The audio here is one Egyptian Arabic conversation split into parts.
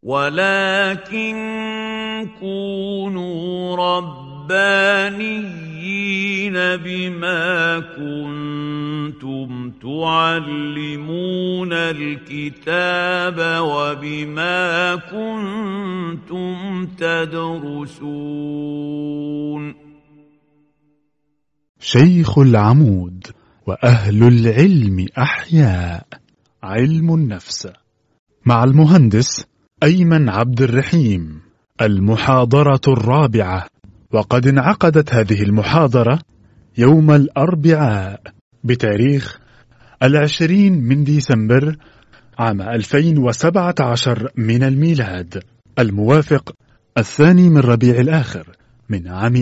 ولكن كونوا ربانيين بما كنتم تعلمون الكتاب وبما كنتم تدرسون شيخ العمود وأهل العلم أحياء علم النفس مع المهندس أيمن عبد الرحيم المحاضرة الرابعة وقد انعقدت هذه المحاضرة يوم الأربعاء بتاريخ العشرين من ديسمبر عام 2017 من الميلاد الموافق الثاني من ربيع الآخر من عام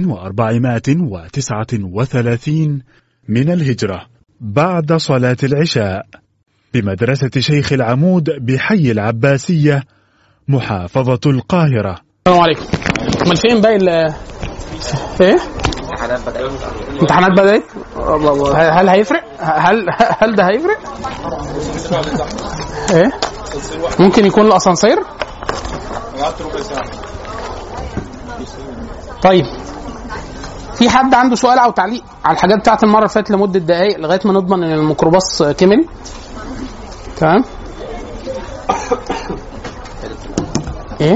1439 من الهجرة بعد صلاة العشاء بمدرسة شيخ العمود بحي العباسية محافظة القاهرة السلام عليكم امال فين باقي ال ايه؟ امتحانات بدأت؟ الله الله هل هيفرق؟ هل هل ده هيفرق؟ ايه؟ ممكن يكون الاسانسير؟ طيب في حد عنده سؤال او تعليق على الحاجات بتاعت المره اللي فاتت لمده دقائق لغايه ما نضمن ان الميكروباص كمل تمام ايه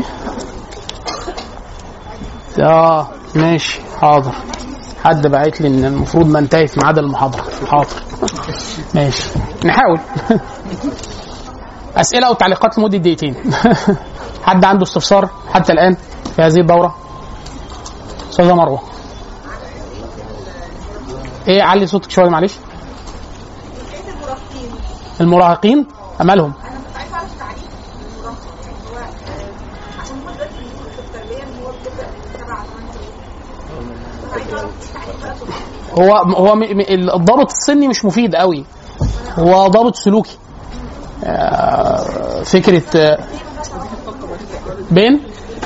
اه ماشي حاضر حد بعت لي ان المفروض ننتهي في ميعاد المحاضره حاضر ماشي نحاول اسئله او تعليقات لمده دقيقتين حد عنده استفسار حتى الان في هذه الدوره استاذه مروه ايه علي صوتك شويه معلش المراهقين امالهم هو هو م- م- الضابط السني مش مفيد قوي هو ضابط سلوكي آه، فكره آه، بين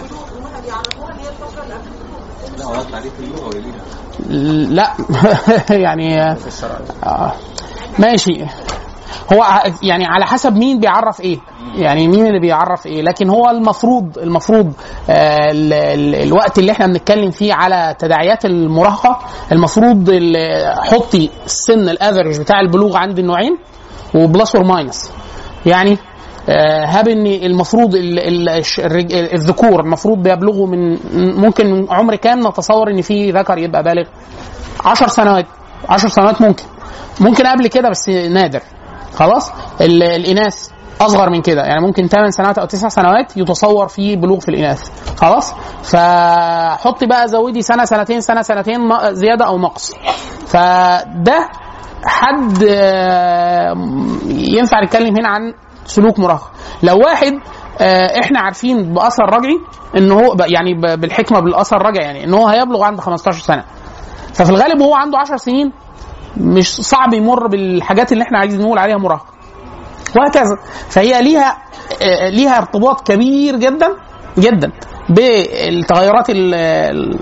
لا يعني آه، ماشي هو ع- يعني على حسب مين بيعرف ايه يعني مين اللي بيعرف ايه لكن هو المفروض المفروض آه ال ال الوقت اللي احنا بنتكلم فيه على تداعيات المراهقه المفروض ال- حطي السن الافرج بتاع البلوغ عند النوعين وبلس اور ماينس يعني آه، هاب ان المفروض ال- ال- الش- الرج- الذكور المفروض بيبلغوا من ممكن من عمر كام نتصور ان في ذكر يبقى بالغ 10 سنوات 10 سنوات ممكن ممكن قبل كده بس نادر خلاص ال- الاناث اصغر من كده يعني ممكن 8 سنوات او 9 سنوات يتصور في بلوغ في الاناث خلاص فحطي بقى زودي سنه سنتين سنه سنتين ن- زياده او نقص فده حد آه، ينفع نتكلم هنا عن سلوك مراهقه لو واحد آه، احنا عارفين باثر رجعي ان هو ب- يعني ب- بالحكمه بالاثر الرجعي يعني ان هو هيبلغ عند 15 سنه ففي الغالب وهو عنده 10 سنين مش صعب يمر بالحاجات اللي احنا عايزين نقول عليها مراهقه وهكذا فهي ليها آه، ليها ارتباط كبير جدا جدا بالتغيرات ال- ال-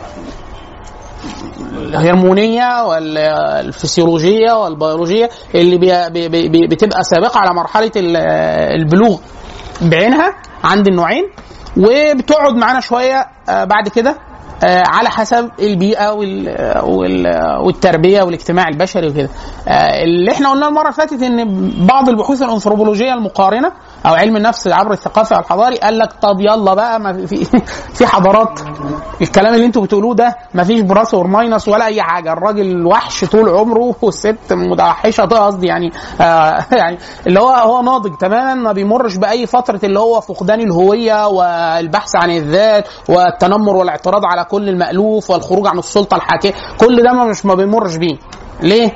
الهرمونيه والفسيولوجيه والبيولوجيه اللي بي بي بي بتبقى سابقه على مرحله ال- البلوغ بعينها عند النوعين وبتقعد معانا شويه آه، بعد كده آه، على حسب البيئه وال وال والتربيه والاجتماع البشري وكده آه، اللي احنا قلناه المره اللي فاتت ان بعض البحوث الانثروبولوجيه المقارنه او علم النفس عبر الثقافي الحضاري قال لك طب يلا بقى ما في في حضارات الكلام اللي انتوا بتقولوه ده ما فيش بلس اور ماينس ولا اي حاجه الراجل وحش طول عمره والست متوحشه ده قصدي يعني آه يعني اللي هو هو ناضج تماما ما بيمرش باي فتره اللي هو فقدان الهويه والبحث عن الذات والتنمر والاعتراض على كل المالوف والخروج عن السلطه الحاكمه كل ده ما مش ما بيمرش بيه ليه؟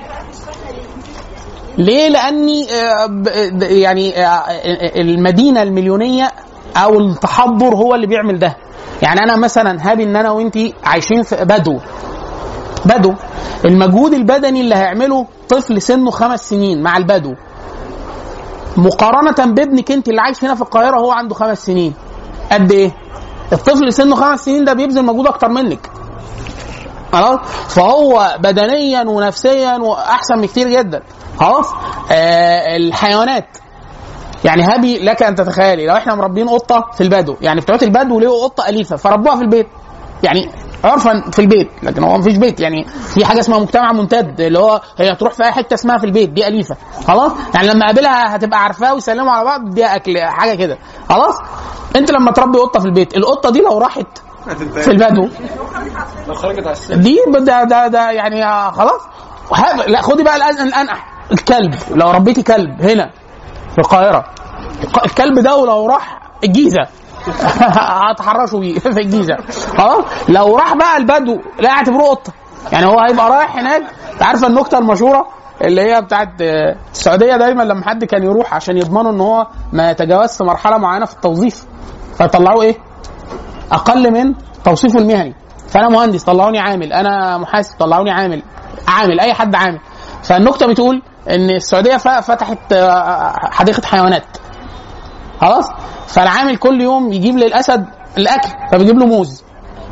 ليه؟ لاني آه، ب- ب- يعني آه، المدينه المليونيه او التحضر هو اللي بيعمل ده يعني انا مثلا هابي ان انا وانت عايشين في بدو بدو المجهود البدني اللي هيعمله طفل سنه خمس سنين مع البدو مقارنة بابنك انت اللي عايش هنا في القاهرة هو عنده خمس سنين قد ايه؟ الطفل سنه خمس سنين ده بيبذل مجهود اكتر منك خلاص فهو بدنيا ونفسيا واحسن بكتير جدا خلاص آه الحيوانات يعني هبي لك ان تتخيلي لو احنا مربين قطه في البدو يعني بتوع البدو لقوا قطه اليفه فربوها في البيت يعني عرفا في البيت لكن هو مفيش بيت يعني في حاجه اسمها مجتمع ممتد اللي هو هي تروح في اي حته اسمها في البيت دي اليفه خلاص يعني لما اقابلها هتبقى عارفاها ويسلموا على بعض دي اكل حاجه كده خلاص انت لما تربي قطه في البيت القطه دي لو راحت في البدو لو خرجت على السلم دي ده ده, ده يعني آه، خلاص وهذا- لا خدي بقى الأن- الانقح الكلب لو ربيتي كلب هنا في القاهره الق- الكلب ده ولو راح الجيزه هتحرشوا بيه في الجيزه خلاص لو راح بقى البدو لا اعتبروه قطه يعني هو هيبقى رايح هناك انت عارفه النكته المشهوره اللي هي بتاعت آه، السعوديه دايما لما حد كان يروح عشان يضمنوا ان هو ما يتجاوزش مرحله معينه في التوظيف فيطلعوه ايه؟ اقل من توصيفه المهني فانا مهندس طلعوني عامل انا محاسب طلعوني عامل عامل اي حد عامل فالنكته بتقول ان السعوديه ف- فتحت آه، حديقه حيوانات خلاص فالعامل كل يوم يجيب للاسد الاكل فبيجيب له موز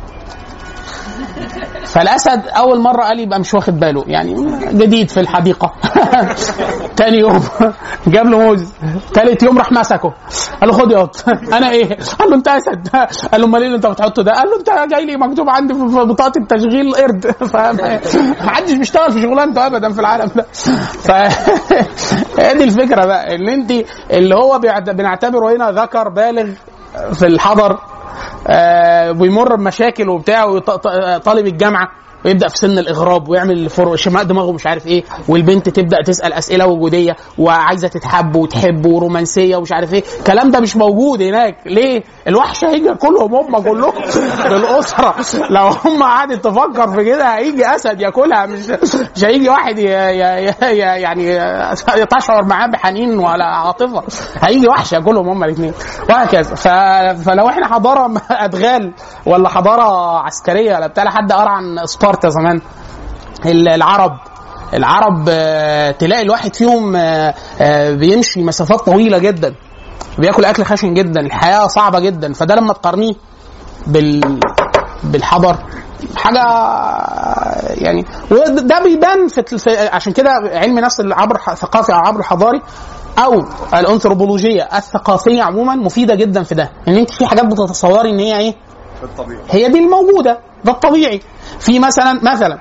فالاسد اول مره قال يبقى مش واخد باله يعني جديد في الحديقه تاني يوم جاب له موز تالت يوم راح مسكه قال له خد يا قط انا ايه قال له انت اسد قال له امال ايه اللي انت بتحطه ده قال له انت جاي لي مكتوب عندي في في بطاقه التشغيل قرد فمحدش بيشتغل في شغلانته ابدا في العالم ده ف هي دي الفكره بقى ان انت اللي هو بيعت- بنعتبره هنا ذكر بالغ في الحضر آه، ويمر بمشاكل وبتاع وطالب الجامعه ويبدا في سن الاغراب ويعمل فر- شماء دماغه مش عارف ايه والبنت تبدا تسال اسئله وجوديه وعايزه تتحب وتحب ورومانسيه ومش عارف ايه الكلام ده مش موجود هناك ليه الوحش هيجي كلهم هم كلهم بالاسره لو هم قعدت تفكر في كده هيجي اسد ياكلها مش مش هيجي واحد ي- ي- ي- يعني تشعر معاه بحنين ولا عاطفه هيجي وحش ياكلهم هم الاثنين وهكذا ف... فلو احنا حضاره ادغال ولا حضاره عسكريه ولا بتاع حد قرا عن سبارتا زمان ال- العرب العرب آه، تلاقي الواحد فيهم آه، آه، بيمشي مسافات طويله جدا بياكل اكل خشن جدا الحياه صعبه جدا فده لما تقارنيه بال بالحضر حاجه يعني وده بيبان في, في عشان كده علم نفس العبر الثقافي او العبر الحضاري او الانثروبولوجيه الثقافيه عموما مفيده جدا في ده ان انت في حاجات بتتصوري ان هي ايه بالطبيعي هي دي الموجوده ده الطبيعي في مثلا مثلا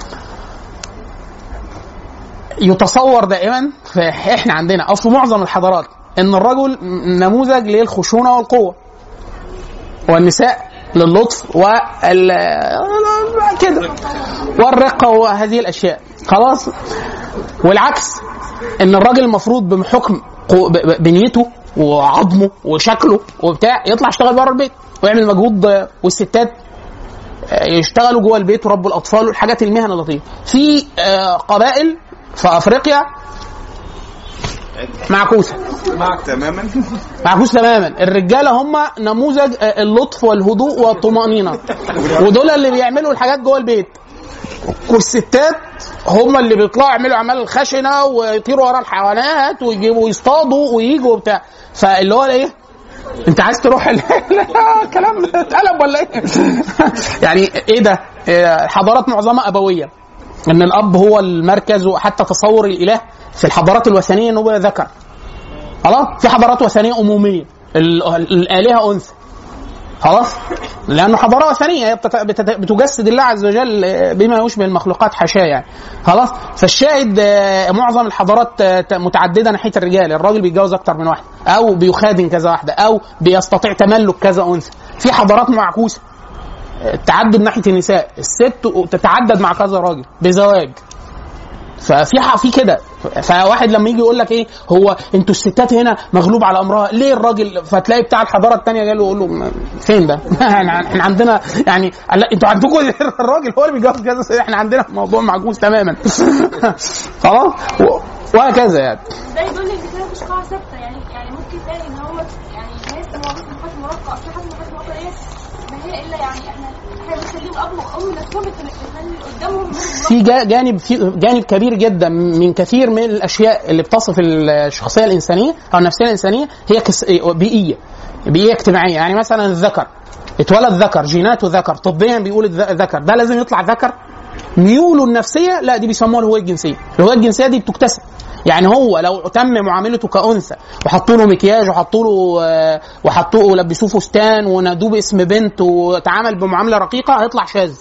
يتصور دائما في احنا عندنا او في معظم الحضارات ان الرجل نموذج للخشونه والقوه والنساء للطف وال كده والرقه وهذه الاشياء خلاص والعكس ان الراجل المفروض بحكم قو- ب- ب- بنيته وعظمه وشكله وبتاع يطلع يشتغل بره البيت ويعمل مجهود والستات يشتغلوا جوه البيت وربوا الاطفال والحاجات المهن اللطيفه في آه، قبائل في افريقيا معكوسه معك تماما معكوس تماما الرجاله هم نموذج آه، اللطف والهدوء والطمانينه ودول اللي بيعملوا الحاجات جوه البيت والستات هم اللي بيطلعوا يعملوا اعمال الخشنه ويطيروا ورا الحيوانات ويجيبوا يصطادوا ويجوا وبتاع فاللي هو ايه انت عايز تروح ال... لا، كلام اتقلب ولا ايه؟ يعني ايه ده؟ إيه، حضارات معظمها ابويه ان الاب هو المركز وحتى تصور الاله في الحضارات الوثنيه انه هو ذكر خلاص في حضارات وثنيه اموميه ال- الالهه انثى خلاص لانه حضاره وثنيه هي بتت- بتت- بتجسد الله عز وجل بما يشبه المخلوقات حاشاه يعني خلاص فالشاهد آه، معظم الحضارات آه، ت- متعدده ناحيه الرجال الراجل بيتجوز اكتر من واحده او بيخادم كذا واحده او بيستطيع تملك كذا انثى في حضارات معكوسه آه، التعدد ناحيه النساء الست تتعدد مع كذا راجل بزواج ففي ح- في كده فواحد لما يجي يقول لك ايه هو انتوا الستات هنا مغلوب على امرها ليه الراجل فتلاقي بتاع الحضاره الثانيه جاي له يقول له م- فين ده؟ احنا احنا عندنا يعني لا انتوا عندكم الراجل هو اللي بيتجوز كذا احنا عندنا موضوع معجوز تماما خلاص و- وهكذا يعني ده يدل ان كده مش قاعده ثابته يعني يعني ممكن تلاقي ان هو يعني ناس موجود في حد مرقع اصل حد حد مرقع ايه ما هي الا يعني احنا احنا بنخليهم اب وام نفسهم اللي قدامهم هم في جا- جانب في جانب كبير جدا من كثير من الاشياء اللي بتصف الشخصيه الانسانيه او النفسيه الانسانيه هي كس... بيئيه بيئيه اجتماعيه يعني مثلا الذكر اتولد ذكر جيناته ذكر طبيا بيقول الذ- ذكر ده لازم يطلع ذكر ميوله النفسيه لا دي بيسموها الهويه الجنسيه الهويه الجنسيه دي بتكتسب يعني هو لو تم معاملته كانثى وحطوا له مكياج وحطوا له آه، وحطوا له لبسوه فستان ونادوه باسم بنت وتعامل بمعامله رقيقه هيطلع شاذ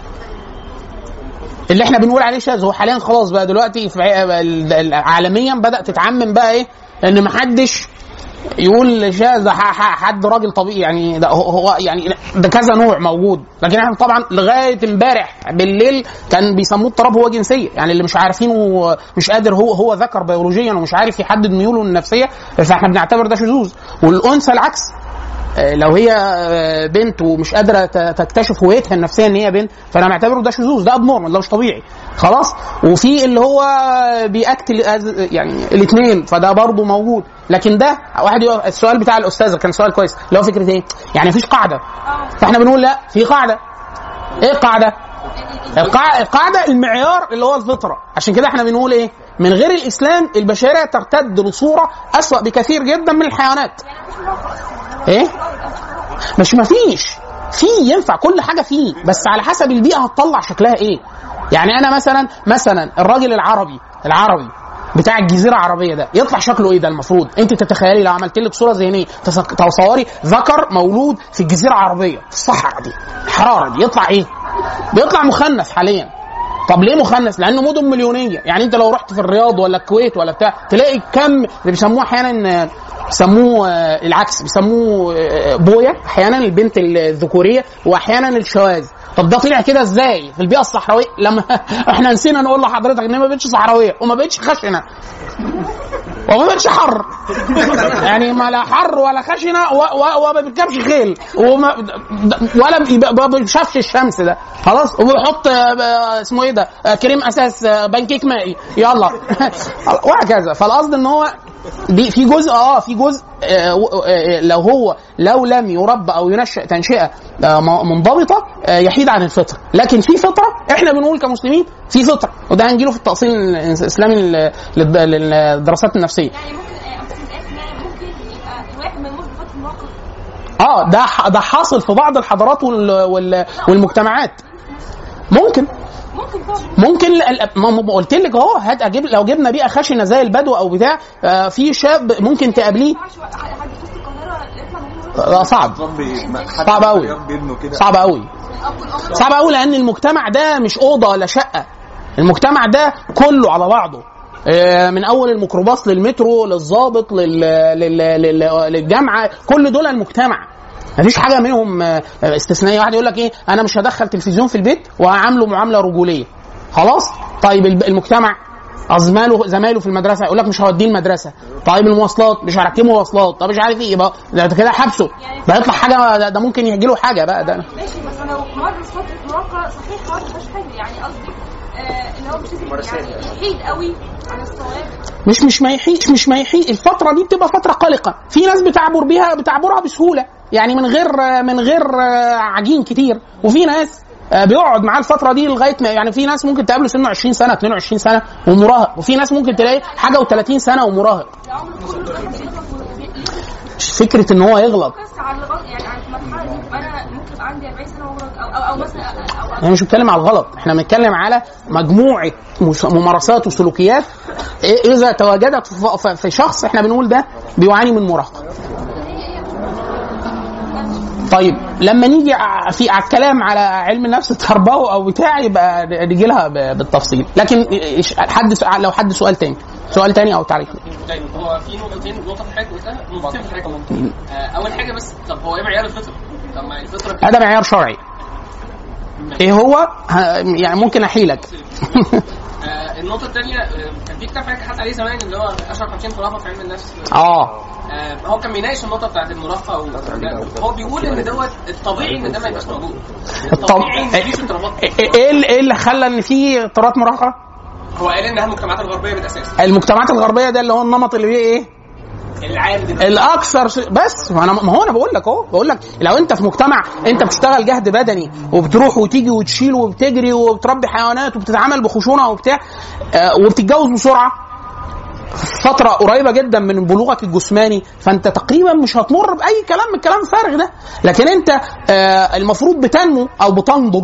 اللي احنا بنقول عليه شاذ هو حاليا خلاص بقى دلوقتي في ع- ال- ال- عالميا بدا تتعمم بقى ايه ان محدش يقول شاذ ح- ح- حد راجل طبيعي يعني ده هو- هو يعني ده كذا نوع موجود لكن احنا طبعا لغايه امبارح بالليل كان بيسموه اضطراب هو جنسيه يعني اللي مش عارفينه مش قادر هو هو ذكر بيولوجيا ومش عارف يحدد ميوله النفسيه فاحنا بنعتبر ده شذوذ والانثى العكس آه، لو هي آه، بنت ومش قادره ت- تكتشف هويتها النفسيه ان هي بنت فانا معتبره ده شذوذ ده ابنورمال ده مش طبيعي خلاص وفي اللي هو بيأكت ال- يعني الاثنين فده برضه موجود لكن ده واحد يقول السؤال بتاع الاستاذه كان سؤال كويس اللي هو فكره ايه؟ يعني مفيش قاعده فاحنا بنقول لا في قاعده ايه القاعده؟ القاع- القاعده المعيار اللي هو الفطره عشان كده احنا بنقول ايه؟ من غير الاسلام البشريه ترتد لصوره اسوأ بكثير جدا من الحيوانات ايه؟ مش مفيش في ينفع كل حاجه فيه بس على حسب البيئه هتطلع شكلها ايه يعني انا مثلا مثلا الراجل العربي العربي بتاع الجزيره العربيه ده يطلع شكله ايه ده المفروض انت تتخيلي لو عملت لك صوره ذهنيه تس- تصوري ذكر مولود في الجزيره العربيه في الصحراء دي الحراره دي يطلع ايه بيطلع مخنث حاليا طب ليه مخنث؟ لانه مدن مليونيه، يعني انت لو رحت في الرياض ولا الكويت ولا بتاع تلاقي كم اللي بيسموه احيانا آه، بيسموه آه، العكس بيسموه آه، بويا احيانا البنت الذكوريه واحيانا الشواذ طب ده طلع كده ازاي في البيئه الصحراويه لما احنا نسينا نقول لحضرتك ان هي ما بقتش صحراويه وما بقتش خشنه وما بقتش حر يعني ما لا حر ولا خشنه و- و- وما بيركبش خيل وما ولا بي- ما بيشافش الشمس ده خلاص وبيحط آه، اسمه ايه ده آه، كريم اساس آه، بانكيك مائي يلا وهكذا فالقصد ان هو دي في جزء اه في جزء آه و- آه لو هو لو لم يربى او ينشأ تنشئه آه م- منضبطه آه يحيد عن الفطره لكن في فطره احنا بنقول كمسلمين في فطره وده هنجيله في التأصيل الاسلامي لل- للد- للدراسات النفسيه يعني ممكن آه، أقصد الآن يعني ممكن يبقى الواحد من مرتبط المواقف اه ده ح- ده حاصل في بعض الحضارات وال وال والمجتمعات ممكن ممكن طبعا ممكن ل- ال- ما ما قلت لك اهو هات اجيب لو جبنا بيئه خشنه زي البدو او بتاع آه في شاب ممكن تقابليه ما ينفعش حد حد في وسط القاهره يطلع من غير آه صعب ربي صعب أوي. ابنه كده صعب قوي الاب والام صعب قوي لان المجتمع ده مش اوضه ولا شقه المجتمع ده كله على بعضه آه، من اول الميكروباص للمترو للظابط لل... لل... لل... للجامعه كل دول المجتمع مفيش حاجه منهم آه، استثنائيه واحد يقول لك ايه انا مش هدخل تلفزيون في البيت وهعامله معامله رجوليه خلاص طيب الب- المجتمع زمايله زمايله في المدرسه يقول لك مش هوديه المدرسه طيب المواصلات مش هركبه مواصلات طب مش عارف ايه يبقى ده كده حبسه ده يطلع حاجه ده, ده ممكن يجي له حاجه بقى ده ماشي بس لو مر فتره مراهقه صحيح ما فيهاش حاجه يعني قصدي آه اللي هو مش لازم يعني يحيد قوي عن الصواب مش مش ما يحيش مش ما يحيش الفتره دي بتبقى فتره قلقه في ناس بتعبر بيها بتعبرها بسهوله يعني من غير من غير عجين كتير وفي ناس آه، بيقعد معاه الفتره دي لغايه ما يعني في ناس ممكن تقابله سنه 20 سنه 22 سنه ومراهق وفي ناس ممكن تلاقي حاجه و30 سنه ومراهق العمر كله الواحد بيغلط مش فكره ان هو يغلط بس على الغلط يعني على المرحله دي انا ممكن يبقى عندي 40 سنه وغلط او او, أو مثلا او احنا مش بنتكلم على الغلط احنا بنتكلم على مجموعه مس- ممارسات وسلوكيات إيه- اذا تواجدت في- في- في شخص احنا بنقول ده بيعاني من مراهقه طيب لما نيجي ع- في على الكلام على علم النفس التربوي او بتاع يبقى نيجي لها ب- بالتفصيل لكن إيش- حد سؤال- لو حد سؤال تاني سؤال تاني او تعريف طيب هو في نقطتين نقطه في حاجه قلتها نقطتين في حاجه ممكن آه اول حاجه بس طب هو ايه معيار الفطره؟ طب ما الفطره كده هذا معيار شرعي ايه هو ه- يعني ممكن احيلك آه النقطه الثانيه آه كان في كتاب حضرتك حاطط عليه زمان اللي هو اشهر 50 خرافه في علم النفس اه آه هو كان بيناقش النقطه بتاعت المراهقه و... هو بيقول ان دوت الطبيعي ان ده ما يبقاش موجود الطبيعي ان مفيش اضطرابات ايه إيه اللي إيه اللي خلى ان في اضطرابات مراهقه؟ هو قال انها المجتمعات الغربيه بالاساس المجتمعات الغربيه ده اللي هو النمط اللي فيه ايه؟ العام ده الاكثر ش... بس ما انا ما هو انا بقول لك اهو بقول لك لو انت في مجتمع انت بتشتغل جهد بدني وبتروح وتيجي وتشيل وبتجري وبتربي حيوانات وبتتعامل بخشونه وبتاع آه وبتتجوز بسرعه فترة قريبة جدا من بلوغك الجسماني فانت تقريبا مش هتمر بأي كلام من الكلام الفارغ ده لكن انت آه المفروض بتنمو او بتنضج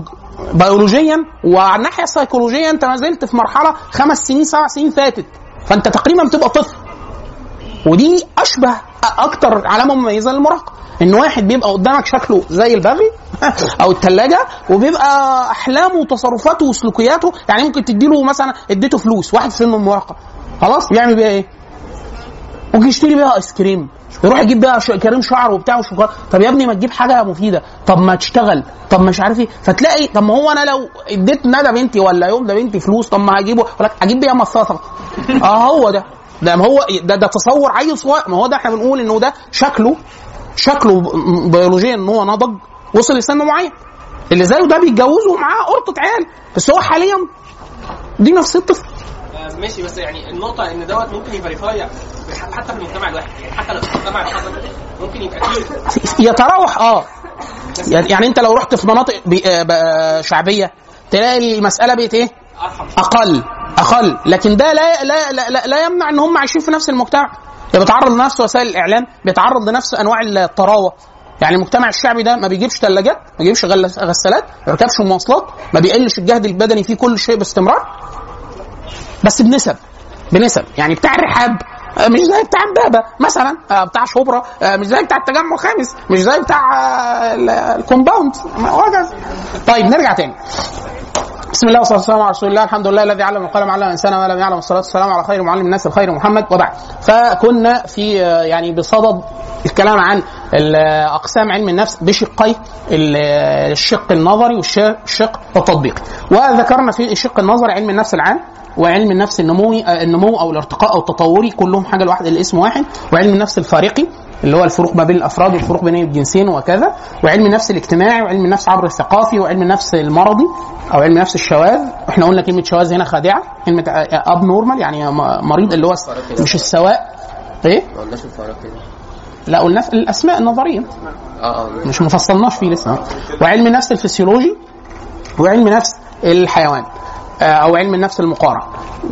بيولوجيا وعلى الناحيه السيكولوجيه انت ما زلت في مرحله خمس سنين سبع سنين فاتت فانت تقريبا بتبقى طفل ودي اشبه اكتر علامه مميزه للمراهقه ان واحد بيبقى قدامك شكله زي البغي او الثلاجه وبيبقى احلامه وتصرفاته وسلوكياته يعني ممكن تديله مثلا اديته فلوس واحد في سن المراهقه خلاص بيعمل بيها ايه؟ ممكن يشتري بيها ايس كريم يروح يجيب بيها ش- كريم شعر وبتاع وشوكولاته طب يا ابني ما تجيب حاجه مفيده طب ما تشتغل طب مش عارف ايه فتلاقي طب ما هو انا لو اديت ندى بنتي ولا يوم ده بنتي فلوس طب ما هجيبه يقول لك اجيب بيها مصاصه اه هو ده ده ما هو ده, ده تصور عيل صغير ما هو ده احنا بنقول انه ده شكله شكله ب- بيولوجيا ان هو نضج وصل لسن معين اللي زيه ده بيتجوزوا معاه قرطه عيال بس هو حاليا دي نفس الطفل آه، ماشي بس يعني النقطة إن دوت ممكن يفيريفاي حتى في المجتمع الواحد يعني حتى لو في المجتمع الواحد ممكن يبقى فيه يتراوح اه يعني انت لو رحت في مناطق بي- آه، بقى شعبيه تلاقي المساله بقت ايه؟ أرحم اقل اقل لكن ده لا لا لا, لا, لا يمنع ان هم عايشين في نفس المجتمع يعني بيتعرض لنفس وسائل الاعلام بيتعرض لنفس انواع الطراوه يعني المجتمع الشعبي ده ما بيجيبش ثلاجات ما بيجيبش غل- غسالات ما بيركبش مواصلات ما بيقلش الجهد البدني فيه كل شيء باستمرار بس بنسب بنسب يعني بتاع الرحاب آه، مش زي بتاع امبابه مثلا آه، بتاع شبرا آه، مش زي بتاع التجمع الخامس مش زي بتاع آه، ال- الكومباوند وهكذا طيب نرجع تاني بسم الله والصلاه والسلام على رسول الله الحمد لله الذي علم القلم علم الانسان ما لم يعلم الصلاه والسلام على خير معلم الناس الخير محمد وبعد فكنا في آه، يعني بصدد الكلام عن ال- اقسام علم النفس بشقي ال- الشق النظري والشق التطبيقي وذكرنا في الشق النظري علم النفس العام وعلم النفس النموي آه، النمو او الارتقاء او التطوري كلهم حاجه الواحد الاسم واحد وعلم النفس الفارقي اللي هو الفروق ما بين الافراد والفروق بين الجنسين وكذا وعلم النفس الاجتماعي وعلم النفس عبر الثقافي وعلم النفس المرضي او علم النفس الشواذ احنا قلنا كلمه شواذ هنا خادعه كلمه اب نورمال يعني م- مريض اللي هو مش السواء ايه ما قلناش الفرق كده لا قلنا في الاسماء النظريه اه اه مش مفصلناش فيه لسه وعلم النفس الفسيولوجي وعلم نفس الحيوان آه، او علم النفس المقارن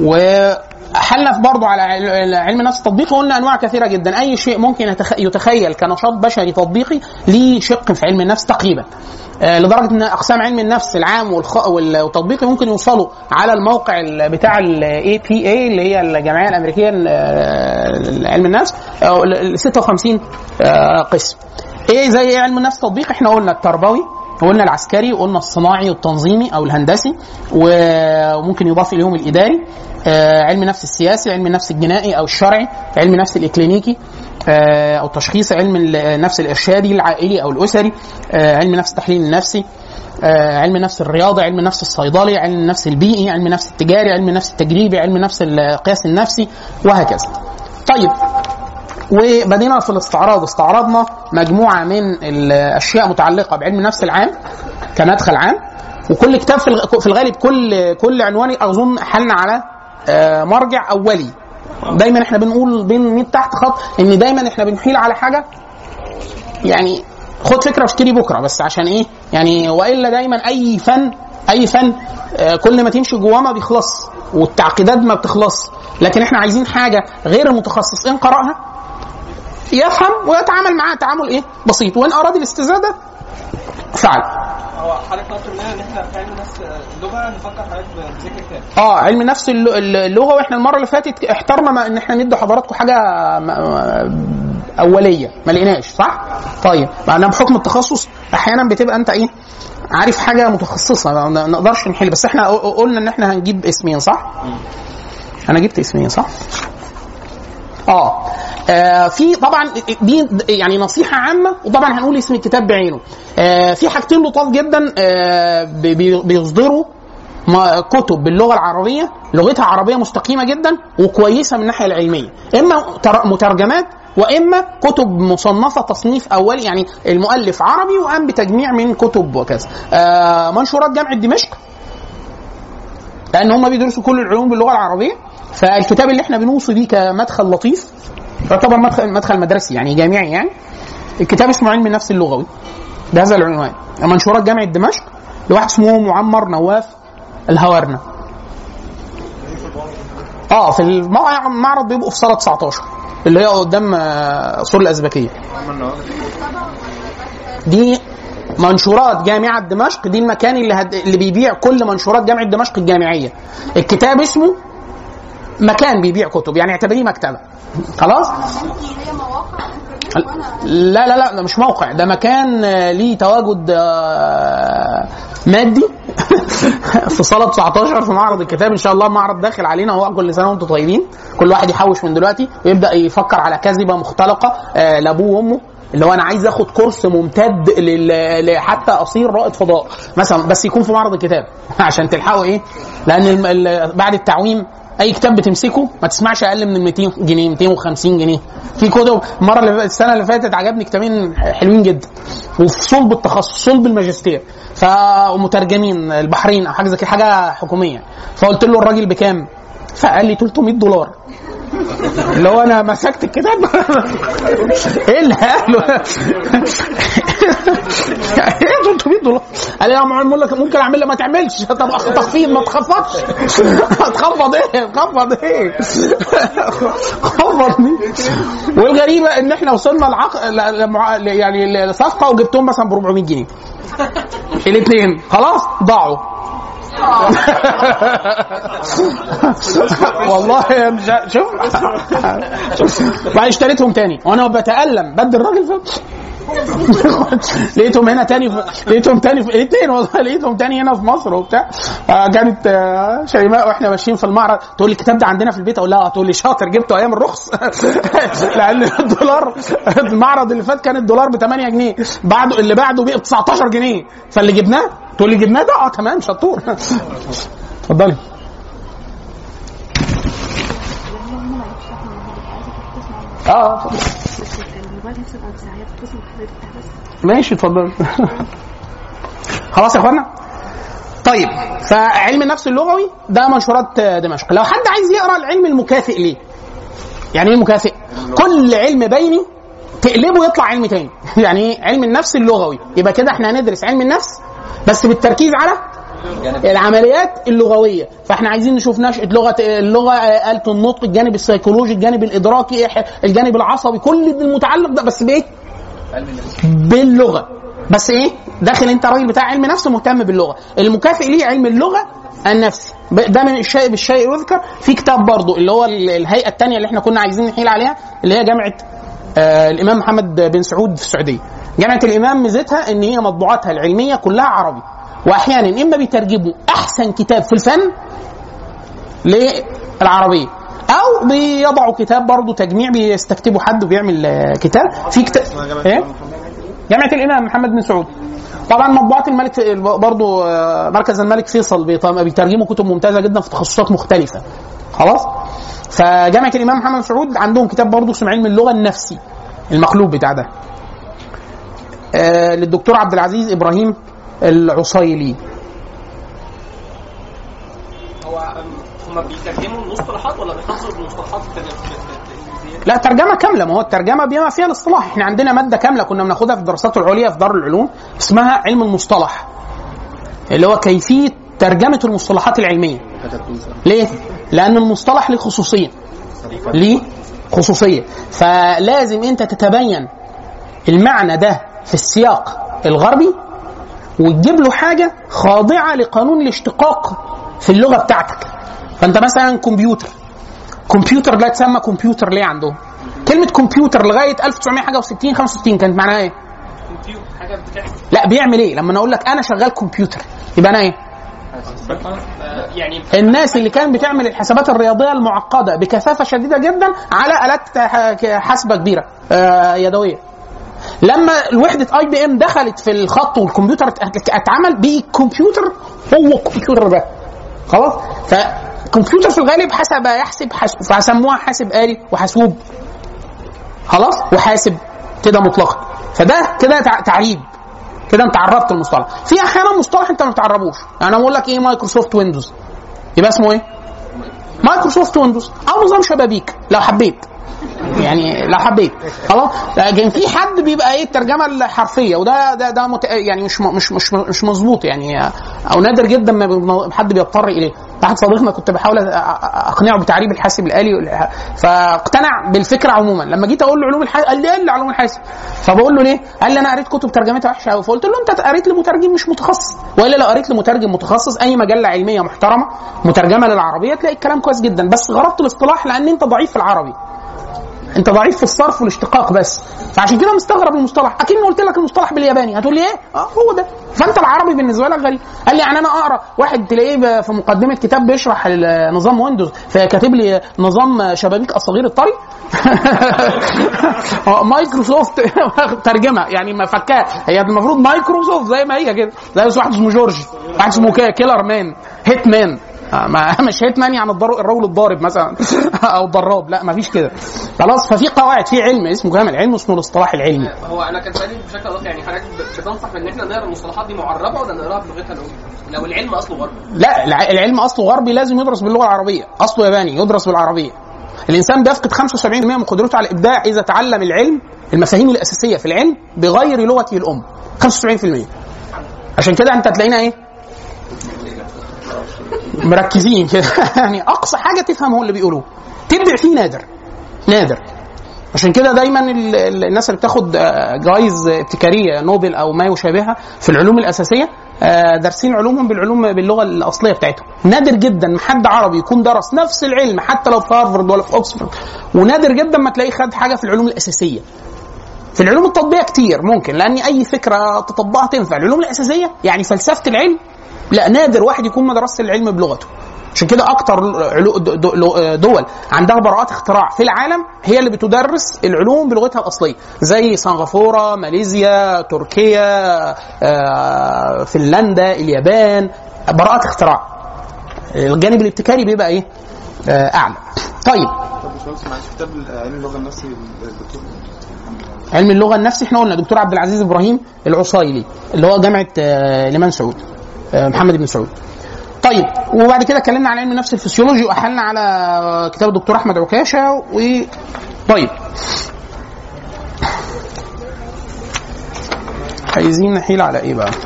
وحلنا في برضه على عل- علم النفس التطبيقي قلنا انواع كثيره جدا اي شيء ممكن يتخ- يتخيل كنشاط بشري تطبيقي ليه شق في علم النفس تقريبا آه، لدرجه ان اقسام علم النفس العام والخ... وال- والتطبيقي ممكن يوصلوا على الموقع ال- بتاع الاي بي اي اللي هي الجمعيه الامريكيه ل- علم النفس آه، ال- ال 56 آه، قسم ايه زي ايه علم النفس التطبيقي احنا قلنا التربوي وقلنا العسكري وقلنا الصناعي والتنظيمي او الهندسي وممكن يضاف اليهم الاداري آه، علم النفس السياسي علم النفس الجنائي او الشرعي علم النفس الاكلينيكي آه، او التشخيص علم النفس الارشادي العائلي او الاسري آه، علم نفس التحليل النفسي آه، علم النفس الرياضي علم النفس الصيدلي علم النفس البيئي علم النفس التجاري علم النفس التجريبي علم النفس القياس النفسي وهكذا طيب وبدينا في الاستعراض استعرضنا مجموعه من الاشياء متعلقه بعلم النفس العام كمدخل عام وكل كتاب في الغ- في الغالب كل كل عنوان اظن حلنا على آه، مرجع اولي دايما احنا بنقول بين 100 تحت خط ان دايما احنا بنحيل على حاجه يعني خد فكره واشتري بكره بس عشان ايه يعني والا دايما اي فن اي فن آه، كل ما تمشي جواه ما بيخلص والتعقيدات ما بتخلص لكن احنا عايزين حاجه غير المتخصص ان قراها يفهم ويتعامل معاها تعامل ايه بسيط وان اراد الاستزاده فعل هو حضرتك طلبت مننا ان احنا في علم النفس اللغه نفكر حضرتك بذكر كتاب اه علم نفس الل- الل- اللغه واحنا المره اللي فاتت احترنا ما ان احنا ندي حضراتكم حاجه م- اوليه ما لقيناش صح؟ طيب معناها بحكم التخصص احيانا بتبقى انت ايه عارف حاجه متخصصه ما ما نقدرش نحل بس احنا ق- قلنا ان احنا هنجيب اسمين صح؟ انا جبت اسمين صح؟ اه آه، في طبعا دي يعني نصيحه عامه وطبعا هنقول اسم الكتاب بعينه آه في حاجتين لطاف جدا آه بي- بي- بيصدروا ما- كتب باللغه العربيه لغتها عربيه مستقيمه جدا وكويسه من الناحيه العلميه اما تر- مترجمات واما كتب مصنفه تصنيف اولي يعني المؤلف عربي وقام بتجميع من كتب وكذا آه منشورات جامعه دمشق لان هم بيدرسوا كل العلوم باللغه العربيه فالكتاب اللي احنا بنوصي بيه كمدخل لطيف يعتبر مدخل مدخل مدرسي يعني جامعي يعني الكتاب اسمه علم النفس اللغوي بهذا العنوان منشورات جامعه دمشق لواحد اسمه معمر نواف الهوارنه اه في المعرض بيبقوا في صاله 19 اللي هي قدام آه، سور الازبكيه دي منشورات جامعه دمشق دي المكان اللي هد... اللي بيبيع كل منشورات جامعه دمشق الجامعيه الكتاب اسمه مكان بيبيع كتب يعني اعتبريه مكتبه خلاص هي مواقع انترنت وانا لا لا لا ده مش موقع ده مكان آه، ليه تواجد آه، مادي في صاله 19 في معرض الكتاب ان شاء الله معرض داخل علينا هو كل سنه وانتم طيبين كل واحد يحوش من دلوقتي ويبدا يفكر على كذبه مختلقه آه، لابوه وامه اللي هو انا عايز اخد كورس ممتد لل- ل- حتى اصير رائد فضاء مثلا بس يكون في معرض الكتاب عشان تلحقوا ايه لان الم- ال- بعد التعويم اي كتاب بتمسكه ما تسمعش اقل من 200 جنيه 250 جنيه في كتب المره اللي فاتت- السنه اللي فاتت عجبني كتابين حلوين جدا وفي صلب التخصص صلب الماجستير فمترجمين البحرين او حاجه زي كده حاجه حكوميه فقلت له الراجل بكام؟ فقال لي 300 دولار اللي هو انا مسكت الكتاب ايه اللي قاله ايه 300 دولار قال لي يا معلم لك ممكن اعمل ما تعملش طب تخفيض ما تخفضش تخفض ايه تخفض ايه خفض مين والغريبه ان احنا وصلنا العق... ل- لمع... ل- يعني لصفقه وجبتهم مثلا ب 400 جنيه الاثنين خلاص ضاعوا والله يا مش- شوف بعد اشتريتهم تاني وانا بتالم بدي الراجل في لقيتهم هنا تاني في... لقيتهم تاني في الاثنين والله لقيتهم تاني هنا في مصر وبتاع آه، كانت آه، شيماء واحنا ماشيين في المعرض تقول لي الكتاب ده عندنا في البيت اقول لها تقول لي شاطر جبته ايام الرخص لان الدولار المعرض اللي فات كان الدولار ب 8 جنيه بعده اللي بعده بقى ب 19 جنيه فاللي جبناه تقول لي جبناه ده اه تمام شطور اتفضلي اه اتفضل. الموبايل نفسه بعد ساعات بتصل بحضرتك بس ماشي اتفضل خلاص يا اخوانا طيب فعلم النفس اللغوي ده منشورات دمشق لو حد عايز يقرا العلم المكافئ ليه يعني ايه مكافئ كل علم بيني تقلبه يطلع علم تاني يعني ايه علم النفس اللغوي يبقى كده احنا هندرس علم النفس بس بالتركيز على العمليات اللغويه فاحنا عايزين نشوف نشأة لغه اللغه آه، آلة النطق الجانب السيكولوجي الجانب الادراكي إح- الجانب العصبي كل ده المتعلق ده بس بايه باللغه بس ايه داخل انت راجل بتاع علم نفس مهتم باللغه المكافئ ليه علم اللغه النفسي ب- ده من الشيء بالشيء يذكر في كتاب برضو اللي هو ال- الهيئه الثانيه اللي احنا كنا عايزين نحيل عليها اللي هي جامعه آه الامام محمد بن سعود في السعوديه جامعه الامام ميزتها ان هي مطبوعاتها العلميه كلها عربي واحيانا اما بيترجموا احسن كتاب في الفن للعربيه او بيضعوا كتاب برضه تجميع بيستكتبوا حد وبيعمل آه، كتاب في كتاب ايه جامعه الامام محمد بن سعود طبعا مطبوعات الملك برضه آه، مركز الملك فيصل بيط- بيترجموا كتب ممتازه جدا في تخصصات مختلفه خلاص فجامعه الامام محمد بن سعود عندهم كتاب برضه اسمه علم اللغه النفسي المخلوق بتاع ده آه، للدكتور عبد العزيز ابراهيم العصيلي هو هم بيترجموا المصطلحات ولا بيحافظوا بالمصطلحات في- في- في- في الانجليزيه؟ لا ترجمه كامله ما هو الترجمه بما فيها الاصطلاح احنا عندنا ماده كامله كنا بناخدها في الدراسات العليا في دار العلوم اسمها علم المصطلح اللي هو كيفيه ترجمه المصطلحات العلميه ليه لان المصطلح له خصوصيه ليه خصوصيه فلازم انت تتبين المعنى ده في السياق الغربي وتجيب له حاجه خاضعه لقانون الاشتقاق في اللغه بتاعتك فانت مثلا كمبيوتر كمبيوتر لا تسمى كمبيوتر ليه عندهم؟ كلمة كمبيوتر لغاية 1900 حاجة و60 65 كانت معناها ايه؟ كمبيوتر حاجه بتحصل لا بيعمل ايه؟ لما انا اقول لك انا شغال كمبيوتر يبقى انا ايه؟ آه، يعني الناس اللي كانت بتعمل الحسابات الرياضية المعقدة بكثافة شديدة جدا على آلات ح- حاسبة كبيرة آه، يدوية لما الوحدة اي بي ام دخلت في الخط والكمبيوتر ات- اتعمل بقي الكمبيوتر هو الكمبيوتر ده خلاص فالكمبيوتر في الغالب حسب يحسب حاسب فسموها حاسب آلي وحاسوب خلاص وحاسب كده مطلقا فده كده تع- تعريب كده انت عربت المصطلح في احيانا مصطلح انت ما بتعربوش يعني انا بقول لك ايه مايكروسوفت ويندوز يبقى اسمه ايه مايكروسوفت ويندوز او نظام شبابيك لو حبيت يعني لو حبيت خلاص لكن في حد بيبقى ايه الترجمه الحرفيه وده ده ده مت... يعني مش م- مش مش مش مظبوط يعني او نادر جدا ما بي- حد بيضطر اليه واحد صديقنا كنت بحاول أ- أ- اقنعه بتعريب الحاسب الالي والح- فاقتنع بالفكره عموما لما جيت اقول له علوم الحاسب قال لي قال لي علوم الحاسب فبقول له ليه؟ قال لي انا قريت كتب ترجمتها وحشه قوي فقلت له انت قريت لمترجم مش متخصص والا لو قريت لمترجم متخصص اي مجله علميه محترمه مترجمه للعربيه تلاقي الكلام كويس جدا بس غرضت الاصطلاح لان انت ضعيف في العربي انت ضعيف في الصرف والاشتقاق بس فعشان كده مستغرب المصطلح اكيد قلت لك المصطلح بالياباني هتقول لي ايه اه هو ده فانت العربي بالنسبه لك غريب قال لي يعني انا اقرا واحد تلاقيه ب- في مقدمه كتاب بيشرح ال- نظام ويندوز فكاتب لي نظام شبابيك الصغير الطري اه، مايكروسوفت ترجمه يعني ما فكها هي المفروض مايكروسوفت زي ما هي كده زي واحد اسمه جورج واحد اسمه كده كيلر مان هيت مان آه، ما مش هيت مان يعني الضر- الرجل الضارب مثلا او الضراب لا ما فيش كده خلاص ففي قواعد في علم اسمه كامل علم اسمه الاصطلاح العلمي هو انا كان سؤالي بشكل اضافي يعني حضرتك ب- بتنصح بان احنا نقرا المصطلحات دي معربه ولا نقراها بلغتها الام؟ لو العلم اصله غربي لا الع- العلم اصله غربي لازم يدرس باللغه العربيه اصله ياباني يدرس بالعربيه الانسان بيفقد 75% من قدرته على الابداع اذا تعلم العلم المفاهيم الاساسيه في العلم بغير لغته الام 75% عشان كده انت تلاقينا ايه مركزين كده يعني اقصى حاجه تفهم هو اللي بيقولوه تبدع فيه نادر نادر عشان كده دايما ال- ال- الناس اللي بتاخد آه، جوائز ابتكاريه نوبل او ما يشابهها في العلوم الاساسيه آه، دارسين علومهم بالعلوم باللغه الاصليه بتاعتهم نادر جدا ما حد عربي يكون درس نفس العلم حتى لو في هارفرد ولا في اوكسفورد ونادر جدا ما تلاقيه خد حاجه في العلوم الاساسيه في العلوم التطبيقيه كتير ممكن لان اي فكره تطبقها تنفع العلوم الاساسيه يعني فلسفه العلم لا نادر واحد يكون ما درسش العلم بلغته عشان كده اكتر علو- د- د- دول عندها براءات اختراع في العالم هي اللي بتدرس العلوم بلغتها الاصليه زي سنغافوره ماليزيا تركيا آه، فنلندا اليابان براءات اختراع الجانب الابتكاري بيبقى ايه آه، اعلى طيب طب باشمهندس معلش كتاب علم اللغه النفسي الدكتور علم اللغه النفسي احنا قلنا دكتور عبد العزيز ابراهيم العصايلي اللي هو جامعه آه، الامام سعود آه، محمد بن سعود طيب وبعد كده اتكلمنا عن علم النفس الفسيولوجي واحلنا على آه، كتاب الدكتور احمد عكاشه و طيب عايزين نحيل على ايه بقى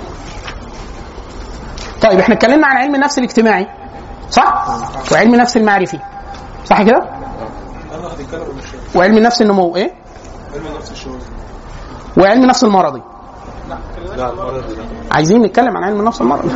طيب احنا اتكلمنا عن علم النفس الاجتماعي صح وعلم النفس المعرفي صح كده وعلم النفس النمو ايه وعلم النفس المرضي عايزين نتكلم عن علم النفس المرضي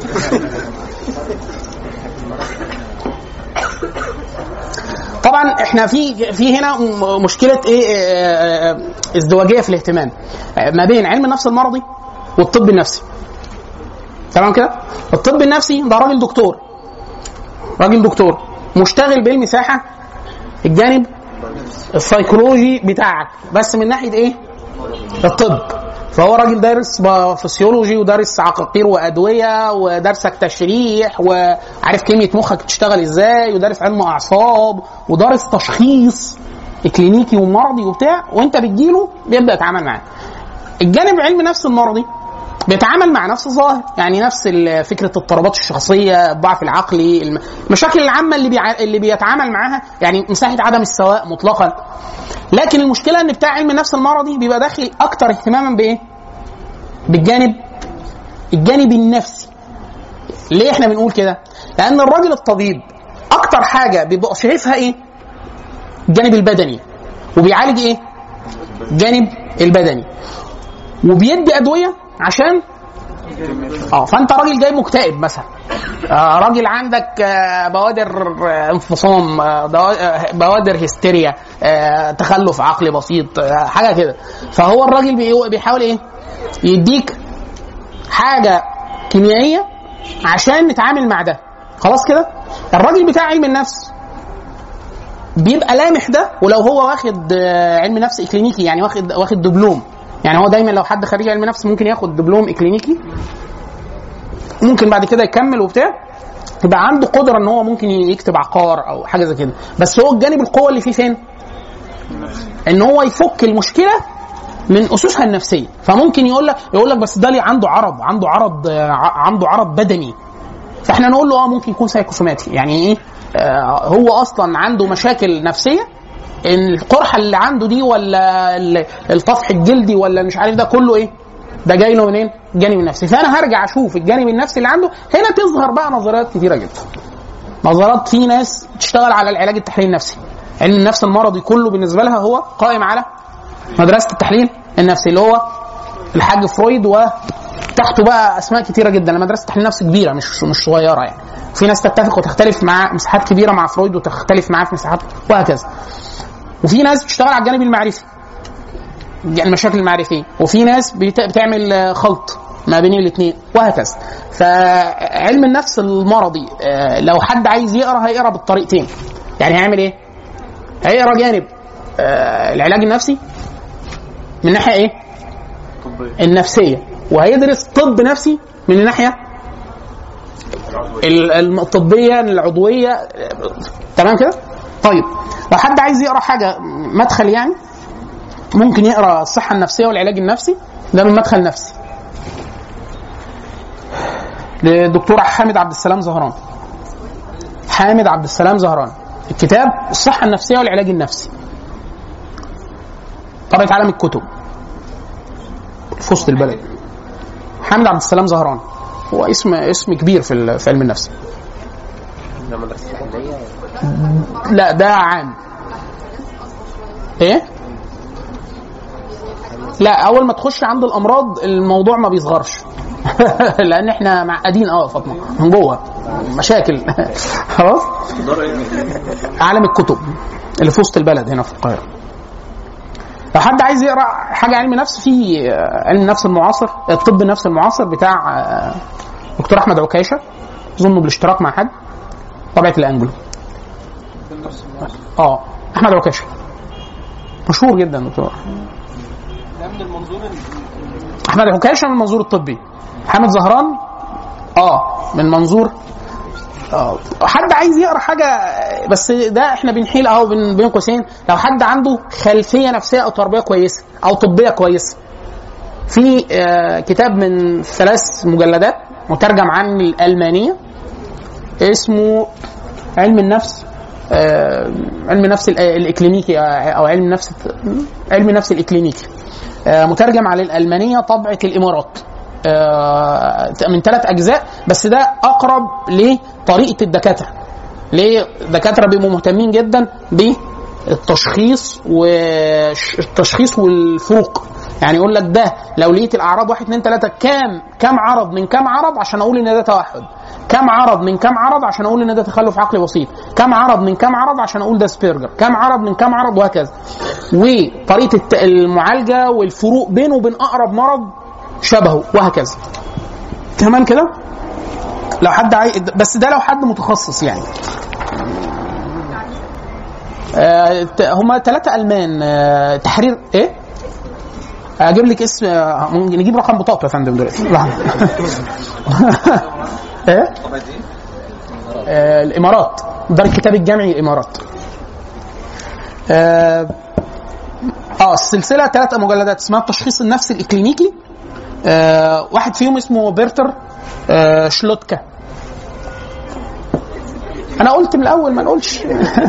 طبعا احنا في في هنا م- مشكله ايه آه، آه، ازدواجيه في الاهتمام آه، ما بين علم النفس المرضي والطب النفسي تمام كده الطب النفسي ده راجل دكتور راجل دكتور مشتغل بالمساحه الجانب السيكولوجي بتاعك بس من ناحيه ايه الطب فهو راجل دارس ب- فسيولوجي ودارس عقاقير وادويه ودارسك تشريح وعارف كيمياء مخك بتشتغل ازاي ودارس علم اعصاب ودارس تشخيص كلينيكي ومرضي وبتاع وانت بتجيله بيبدا يتعامل معاه الجانب علم نفس المرضي بيتعامل مع نفس الظاهر يعني نفس ال- فكره اضطرابات الشخصيه الضعف العقلي الم- المشاكل العامه اللي بيع... اللي بيتعامل معاها يعني مساحه عدم السواء مطلقا لكن المشكله ان بتاع علم النفس المرضي بيبقى داخل اكتر اهتماما بايه بالجانب الجانب النفسي ليه احنا بنقول كده لان الراجل الطبيب اكتر حاجه بيبقى شايفها ايه الجانب البدني وبيعالج ايه الجانب البدني وبيدي ادويه عشان اه فانت راجل جاي مكتئب مثلا آه راجل عندك آه بوادر آه انفصام آه دوا- آه، بوادر هستيريا آه تخلف عقلي بسيط آه حاجه كده فهو الراجل بي- بيحاول ايه يديك حاجه كيميائيه عشان نتعامل مع ده خلاص كده الراجل بتاع علم النفس بيبقى لامح ده ولو هو واخد آه، علم نفس اكلينيكي يعني واخد واخد دبلوم يعني هو دايما لو حد خريج علم نفس ممكن ياخد دبلوم اكلينيكي ممكن بعد كده يكمل وبتاع يبقى عنده قدره ان هو ممكن يكتب عقار او حاجه زي كده بس هو الجانب القوه اللي فيه فين؟ ان هو يفك المشكله من اسسها النفسيه فممكن يقول لك يقول لك بس ده ليه عنده عرض عنده عرض آه، ع- عنده عرض بدني فاحنا نقول له اه ممكن يكون سايكوسوماتي يعني ايه آه هو اصلا عنده مشاكل نفسيه ان القرحه اللي عنده دي ولا ال- الطفح الجلدي ولا مش عارف ده كله ايه ده جاي له منين؟ الجانب النفسي فانا هرجع اشوف الجانب النفسي اللي عنده هنا تظهر بقى نظريات كتيره جدا نظرات في ناس تشتغل على العلاج التحليلي النفسي علم النفس المرضي كله بالنسبه لها هو قائم على مدرسه التحليل النفسي اللي هو الحاج فرويد وتحته بقى اسماء كتيره جدا مدرسه التحليل النفسي كبيره مش مش صغيره يعني في ناس تتفق وتختلف مع مساحات كبيره مع فرويد وتختلف معاه في مساحات وهكذا وفي ناس بتشتغل على الجانب المعرفي يعني المشاكل المعرفيه وفي ناس بت- بتعمل آه، خلط ما بين الاثنين وهكذا فعلم النفس المرضي آه، لو حد عايز يقرا هيقرا بالطريقتين يعني هيعمل ايه هيقرا جانب آه، العلاج النفسي من ناحيه ايه النفسيه وهيدرس طب نفسي من الناحيه ال- الم- الطبيه العضويه آه، تمام كده طيب لو حد عايز يقرا حاجه مدخل يعني ممكن يقرا الصحه النفسيه والعلاج النفسي ده من مدخل نفسي للدكتور حامد عبد السلام زهران حامد عبد السلام زهران الكتاب الصحه النفسيه والعلاج النفسي طبعة عالم الكتب في وسط البلد حامد عبد السلام زهران هو اسم اسم كبير في ال- في علم النفس لا ده عام ايه لا اول ما تخش عند الامراض الموضوع ما بيصغرش لان احنا معقدين قوي يا فاطمه من جوه مشاكل خلاص عالم الكتب اللي في وسط البلد هنا في القاهره لو حد عايز يقرا حاجه علم نفس في آه، علم النفس المعاصر الطب النفس المعاصر بتاع آه، دكتور احمد عكاشه اظنه بالاشتراك مع حد طبعه الانجلو اه احمد عكاشه مشهور جدا دكتور ده من المنظور احمد عكاشه من المنظور الطبي حامد زهران اه من منظور اه حد عايز يقرا حاجه بس ده احنا بنحيل اهو بين بين قوسين لو حد عنده خلفيه نفسيه او تربيه كويسه او طبيه كويسه في آه كتاب من ثلاث مجلدات مترجم عن الالمانيه اسمه علم النفس آه علم النفس الإ- الاكلينيكي آه، او علم النفس علم النفس الاكلينيكي آه، مترجم على الألمانية طبعة الإمارات آه، من ثلاث أجزاء بس ده أقرب لطريقة الدكاترة ليه الدكاترة بيبقوا مهتمين جدا بالتشخيص والتشخيص والفروق يعني يقول لك ده لو لقيت الاعراض واحد اثنين ثلاثه كام كام عرض من كام عرض عشان اقول ان ده توحد كم عرض من كم عرض عشان اقول ان ده تخلف عقلي بسيط كم عرض من كم عرض عشان اقول ده سبيرجر كم عرض من كم عرض وهكذا وطريقه الت- المعالجه والفروق بينه وبين اقرب مرض شبهه وهكذا تمام كده لو حد عاي... بس ده لو حد متخصص يعني آه ت- هما ثلاثة ألمان آه تحرير إيه؟ أجيب لك اسم آه، ممكن نجيب رقم بطاقته يا فندم دلوقتي لحظة. إيه؟ آه الإمارات دار الكتاب الجامعي الإمارات آه اه السلسلة ثلاث مجلدات اسمها التشخيص النفسي الإكلينيكي آه واحد فيهم اسمه بيرتر آه شلوتكا انا قلت من الاول ما نقولش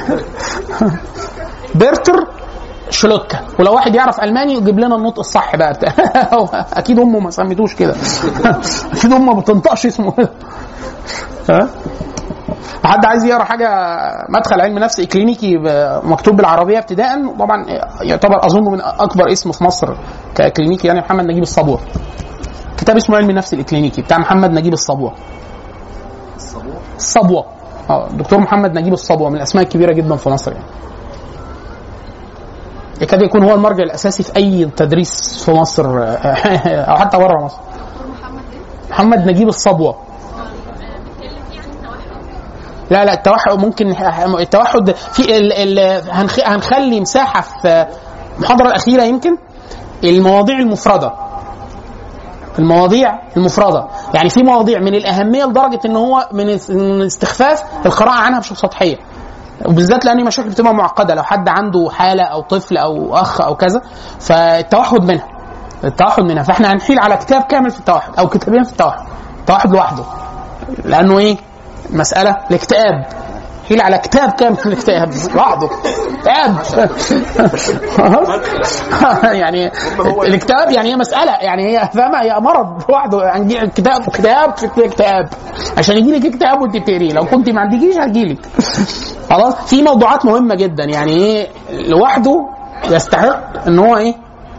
بيرتر شلوتكا ولو واحد يعرف الماني يجيب لنا النطق الصح بقى بتاع هو اكيد امه ما سميتوش كده اكيد امه ما بتنطقش اسمه ها حد عايز يقرا حاجه مدخل علم نفس كلينيكي ب- مكتوب بالعربيه ابتداء طبعا يعتبر اظن من اكبر اسم في مصر ككلينيكي يعني محمد نجيب الصبوه كتاب اسمه علم النفس الكلينيكي بتاع محمد نجيب الصبوه الصبوه اه الدكتور محمد نجيب الصبوه من الاسماء الكبيره جدا في مصر يعني يكاد يكون هو المرجع الاساسي في اي تدريس في مصر او حتى بره مصر محمد نجيب الصبوه لا لا التوحد ممكن التوحد في ال ال هنخ- هنخلي مساحه في المحاضره الاخيره يمكن المواضيع المفرده المواضيع المفردة يعني في مواضيع من الأهمية لدرجة إن هو من اس- من استخفاف القراءة عنها بشكل سطحية وبالذات لأن المشاكل بتبقى معقدة لو حد عنده حالة أو طفل أو أخ أو كذا فالتوحد منها التوحد منها فاحنا هنحيل على كتاب كامل في التوحد أو كتابين في التوحد التوحد لوحده لأنه إيه مسألة الاكتئاب يحكي لي على كتاب كامل الاكتئاب لوحده كتاب يعني الاكتئاب يعني هي مساله يعني هي فاهمه هي مرض لوحده يعني كتاب كتاب في اكتئاب عشان يجي لك اكتئاب وانت بتقريه لو كنت ما عندكيش هيجي لك خلاص في موضوعات مهمه جدا يعني ايه لوحده يستحق ان هو ايه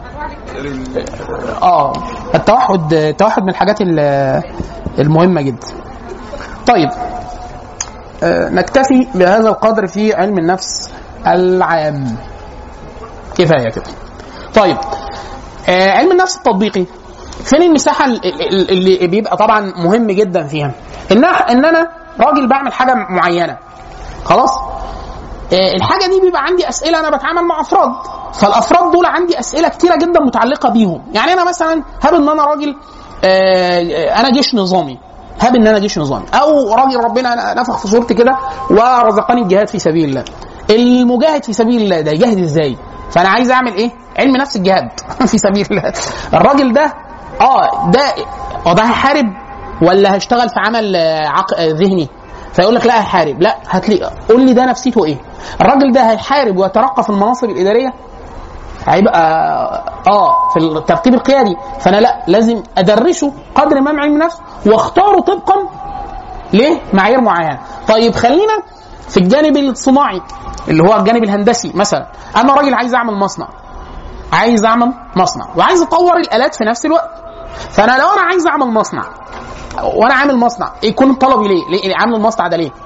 اه التوحد التوحد من الحاجات ال- المهمه جدا طيب آه، نكتفي بهذا القدر في علم النفس العام كفايه كده طيب آه، علم النفس التطبيقي فين المساحه ال- ال- اللي بيبقى طبعا مهم جدا فيها ان ان انا راجل بعمل حاجه معينه خلاص آه، الحاجه دي بيبقى عندي اسئله انا بتعامل مع افراد فالافراد دول عندي اسئله كتيره جدا متعلقه بيهم يعني انا مثلا هاب ان انا راجل آه، آه، انا جيش نظامي هاب ان انا جيش نظامي او راجل ربنا نفخ في صورتي كده ورزقني الجهاد في سبيل الله المجاهد في سبيل الله ده يجاهد ازاي فانا عايز اعمل ايه علم نفس الجهاد في سبيل الله الراجل ده اه ده اه ده هيحارب ولا هيشتغل في عمل آه، عق... آه، ذهني فيقول لك لا هيحارب لا هات لي قول لي ده نفسيته ايه الراجل ده هيحارب ويترقى في المناصب الاداريه هيبقى اه في الترتيب القيادي فانا لا لازم ادرسه قدر ما من علم النفس واختاره طبقا لمعايير معينه طيب خلينا في الجانب الصناعي اللي هو الجانب الهندسي مثلا انا راجل عايز اعمل مصنع عايز اعمل مصنع وعايز اطور الالات في نفس الوقت فانا لو انا عايز اعمل مصنع وانا عامل مصنع يكون طلبي ليه؟ ليه عامل المصنع ده ليه؟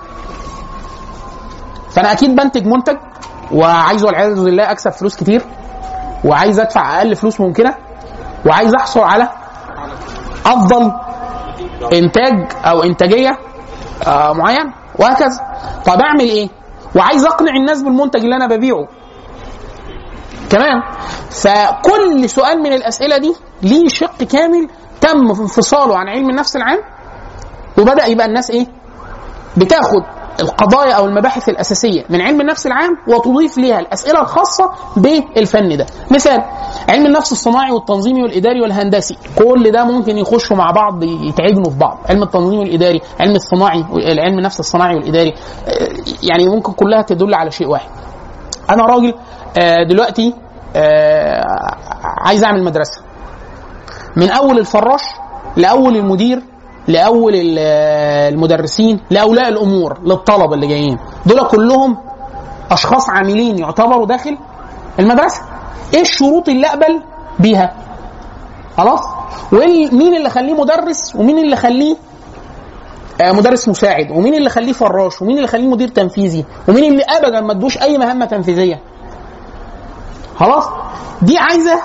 فانا اكيد بنتج منتج وعايز والعياذ بالله اكسب فلوس كتير وعايز ادفع اقل فلوس ممكنه وعايز احصل على افضل انتاج او انتاجيه آه معين وهكذا طب اعمل ايه؟ وعايز اقنع الناس بالمنتج اللي انا ببيعه كمان فكل سؤال من الاسئله دي ليه شق كامل تم انفصاله عن علم النفس العام وبدا يبقى الناس ايه بتاخد القضايا او المباحث الاساسيه من علم النفس العام وتضيف ليها الاسئله الخاصه بالفن ده مثال علم النفس الصناعي والتنظيمي والاداري والهندسي كل ده ممكن يخشوا مع بعض يتعجنوا في بعض علم التنظيم والاداري علم الصناعي علم النفس الصناعي والاداري آه، يعني ممكن كلها تدل على شيء واحد انا راجل آه، دلوقتي آه، عايز اعمل مدرسه من اول الفراش لاول المدير لاول ال- المدرسين لاولياء الامور للطلبه اللي جايين دول كلهم اشخاص عاملين يعتبروا داخل المدرسه ايه الشروط اللي اقبل بيها خلاص ومين اللي خليه مدرس ومين اللي خليه آه، مدرس مساعد ومين اللي خليه فراش ومين اللي خليه مدير تنفيذي ومين اللي ابدا ما ادوش اي مهمه تنفيذيه خلاص دي عايزه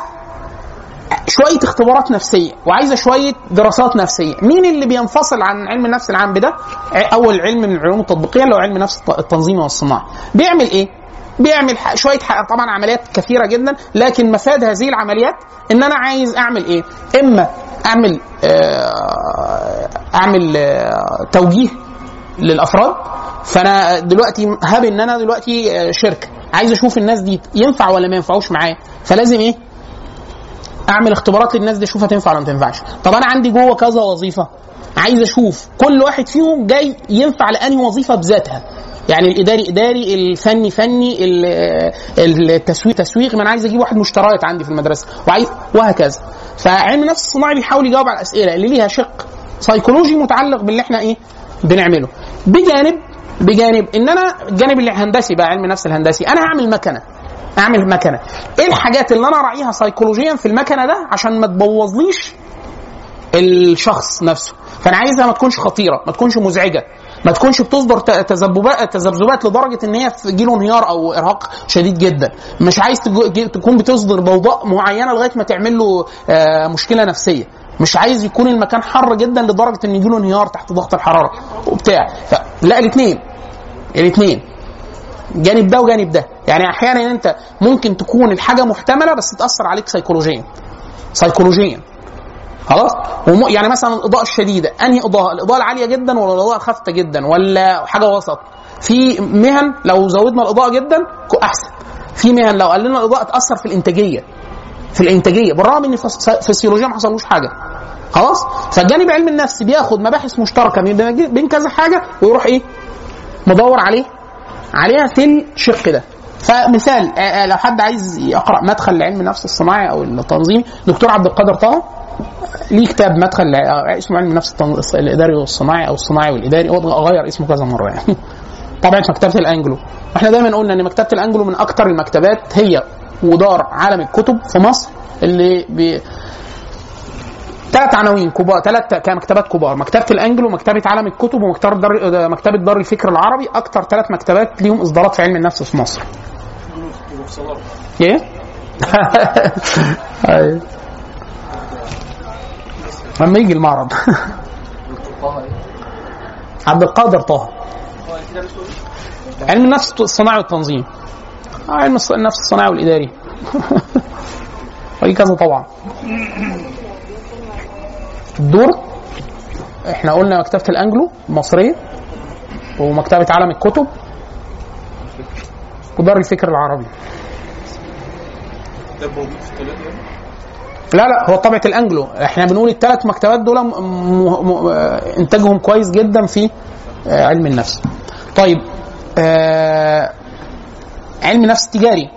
شويه اختبارات نفسيه وعايزه شويه دراسات نفسيه مين اللي بينفصل عن علم النفس العام ده اول علم من العلوم التطبيقيه اللي هو علم النفس التنظيمي والصناعي بيعمل ايه بيعمل ح- شويه ح- طبعا عمليات كثيره جدا لكن مفاد هذه العمليات ان انا عايز اعمل ايه اما اعمل آه، اعمل آه، توجيه للافراد فانا دلوقتي هاب ان انا دلوقتي آه، شركه عايز اشوف الناس دي ينفع ولا ما ينفعوش معايا فلازم ايه اعمل اختبارات للناس دي اشوفها تنفع ولا ما تنفعش طب انا عندي جوه كذا وظيفه عايز اشوف كل واحد فيهم جاي ينفع لانهي وظيفه بذاتها يعني الاداري اداري الفني فني ال- التسويق تسويق ما انا عايز اجيب واحد مشتريات عندي في المدرسه وعايز وهكذا فعلم النفس الصناعي بيحاول يجاوب على الاسئله اللي ليها شق سيكولوجي متعلق باللي احنا ايه بنعمله بجانب بجانب ان انا الجانب الهندسي بقى علم النفس الهندسي انا هعمل مكنه اعمل مكنه ايه الحاجات اللي انا راعيها سيكولوجيا في المكنه ده عشان ما تبوظليش الشخص نفسه فانا عايزها ما تكونش خطيره ما تكونش مزعجه ما تكونش بتصدر ت- تذبذبات تذبذبات لدرجه ان هي في جيله انهيار او ارهاق شديد جدا مش عايز تجو- ج- تكون بتصدر ضوضاء معينه لغايه ما تعمل له آه، مشكله نفسيه مش عايز يكون المكان حر جدا لدرجه ان يجيله انهيار تحت ضغط الحراره وبتاع ف- لا الاثنين الاثنين جانب ده وجانب ده يعني احيانا انت ممكن تكون الحاجه محتمله بس تاثر عليك سيكولوجيا سيكولوجيا خلاص وم... يعني مثلا الاضاءه الشديده انهي اضاءه الاضاءه العاليه جدا ولا الاضاءه الخافته جدا ولا حاجه وسط في مهن لو زودنا الاضاءه جدا كو- احسن في مهن لو قللنا الاضاءه تاثر في الانتاجيه في الانتاجيه بالرغم ان فس- فسيولوجيا ما حصلوش حاجه خلاص فالجانب علم النفس بياخد مباحث مشتركه بين بين كذا حاجه ويروح ايه مدور عليه عليها في الشق ده فمثال آه، آه، لو حد عايز يقرا مدخل لعلم النفس الصناعي او التنظيمي دكتور عبد القادر طه ليه كتاب مدخل لع- آه، اسمه علم النفس التن- الاداري والصناعي او الصناعي والاداري هو غير اسمه كذا مره يعني طبعا مكتبه الانجلو احنا دايما قلنا ان مكتبه الانجلو من اكتر المكتبات هي ودار عالم الكتب في مصر اللي بي ثلاث عناوين كبار ثلاث كمكتبات كبار مكتبه الانجلو مكتبه عالم الكتب ومكتبه دار مكتبه دار الفكر العربي اكتر ثلاث مكتبات ليهم اصدارات في علم النفس في مصر ايه أيوة. لما يجي المعرض عبد القادر طه علم النفس الصناعي والتنظيم آه، علم الص- النفس الصناعي والاداري وليه كذا طبعا الدور احنا قلنا مكتبه الانجلو المصريه ومكتبه عالم الكتب ودار الفكر العربي ده موجود في الثلاثه يعني لا لا هو طبعه الانجلو احنا بنقول الثلاث مكتبات دول م... م... م... آه، انتاجهم كويس جدا في آه، علم النفس طيب آه... علم نفس تجاري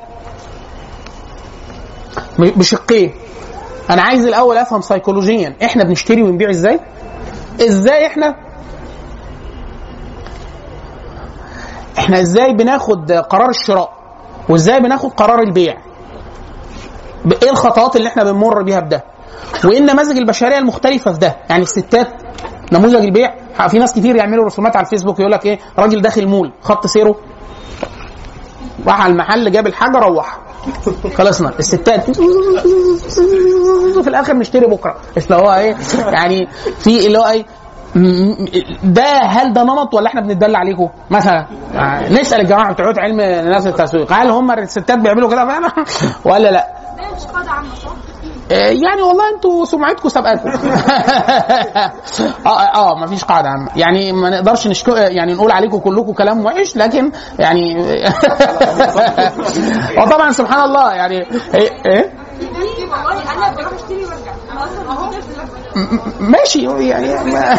م- بشقين انا عايز الاول افهم سيكولوجيا احنا بنشتري ونبيع ازاي ازاي احنا احنا ازاي بناخد قرار الشراء وازاي بناخد قرار البيع ايه الخطوات اللي احنا بنمر بيها بده وايه النماذج البشريه المختلفه في ده يعني الستات نموذج البيع في ناس كتير يعملوا رسومات على الفيسبوك يقول لك ايه راجل داخل مول خط سيره راح على المحل جاب الحاجه روح خلصنا الستات في الاخر نشتري بكره اللي هو ايه يعني في اللي هو ايه م- ده هل ده نمط ولا احنا بنتدلع عليكم مثلا يعني نسال الجماعه بتوع علم الناس التسويق هل هم الستات بيعملوا كده فعلا ولا لا ده مش قاعده عامه صح؟ آه، يعني والله انتوا سمعتكم سابقاكم اه اه ما فيش قاعده عامه يعني ما نقدرش نشكو يعني نقول عليكم كلكم كلام وحش لكن يعني وطبعا سبحان الله يعني ايه, إيه؟ والله انا بروح اشتري وارجع انا اصلا موجوده في اللفه م- ماشي يعني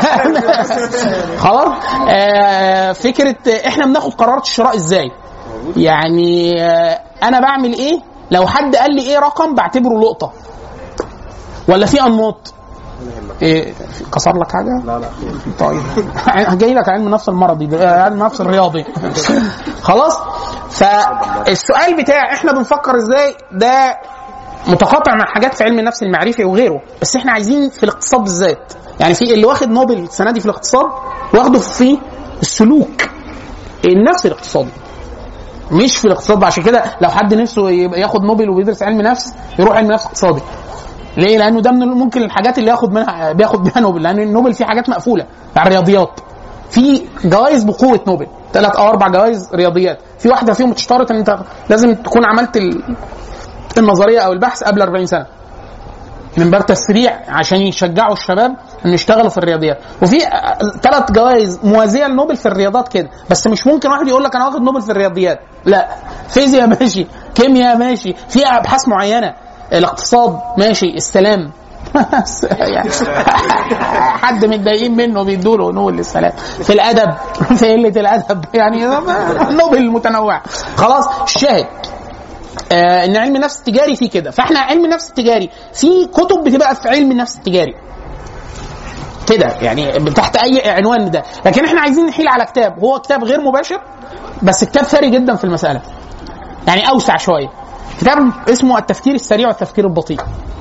خلاص آه فكره احنا بناخد قرارات الشراء ازاي يعني آه انا بعمل ايه لو حد قال لي ايه رقم بعتبره لقطه ولا في انماط إيه كسر لك حاجه؟ لا لا طيب جاي لك علم نفس المرضي ده، علم نفس الرياضي خلاص فالسؤال بتاع احنا بنفكر ازاي ده متقاطع مع حاجات في علم النفس المعرفي وغيره بس احنا عايزين في الاقتصاد بالذات يعني في اللي واخد نوبل السنه دي في الاقتصاد واخده في السلوك النفس الاقتصادي مش في الاقتصاد عشان كده لو حد نفسه يبقى ياخد نوبل وبيدرس علم نفس يروح علم نفس اقتصادي ليه؟ لانه ده من ممكن الحاجات اللي ياخد منها بياخد بيها نوبل لان النوبل فيه حاجات مقفوله على الرياضيات في جوائز بقوه نوبل ثلاث او اربع جوائز رياضيات في واحده فيهم تشترط ان انت لازم تكون عملت ال- النظريه او البحث قبل 40 سنه من باب تسريع عشان يشجعوا الشباب ان يشتغلوا في الرياضيات وفي ثلاث جوائز موازيه لنوبل في الرياضات كده بس مش ممكن واحد يقول لك انا واخد نوبل في الرياضيات لا فيزياء ماشي كيمياء ماشي في ابحاث معينه الاقتصاد ماشي السلام يعني حد متضايقين منه بيدوا له نوبل للسلام في الادب في قله الادب يعني نوبل متنوع خلاص الشاهد آه ان علم النفس التجاري فيه كده فاحنا علم النفس التجاري في كتب بتبقى في علم النفس التجاري كده يعني تحت اي عنوان ده لكن احنا عايزين نحيل على كتاب هو كتاب غير مباشر بس كتاب ثري جدا في المساله يعني اوسع شويه كتاب اسمه التفكير السريع والتفكير البطيء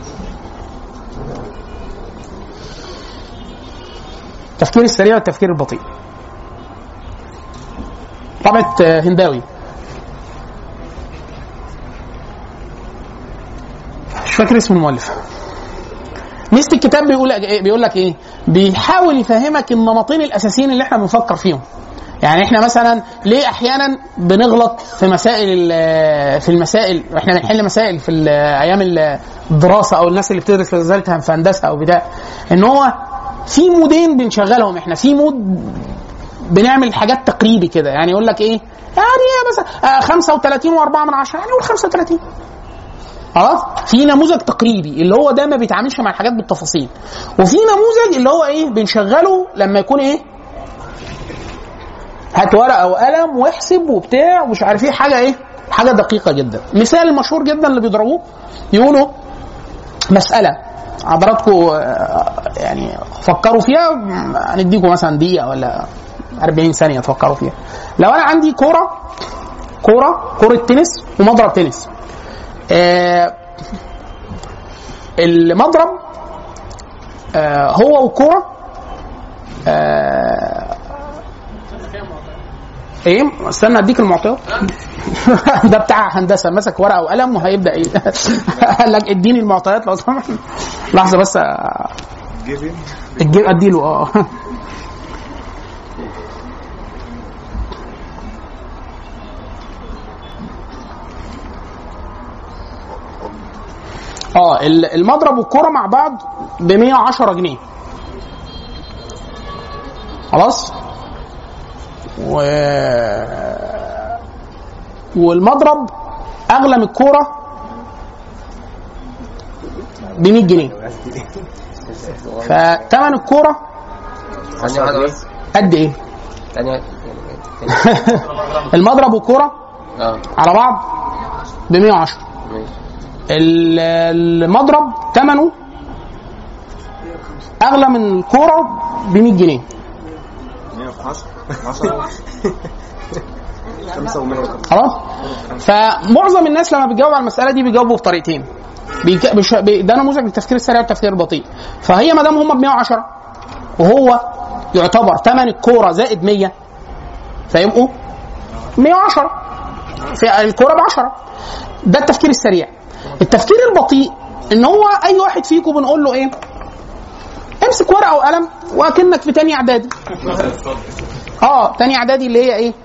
التفكير السريع والتفكير البطيء طبعة آه، هنداوي مش فاكر اسم المؤلف ميزه الكتاب بيقول لك ايه بيقول لك ايه بيحاول يفهمك النمطين الاساسيين اللي احنا بنفكر فيهم يعني احنا مثلا ليه احيانا بنغلط في مسائل ال- في المسائل احنا بنحل مسائل في ال- ايام الدراسه او الناس اللي بتدرس رسالتها في هندسه او بتاع ان هو في مودين بنشغلهم احنا في مود بنعمل حاجات تقريبي كده يعني يقول لك ايه يعني مثلا آه، 35 و4 من 10 يعني قول 35 خلاص في نموذج تقريبي اللي هو ده ما بيتعاملش مع الحاجات بالتفاصيل وفي نموذج اللي هو ايه بنشغله لما يكون ايه هات ورقه وقلم واحسب وبتاع ومش عارف ايه حاجه ايه حاجه دقيقه جدا مثال المشهور جدا اللي بيضربوه يقولوا مساله حضراتكم آه، يعني فكروا فيها م- هنديكم مثلا دقيقه ولا 40 ثانيه تفكروا فيها لو انا عندي كوره كوره كوره تنس ومضرب تنس آه المضرب آه هو والكوره آه ايه استنى اديك المعطيات ده بتاع هندسه مسك ورقه وقلم وهيبدا ايه قال لك اديني المعطيات لو سمحت لحظه بس آه، جيفين الجيب اديله اه اه ال- المضرب والكرة مع بعض ب 110 جنيه خلاص و والمضرب اغلى من الكوره ب 100 جنيه فتمن الكوره ثانية واحدة بس قد ايه؟ ثانية المضرب والكوره اه على بعض ب 110 ماشي ال- المضرب ثمنه اغلى من الكوره ب 100 جنيه 110 10 5 و150 خلاص فمعظم الناس لما بيجاوب على المساله دي بيجاوبوا بطريقتين بيك... بش... بي... ده نموذج للتفكير السريع والتفكير البطيء فهي ما دام هم ب 110 وهو يعتبر ثمن الكوره زائد 100 فيبقوا 110 في الكوره ب 10 ده التفكير السريع التفكير البطيء ان هو اي واحد فيكم بنقول له ايه امسك ورقه وقلم واكنك في تاني اعدادي اه تاني اعدادي اللي هي ايه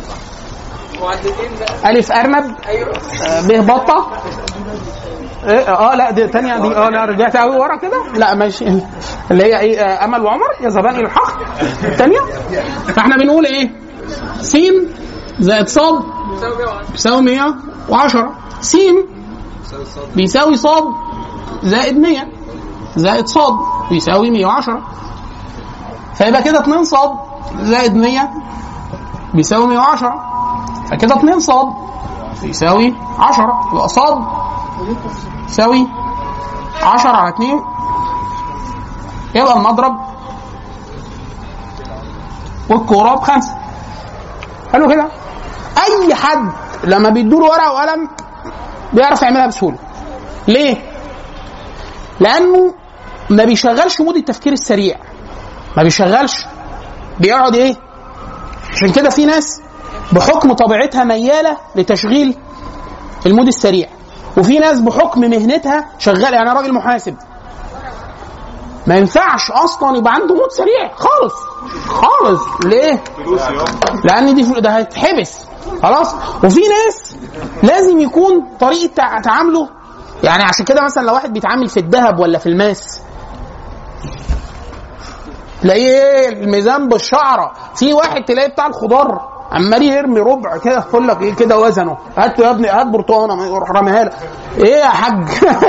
الف ارنب آه، ب بطه إيه اه لا دي تانية دي اه لا رجعت قوي ورا كده لا ماشي اللي هي ايه آه، امل وعمر يذهبان الى الحق الثانيه فاحنا بنقول ايه س زائد صاد بيساوي 110 س بيساوي صاد زائد 100 زائد صاد بيساوي 110 فيبقى كده 2 صاد زائد 100 بيساوي 110 فكده 2 صاد بيساوي 10 يبقى صاد يساوي 10 على 2 يبقى المضرب والكوره بخمسه حلو كده اي حد لما بيدوله ورقه وقلم بيعرف يعملها بسهوله ليه لانه ما بيشغلش مود التفكير السريع ما بيشغلش بيقعد ايه عشان كده في ناس بحكم طبيعتها مياله لتشغيل المود السريع وفي ناس بحكم مهنتها شغال يعني راجل محاسب ما ينفعش اصلا يبقى عنده مود سريع خالص خالص ليه؟ فلوس يوم لان دي فل- ده هيتحبس خلاص وفي ناس لازم يكون طريقه تع- تعامله يعني عشان كده مثلا لو واحد بيتعامل في الذهب ولا في الماس تلاقيه الميزان بالشعره في واحد تلاقيه بتاع الخضار عمال يرمي ربع كده يقول لك ايه كده وزنه هات يا ابني هات برتقانه يروح راميها لك ايه يا حاج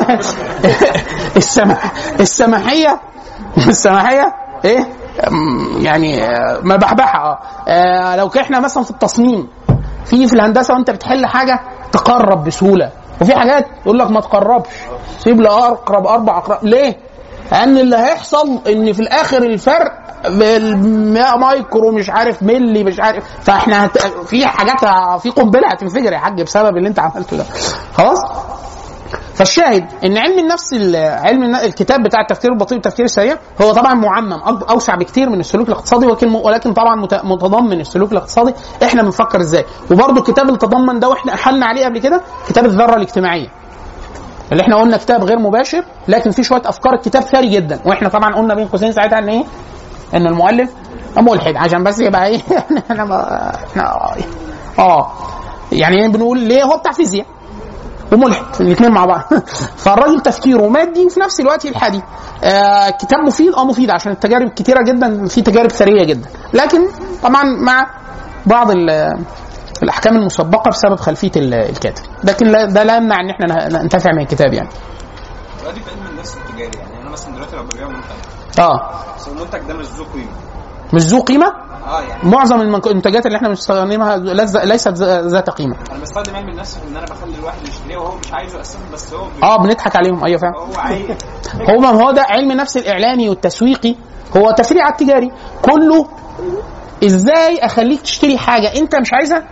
السماح السماحيه السماحيه ايه أم، يعني آه، مبحبحه اه آه، لو احنا مثلا في التصميم في في الهندسه وانت بتحل حاجه تقرب بسهوله وفي حاجات يقول لك ما تقربش سيب لاقرب اربع اقرب ليه؟ لان اللي هيحصل ان في الاخر الفرق بالمية مايكرو مش عارف ملي مش عارف فاحنا هت... في حاجات ه- في قنبله هتنفجر يا حاج بسبب اللي انت عملته ده خلاص فالشاهد ان علم النفس ال- علم الن- الكتاب بتاع التفكير البطيء والتفكير السريع هو طبعا معمم أك- اوسع بكتير من السلوك الاقتصادي ولكن ولكن طبعا مت- متضمن السلوك الاقتصادي احنا بنفكر ازاي وبرده الكتاب اللي تضمن ده واحنا احلنا عليه قبل كده كتاب الذره الاجتماعيه اللي احنا قلنا كتاب غير مباشر لكن فيه شويه افكار الكتاب ثري جدا واحنا طبعا قلنا بين قوسين ساعتها ان ايه ان المؤلف ملحد عشان بس يبقى ايه احنا ما احنا اه يعني بنقول ليه هو بتاع فيزياء وملحد الاثنين مع بعض فالراجل تفكيره مادي وفي نفس الوقت الحادي آه كتاب مفيد اه مفيد عشان التجارب كتيره جدا في تجارب ثريه جدا لكن طبعا مع بعض ال- الاحكام المسبقه بسبب خلفيه ال- الكاتب لكن لا ده لا يمنع ان احنا ن- ننتفع من الكتاب يعني دلوقتي في علم النفس التجاري يعني انا مثلا دلوقتي لو ببيع منتج اه بس المنتج ده مش ذو قيمه مش ذو قيمه اه يعني معظم المنتجات اللي احنا بنستخدمها لز- ليست ذ- ذات قيمه انا بستخدم علم النفس في ان انا بخلي الواحد يشتريه وهو مش عايزه اساسا بس هو بي- اه بنضحك عليهم ايوه فعلا هو عايز هو ما هو ده علم النفس الاعلامي والتسويقي هو تفريع التجاري كله ازاي اخليك تشتري حاجه انت مش عايزها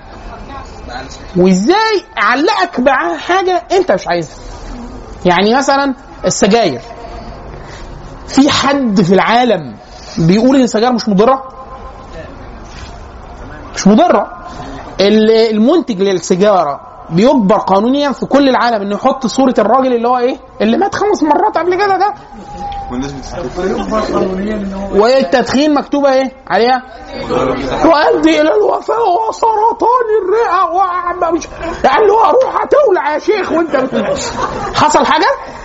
وازاي اعلقك بحاجه انت مش عايزها يعني مثلا السجاير في حد في العالم بيقول ان السجاير مش مضره مش مضره ال- المنتج للسيجاره بيجبر قانونيا في كل العالم انه يحط صوره الراجل اللي هو ايه اللي مات خمس مرات قبل كده ده والناس بتستخدم والتدخين مكتوبه ايه عليها يؤدي الى الوفاه وسرطان الرئه وعم- مش قال له روح هتولع يا شيخ وانت حصل حاجه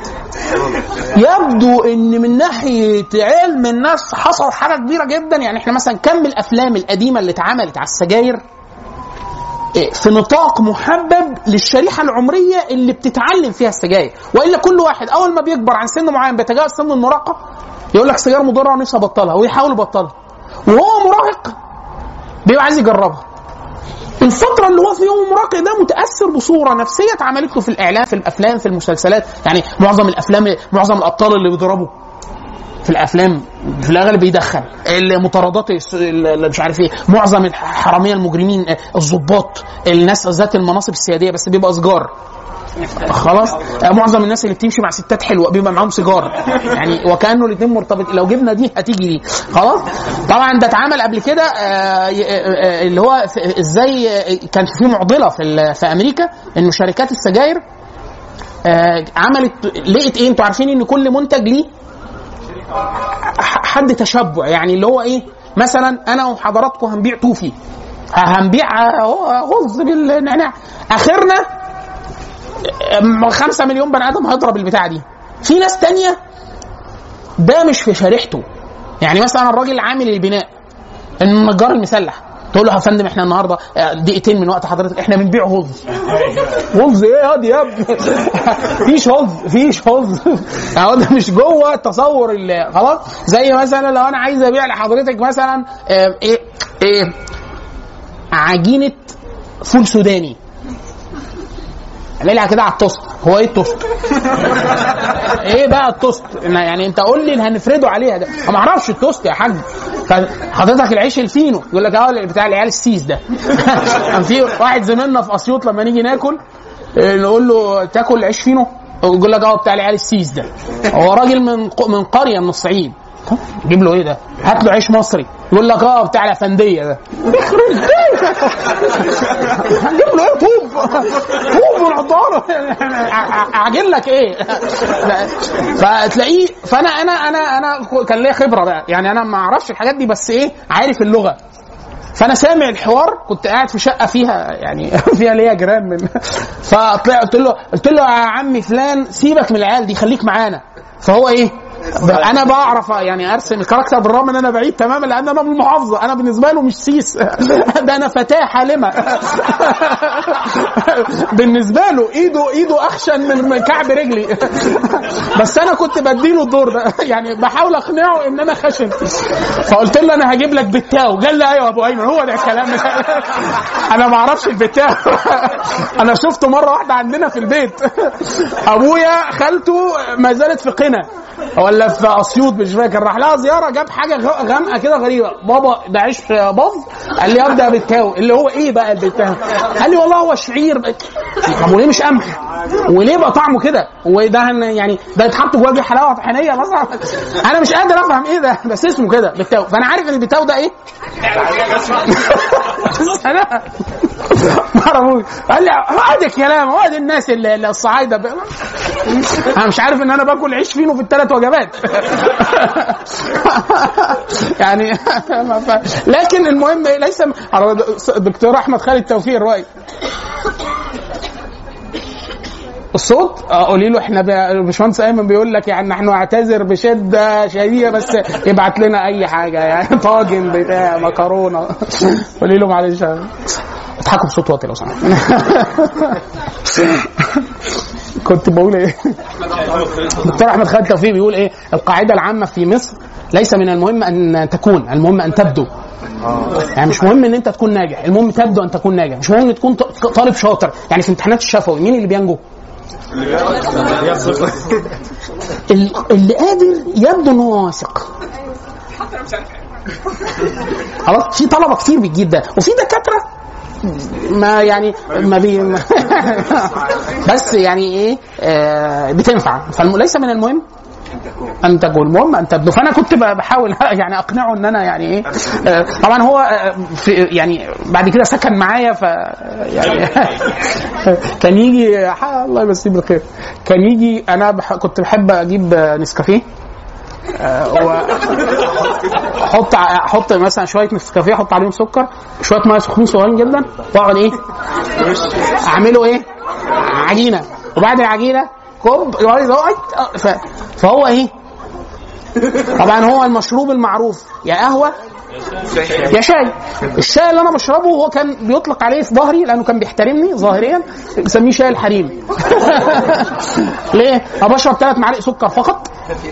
يبدو ان من ناحيه علم النفس حصل حاجه كبيره جدا يعني احنا مثلا كم الافلام القديمه اللي اتعملت على السجاير إيه، في نطاق محبب للشريحه العمريه اللي بتتعلم فيها السجاير والا كل واحد اول ما بيكبر عن سن معين بيتجاوز سن المراهقه يقول لك السجاير مضره ونفسي ابطلها ويحاول يبطلها وهو مراهق بيبقى عايز يجربها الفترة اللي هو فيها هو مراهق ده متأثر بصورة نفسية اتعملت له في الإعلام في الأفلام في المسلسلات يعني معظم الأفلام معظم الأبطال اللي بيضربوا في الافلام في الاغلب بيدخن المطاردات الس- اللي مش عارف ايه معظم الحراميه المجرمين آه، الضباط الناس ذات المناصب السياديه بس بيبقى سجار خلاص آه، معظم الناس اللي بتمشي مع ستات حلوه بيبقى معاهم سيجار يعني وكانه الاثنين مرتبط لو جبنا دي هتيجي دي خلاص طبعا ده اتعمل قبل كده آه، ي- آه، آه، اللي هو في- ازاي آه، كان في معضله في ال- في امريكا انه شركات السجاير آه، عملت لقيت ايه انتوا عارفين ان كل منتج ليه ح- حد تشبع يعني اللي هو ايه مثلا انا وحضراتكم هنبيع توفي ه- هنبيع آه، غز بالنعناع اخرنا آه، خمسة مليون بني ادم هيضرب البتاعه دي في ناس تانية ده مش في شريحته يعني مثلا الراجل عامل البناء النجار المسلح تقول له يا فندم احنا النهارده آه، دقيقتين من وقت حضرتك احنا بنبيع غز غز ايه ياض يا ابني فيش غز فيش غز اهو ده مش جوه التصور اللي خلاص زي مثلا لو انا عايز ابيع لحضرتك مثلا آه، ايه ايه عجينه فول سوداني اعملها كده على التوست هو ايه التوست؟ ايه بقى التوست؟ إن- يعني انت قول لي اللي هنفرده عليها ده أنا ما اعرفش التوست يا حاج حضرتك العيش الفينو يقول لك اه بتاع العيال السيس ده كان في واحد زميلنا في اسيوط لما نيجي ناكل آه، نقول له تاكل عيش فينو يقول لك اه بتاع العيال السيس ده هو راجل من ق- من قريه من الصعيد طب جيب له ايه ده؟ هات له عيش مصري يقول لك اه بتاع الافنديه ده يخرب بيتك هنجيب له ايه طوب طوب ونحطه اعجن لك ايه لا، فتلاقيه فانا انا انا انا كان ليا خبره بقى يعني انا ما اعرفش الحاجات دي بس ايه عارف اللغه فانا سامع الحوار كنت قاعد في شقه فيها يعني فيها ليا جيران من فطلع قلت له قلت له يا عمي فلان سيبك من العيال دي خليك معانا فهو ايه ب- انا بعرف يعني ارسم الكاركتر بالرغم ان انا بعيد تماما لان انا من المحافظه انا بالنسبه له مش سيس ده انا فتاه حالمه بالنسبه له ايده ايده اخشن من من كعب رجلي بس انا كنت بديله الدور ده يعني بحاول اقنعه ان انا خشن فقلت له انا هجيب لك بتاو قال لي ايوه يا ابو ايمن هو ده الكلام انا ما اعرفش البتاو انا شفته مره واحده عندنا في البيت ابويا خالته ما زالت في قنا ولا في اسيوط مش فاكر راح لها زياره جاب حاجه غ- غامقه كده غريبه بابا ده عيش باظ قال لي ابدا بالتاو اللي هو ايه بقى البتاو قال لي والله هو شعير طب وليه مش قمح وليه بقى طعمه كده وده هن- يعني ده يتحط جواه حلاوه طحينيه مثلا انا مش قادر افهم ايه ده بس اسمه كده بالتاو فانا عارف ان البتاو ده ايه انا ما اعرفوش قال لي هو ده الكلام هو ده الناس اللي اللي الصعايده ب- انا مش عارف ان انا باكل عيش فينو في الثلاث وجبات يعني ما ف- لكن المهم ليس الدكتور احمد خالد توفيق الرأي الصوت اه قولي له احنا ب- باشمهندس ايمن بيقول لك يعني نحن نعتذر بشده شديده بس يبعت لنا اي حاجه يعني طاجن بتاع مكرونه قولي له معلش اضحكوا بصوت واطي لو سمحت كنت بقول ايه دكتور احمد خالد توفيق بيقول ايه القاعده العامه في مصر ليس من المهم ان تكون المهم ان تبدو يعني مش مهم ان انت تكون ناجح المهم تبدو ان تكون ناجح مش مهم ان تكون ط- طالب شاطر يعني في امتحانات الشفوي مين اللي بينجو ال- اللي قادر يبدو ان هو واثق خلاص في طلبه كتير بتجيب ده وفي دكاتره ما يعني ما بي بس يعني ايه آه بتنفع فليس من المهم ان تكون المهم ان تبدو فانا كنت ب- بحاول يعني اقنعه ان انا يعني ايه آه، طبعا هو آه، في يعني بعد كده سكن معايا ف يعني كان يجي ح- الله يمسيه بالخير كان يجي انا بح كنت بحب اجيب آه، نسكافيه آه، و- احط ع- احط مثلا شويه نسكافيه احط عليهم سكر شويه ميه سخنين صغيرين جدا واقعد ايه اعمله ايه عجينه وبعد العجينه كوب يقعد يزوق- ف- فهو ايه طبعا هو المشروب المعروف يا قهوه يا شاي الشاي اللي انا بشربه هو كان بيطلق عليه في ظهري لانه كان بيحترمني ظاهريا بيسميه شاي الحريم ليه؟ انا بشرب ثلاث معالق سكر فقط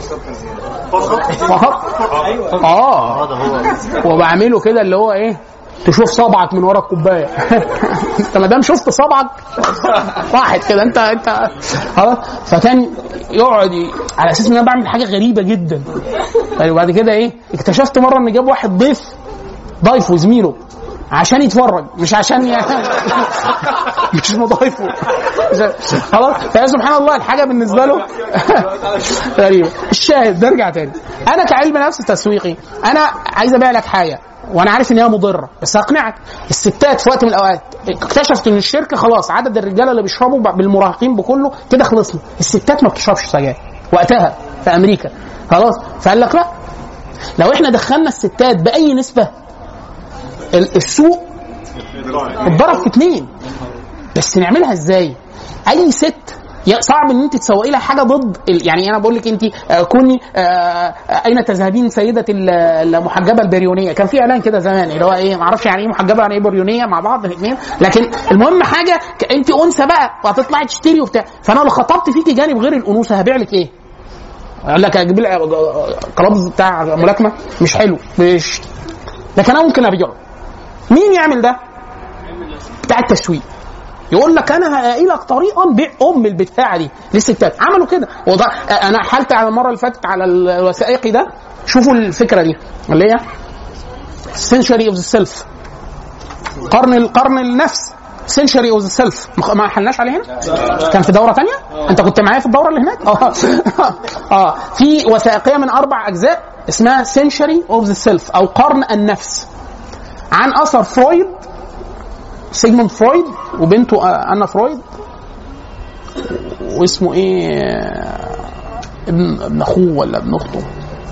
فقط اه وبعمله كده اللي هو ايه تشوف صبعك من ورا الكوبايه انت ما دام شفت صبعك راحت كده انت انت خلاص فكان يقعد ي- على اساس ان انا بعمل حاجه غريبه جدا طيب وبعد كده ايه اكتشفت مره ان جاب واحد ضيف ضيفه زميله عشان يتفرج مش عشان ي... مش مضايفه عشان- خلاص فيا سبحان الله الحاجه بالنسبه له غريبه الشاهد نرجع تاني انا كعلم نفس تسويقي انا عايز ابيع لك حاجه وانا عارف ان هي مضره بس هقنعك الستات في وقت من الاوقات اكتشفت ان الشركه خلاص عدد الرجاله اللي بيشربوا ب- بالمراهقين بكله كده خلصنا الستات ما بتشربش سجاير وقتها في امريكا خلاص فقال لك لا لو احنا دخلنا الستات باي نسبه ال- السوق اتضرب في اتنين بس نعملها ازاي؟ اي ست يا- صعب ان انت تسوقي لها حاجه ضد ال- يعني انا بقول لك انت آه، كوني آه، آه، اين تذهبين سيده ال- المحجبه البريونيه كان في اعلان كده زمان اللي هو ايه ما اعرفش يعني ايه محجبه يعني ايه بريونيه مع بعض الاثنين لكن المهم حاجه ك- انت انثى بقى وهتطلعي تشتري وبتاع فانا لو خطبت فيكي جانب غير الانوثه هبيع لك ايه؟ اقول لك اجيب لك قلابز بتاع ملاكمه مش حلو مش لكن انا ممكن ابيعه مين يعمل ده؟ بتاع التسويق يقول لك انا هلاقي لك طريقه نبيع ام البتاعه دي للستات عملوا كده وده انا حالت على المره اللي فاتت على الوثائقي ده شوفوا الفكره دي اللي هي سنشري اوف ذا سيلف قرن القرن النفس سنشري اوف ذا سيلف ما حلناش عليه هنا كان في دوره تانية انت كنت معايا في الدوره اللي هناك اه اه في وثائقيه من اربع اجزاء اسمها سنشري اوف ذا سيلف او قرن النفس عن اثر فرويد سيجموند فرويد وبنته آه، انا فرويد واسمه ايه آه، ابن ابن اخوه ولا ابن اخته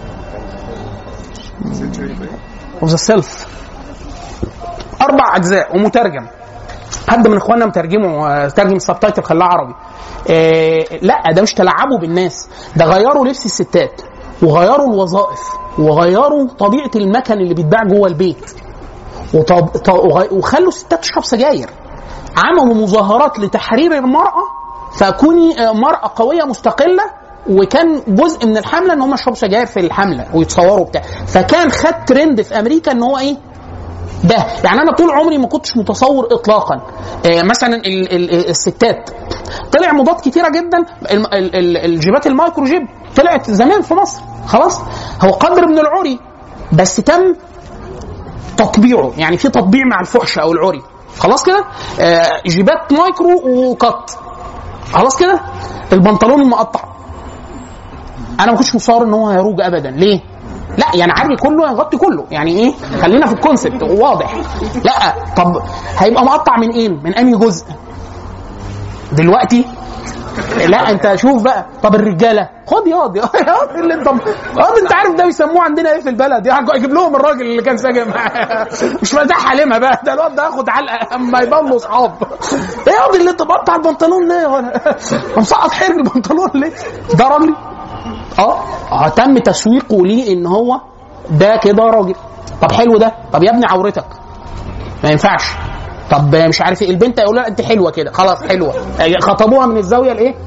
اوف ذا سيلف اربع اجزاء ومترجم حد من اخواننا مترجمه آه، ترجم السبتايتل خلاه عربي آه لا ده مش تلعبوا بالناس ده غيروا لبس الستات وغيروا الوظائف وغيروا طبيعه المكن اللي بيتباع جوه البيت وطب... ط- وغ- وخلوا الستات تشرب سجاير عملوا مظاهرات لتحرير المرأة فكوني آه، مرأة قوية مستقلة وكان جزء من الحملة ان هم يشربوا سجاير في الحملة ويتصوروا بتاع فكان خد ترند في امريكا ان هو ايه ده يعني انا طول عمري ما كنتش متصور اطلاقا آه مثلا ال ال الستات طلع موضات كتيره جدا ال ال ال الجيبات المايكرو جيب طلعت زمان في مصر خلاص هو قدر من العري بس تم تطبيعه يعني في تطبيع مع الفحش او العري خلاص كده آه جيبات مايكرو وقط خلاص كده البنطلون المقطع انا ما كنتش متصور ان هو هيروج ابدا ليه لا يعني عري كله يغطي كله يعني ايه خلينا في الكونسبت واضح لا طب هيبقى مقطع من ايه من انهي جزء دلوقتي لا انت شوف بقى طب الرجاله خد ياض ياض اللي انت ياض انت عارف ده بيسموه عندنا ايه في البلد يعني اجيب لهم الراجل اللي كان ساجن معاه مش مزاح حالمها بقى ده الواد ده ياخد علقه اما يبان له اصحاب ايه ياض اللي انت مقطع البنطلون ليه ولا مسقط حير البنطلون ليه ده راجل اه اه تم تسويقه ليه ان هو ده كده راجل طب حلو ده طب يا ابني عورتك ما ينفعش طب مش عارف ايه البنت يقول لها انت حلوه كده خلاص حلوه خطبوها من الزاويه الايه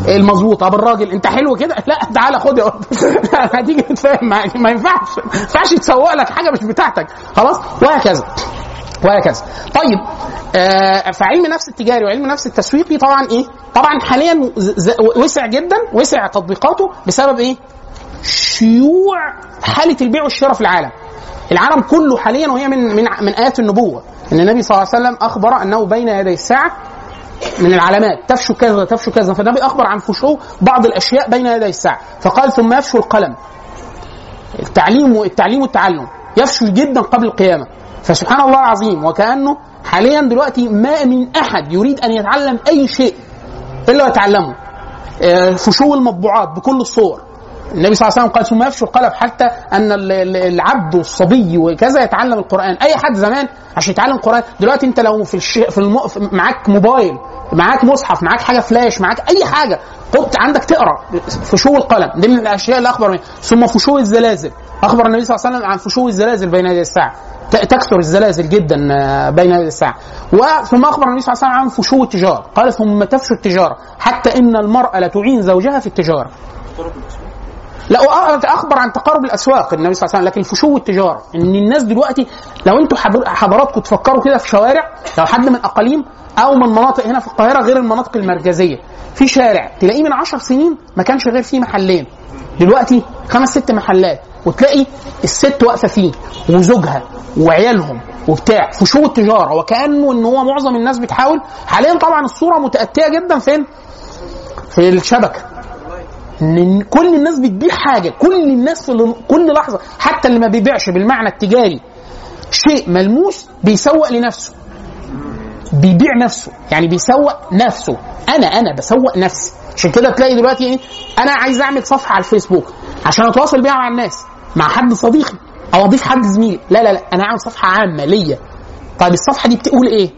المظبوط طب الراجل انت حلو كده لا تعالى خد يا هتيجي تتفاهم معاك ما ينفعش ما ينفعش تسوق لك حاجه مش بتاعتك خلاص وهكذا وهكذا طيب آه فعلم النفس التجاري وعلم النفس التسويقي طبعا ايه طبعا حاليا ز- ز- وسع جدا وسع تطبيقاته بسبب ايه شيوع حاله البيع والشراء في العالم العالم كله حاليا وهي من من من ايات النبوه ان النبي صلى الله عليه وسلم اخبر انه بين يدي الساعه من العلامات تفشو كذا تفشو كذا فالنبي اخبر عن فشو بعض الاشياء بين يدي الساعه فقال ثم يفشو القلم التعليم التعليم والتعلم يفشو جدا قبل القيامه فسبحان الله العظيم وكانه حاليا دلوقتي ما من احد يريد ان يتعلم اي شيء الا يتعلمه آه، فشو المطبوعات بكل الصور النبي صلى الله عليه وسلم قال ثم يفشو القلم حتى ان ال- ال- العبد والصبي وكذا يتعلم القران اي حد زمان عشان يتعلم القران دلوقتي انت لو في الش... في الم... في- معاك موبايل معاك مصحف معاك حاجه فلاش معاك اي حاجه قلت عندك تقرا فشو القلم دي من الاشياء اللي اخبر منها ثم فشو الزلازل اخبر النبي صلى الله عليه وسلم عن فشو الزلازل بين يدي الساعه ت- تكثر الزلازل جدا آه، بين يدي الساعه وثم اخبر النبي صلى الله عليه وسلم عن فشو التجاره قال ثم تفشو التجاره حتى ان المراه لتعين زوجها في التجاره لا وأ- اخبر عن تقارب الاسواق النبي صلى الله عليه وسلم لكن فشو التجاره ان الناس دلوقتي لو انتوا حضر- حضراتكم تفكروا كده في شوارع لو حد من اقاليم او من مناطق هنا في القاهره غير المناطق المركزيه في شارع تلاقيه من عشر سنين ما كانش غير فيه محلين دلوقتي خمس ست محلات وتلاقي الست واقفه فيه وزوجها وعيالهم وبتاع فشو التجاره وكانه ان هو معظم الناس بتحاول حاليا طبعا الصوره متاتيه جدا فين؟ في الشبكه ان كل الناس بتبيع حاجه كل الناس في ال- كل لحظه حتى اللي ما بيبيعش بالمعنى التجاري شيء ملموس بيسوق لنفسه بيبيع نفسه يعني بيسوق نفسه انا انا بسوق نفسي عشان كده تلاقي دلوقتي ايه انا عايز اعمل صفحه على الفيسبوك عشان اتواصل بيها مع الناس مع حد صديقي او اضيف حد زميلي لا لا لا انا اعمل صفحه عامه ليا طيب الصفحه دي بتقول ايه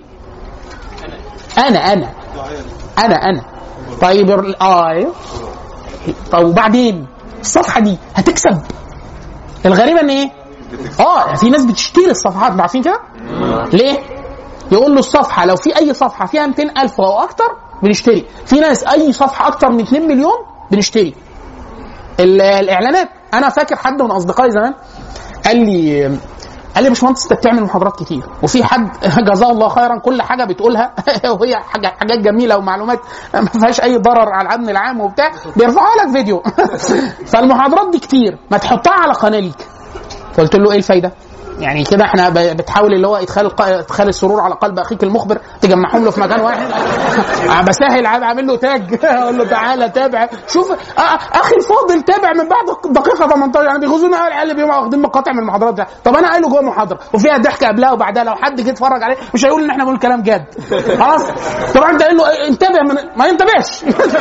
انا انا انا انا طيب ال- اه ايوه طب وبعدين الصفحه دي هتكسب الغريبه ان ايه اه في ناس بتشتري الصفحات عارفين كده ليه يقول له الصفحه لو في اي صفحه فيها 200 الف او اكتر بنشتري في ناس اي صفحه اكتر من 2 مليون بنشتري ال- الاعلانات انا فاكر حد من اصدقائي زمان قال لي قال لي يا باشمهندس انت بتعمل محاضرات كتير وفي حد جزاه الله خيرا كل حاجه بتقولها وهي حاجة حاجات جميله ومعلومات ما فيهاش اي ضرر على الامن العام وبتاع بيرفعها لك فيديو فالمحاضرات دي كتير ما تحطها على قناه ليك فقلت له ايه الفايده؟ يعني كده احنا ب- بتحاول اللي هو ادخال الق- ادخال السرور على قلب اخيك المخبر تجمعهم له في مكان واحد بسهل عاد عامل له تاج اقول له تعالى تابع شوف آه، اخي الفاضل تابع من بعد دقيقه 18 يعني بيغزونا العيال اللي بيبقوا واخدين مقاطع من المحاضرات ده طب انا قايله جوه محاضره وفيها ضحك قبلها وبعدها لو حد جه اتفرج عليه مش هيقول ان احنا بنقول كلام جد خلاص طبعا انت قايل له إيه، انتبه من ما ينتبهش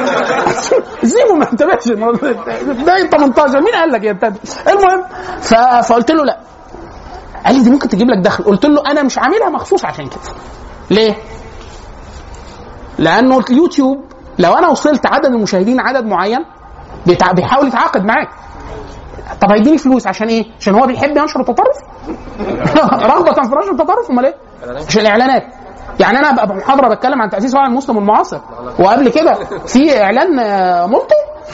سيبه ما ينتبهش ده 18 مين قال لك ينتبه المهم ف... فقلت له لا قال لي دي ممكن تجيب لك دخل قلت له انا مش عاملها مخصوص عشان كده ليه لانه اليوتيوب لو انا وصلت عدد المشاهدين عدد معين بيتع... بيحاول يتعاقد معاك طب هيديني فلوس عشان ايه عشان هو بيحب ينشر التطرف رغبه في نشر التطرف امال ايه عشان الاعلانات يعني انا ابقى بمحاضره بتكلم عن تاسيس وعي المسلم المعاصر وقبل كده في اعلان آه، ملطي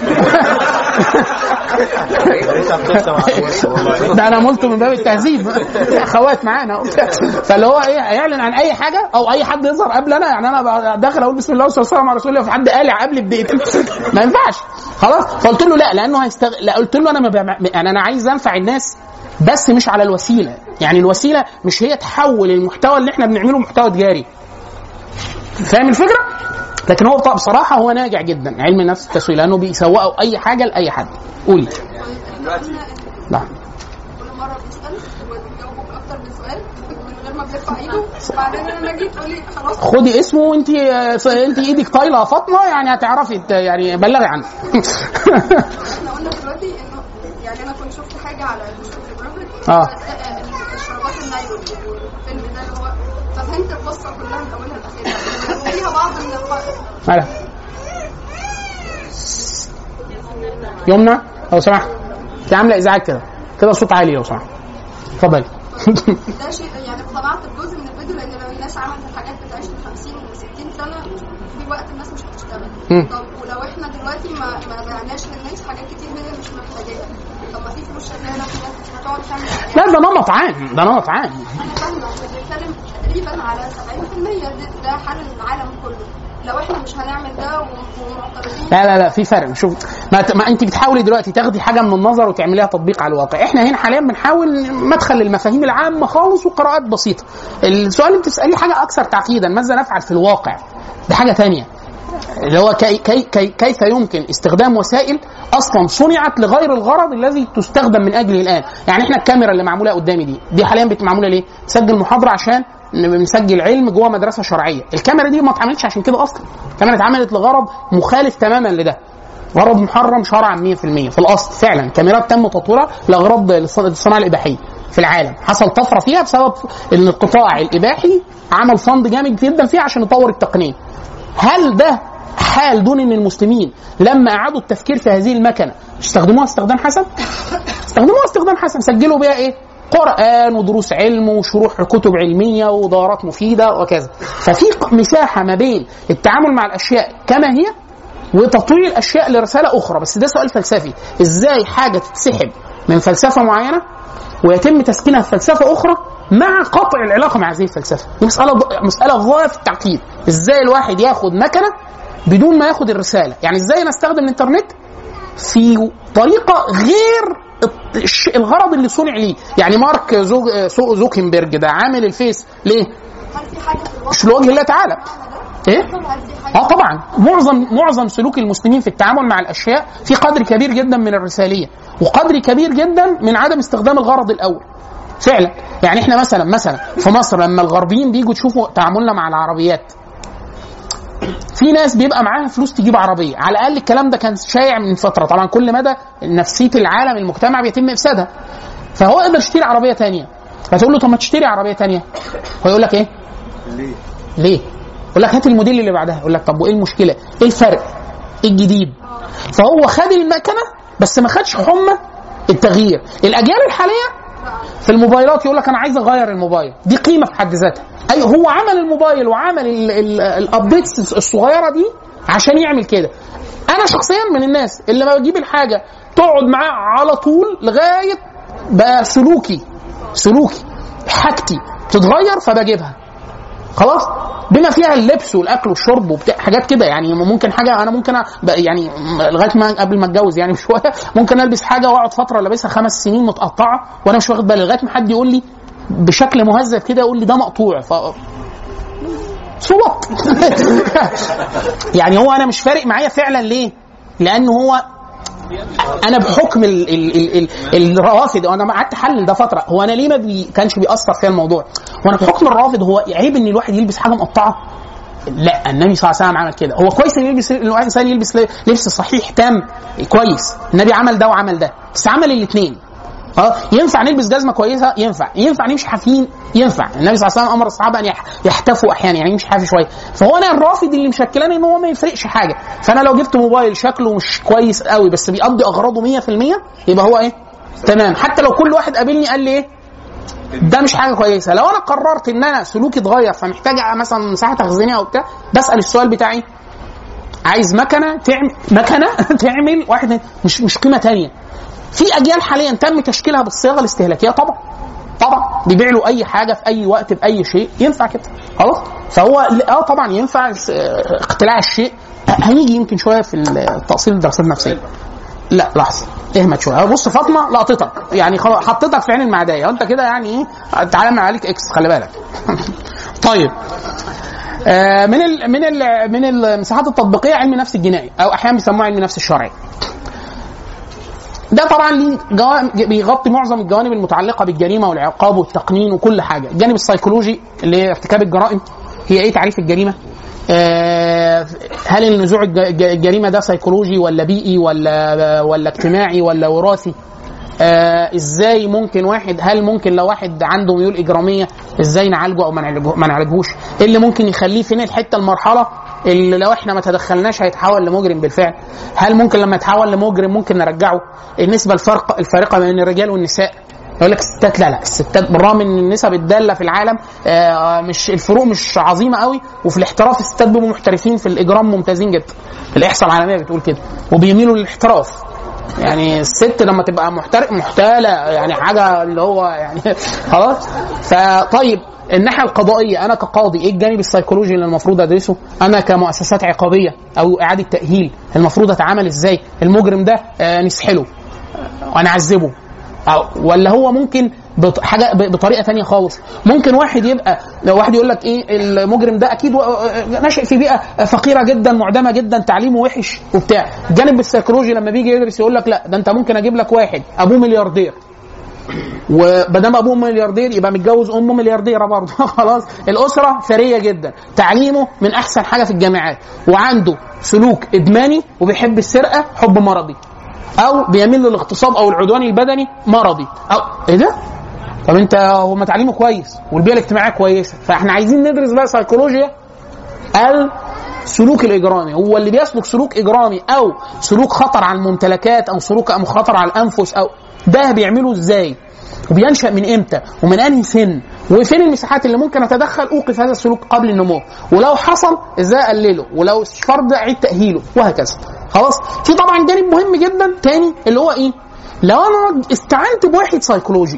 ده انا ملته من باب التهذيب اخوات معانا وبتاع. فاللي هو ايه هيعلن عن اي حاجه او اي حد يظهر قبل انا يعني انا بقى داخل اقول بسم الله والصلاه والسلام على رسول الله في حد قالع قبل بدقيقتين ما ينفعش خلاص فقلت له لا لانه هيستغ... لا قلت له انا ما بع... يعني انا عايز انفع الناس بس مش على الوسيله يعني الوسيله مش هي تحول المحتوى اللي احنا بنعمله محتوى تجاري فاهم الفكره؟ لكن هو طب بصراحه هو ناجع جدا علم النفس التسويق لانه بيسوقوا اي حاجه لاي حد قولي نعم كل مره بنسال وبنجاوبك اكتر من سؤال من غير ما بنرفع ايده وبعدين انا اجي تقولي خلاص خدي اسمه وانت انت ايدك طايله يا فاطمه يعني هتعرفي ت- يعني بلغي عنه احنا قلنا دلوقتي انه يعني انا كنت شفت حاجه على الانستجرام آه. الشربات النايلون الفيلم ده اللي هو ففهمت القصه كلها من اولها لاخرها وفيها بعض من القصة مالها يمنى لو سمحت انت عامله ازعاج كده كده صوت عالي لو سمحت اتفضلي ده شيء يعني اقتنعت بجزء من الفيديو لان لو الناس عملت الحاجات بتعيش ال 50 60 سنه في وقت الناس مش هتشتغل مم. طب ولو احنا دلوقتي ما ما بعناش للناس حاجات كتير هي مش محتاجاها طب ما في فلوس شغاله في ناس مش هتقعد تعمل حاجات. لا ده نمط عام ده نمط عام انا فاهمه احنا بنتكلم تقريبا على 70% ده, ده حال العالم كله لو احنا مش هنعمل ده و- ومعترضين لا لا لا في فرق شوف ما, ت- ما انت بتحاولي دلوقتي تاخدي حاجه من النظر وتعمليها تطبيق على الواقع احنا هنا حاليا بنحاول مدخل للمفاهيم العامه خالص وقراءات بسيطه السؤال اللي بتساليه حاجه اكثر تعقيدا ماذا نفعل في الواقع ده حاجه تانية اللي هو كي كي كي كيف يمكن استخدام وسائل اصلا صنعت لغير الغرض الذي تستخدم من اجله الان يعني احنا الكاميرا اللي معموله قدامي دي دي حاليا بت- معموله ليه نسجل محاضره عشان ن- نسجل علم جوه مدرسه شرعيه الكاميرا دي ما اتعملتش عشان كده اصلا الكاميرا اتعملت لغرض مخالف تماما لده غرض محرم شرعا 100% في الاصل فعلا كاميرات تم تطويرها لاغراض الص- الصناعه الاباحيه في العالم حصل طفره فيها بسبب ان القطاع الاباحي عمل فند جامد جدا فيها عشان يطور التقنيه هل ده حال دون ان المسلمين لما اعادوا التفكير في هذه المكنه استخدموها استخدام حسن؟ استخدموها استخدام حسن سجلوا بها ايه؟ قرآن ودروس علم وشروح كتب علمية ودورات مفيدة وكذا ففي ق- مساحة ما بين التعامل مع الأشياء كما هي وتطوير الأشياء لرسالة أخرى بس ده سؤال فلسفي إزاي حاجة تتسحب من فلسفة معينة ويتم تسكينها في فلسفة أخرى مع قطع العلاقة مع هذه الفلسفة دي مسألة مسألة غاية في التعقيد إزاي الواحد ياخد مكنة بدون ما ياخد الرسالة يعني إزاي نستخدم الإنترنت في طريقه غير الش- الغرض اللي صنع ليه يعني مارك زوج زو- زوكنبرج ده عامل الفيس ليه هل في حاجه في الواقع مش لوجه الله تعالى ايه هل في حاجه اه طبعا معظم معظم سلوك المسلمين في التعامل مع الاشياء في قدر كبير جدا من الرساليه وقدر كبير جدا من عدم استخدام الغرض الاول فعلا يعني احنا مثلا مثلا في مصر لما الغربيين بيجوا يشوفوا تعاملنا مع العربيات في ناس بيبقى معاها فلوس تجيب عربيه على الاقل الكلام ده كان شائع من فتره طبعا كل مدى نفسيه العالم المجتمع بيتم افسادها فهو يقدر يشتري عربيه تانية فتقول له طب ما تشتري عربيه تانية هو يقول لك ايه ليه؟ ليه يقول لك هات الموديل اللي بعدها يقول لك طب وايه المشكله ايه الفرق ايه الجديد فهو خد المكنه بس ما خدش حمى التغيير الاجيال الحاليه في الموبايلات يقول لك انا عايز اغير الموبايل دي قيمه في حد ذاتها اي هو عمل الموبايل وعمل الابديتس الصغيره دي عشان يعمل كده انا شخصيا من الناس اللي ما بجيب الحاجه تقعد معاه على طول لغايه بقى سلوكي سلوكي حاجتي تتغير فبجيبها خلاص بما فيها اللبس والاكل والشرب وبتاع حاجات كده يعني ممكن حاجه انا ممكن أ- بقى يعني م- لغايه ما قبل ما اتجوز يعني بشويه ممكن البس حاجه واقعد فتره لابسها خمس سنين متقطعه وانا مش واخد بالي لغايه ما حد يقول لي بشكل مهذب كده يقول لي ده مقطوع ف صوت يعني هو انا مش فارق معايا فعلا ليه؟ لان هو انا بحكم ال ال ال ال الروافد وانا قعدت احلل ده فتره هو انا ليه ما بي كانش بيأثر فيا الموضوع؟ وانا بحكم الروافد هو عيب ان الواحد يلبس حاجه مقطعه؟ لا النبي صلى الله عليه وسلم عمل كده هو كويس ان يلبس الانسان يلبس لبس صحيح تام كويس النبي عمل ده وعمل ده بس عمل الاثنين اه ينفع نلبس جزمه كويسه ينفع ينفع نمشي حافيين ينفع النبي صلى الله عليه وسلم امر الصحابه ان يح- يحتفوا احيانا يعني يمشي حافي شويه فهو انا الرافض اللي مشكلاني ان هو ما يفرقش حاجه فانا لو جبت موبايل شكله مش كويس قوي بس بيقضي اغراضه 100% يبقى هو ايه تمام حتى لو كل واحد قابلني قال لي ايه ده مش حاجه كويسه لو انا قررت ان انا سلوكي اتغير فمحتاج مثلا مساحه تخزينيه او بتاع بسال السؤال بتاعي عايز مكنه تعمل مكنه تعمل واحد مش مش قيمه تانية في اجيال حاليا تم تشكيلها بالصياغه الاستهلاكيه طبعا طبعا بيبيع له اي حاجه في اي وقت باي شيء ينفع كده خلاص فهو اه طبعا ينفع س- اقتلاع الشيء هنيجي يمكن شويه في التاصيل الدراسات النفسيه لا لحظه اهمت شويه بص فاطمه لقطتك يعني خلاص حطيتك في عين المعدايه وانت كده يعني ايه تعالى من عليك اكس خلي بالك طيب آه، من ال من ال من المساحات التطبيقيه علم النفس الجنائي او احيانا بيسموه علم النفس الشرعي ده طبعا ليه جوانب بيغطي معظم الجوانب المتعلقه بالجريمه والعقاب والتقنين وكل حاجه الجانب السيكولوجي اللي هي ارتكاب الجرائم هي ايه تعريف الجريمه آه، هل النزوع الج- الج- الجريمه ده سيكولوجي ولا بيئي ولا ولا اجتماعي ولا وراثي آه ازاي ممكن واحد هل ممكن لو واحد عنده ميول اجراميه ازاي نعالجه او ما نعالجه- ما نعالجهوش ايه اللي ممكن يخليه فين الحته المرحله اللي لو احنا ما تدخلناش هيتحول لمجرم بالفعل هل ممكن لما يتحول لمجرم ممكن نرجعه النسبه الفرق الفارقه بين الرجال والنساء يقول لك الستات لا لا الستات بالرغم ان النسب الداله في العالم آه، مش الفروق مش عظيمه قوي وفي الاحتراف الستات بيبقوا محترفين في الاجرام ممتازين جدا الاحصاء العالميه بتقول كده وبيميلوا للاحتراف يعني الست لما تبقى محترق محتاله يعني حاجه اللي هو يعني خلاص فطيب الناحيه القضائيه انا كقاضي ايه الجانب السيكولوجي اللي المفروض ادرسه؟ انا كمؤسسات عقابيه او اعاده تاهيل المفروض اتعامل ازاي؟ المجرم ده آه، نسحله وانا اعذبه أو ولا هو ممكن بط- حاجه ب- بطريقه تانية خالص ممكن واحد يبقى لو واحد يقول لك ايه المجرم ده اكيد و- ناشئ في بيئه فقيره جدا معدمه جدا تعليمه وحش وبتاع الجانب السيكولوجي لما بيجي يدرس يقول لك لا ده انت ممكن اجيب لك واحد ابوه ملياردير ومادام ابوه ملياردير يبقى متجوز امه مليارديره برضه خلاص الاسره ثريه جدا تعليمه من احسن حاجه في الجامعات وعنده سلوك ادماني وبيحب السرقه حب مرضي او بيميل للاغتصاب او العدوان البدني مرضي او ايه ده طب انت هو ما تعليمه كويس والبيئه الاجتماعيه كويسه فاحنا عايزين ندرس بقى سيكولوجيا السلوك الاجرامي هو اللي بيسلك سلوك اجرامي او سلوك خطر على الممتلكات او سلوك أم خطر على الانفس او ده بيعمله ازاي وبينشا من امتى ومن انهي سن وفين المساحات اللي ممكن اتدخل اوقف هذا السلوك قبل النمو ولو حصل ازاي اقلله ولو فرض اعيد تاهيله وهكذا خلاص في طبعا جانب مهم جدا تاني اللي هو ايه لو انا استعنت بواحد سيكولوجي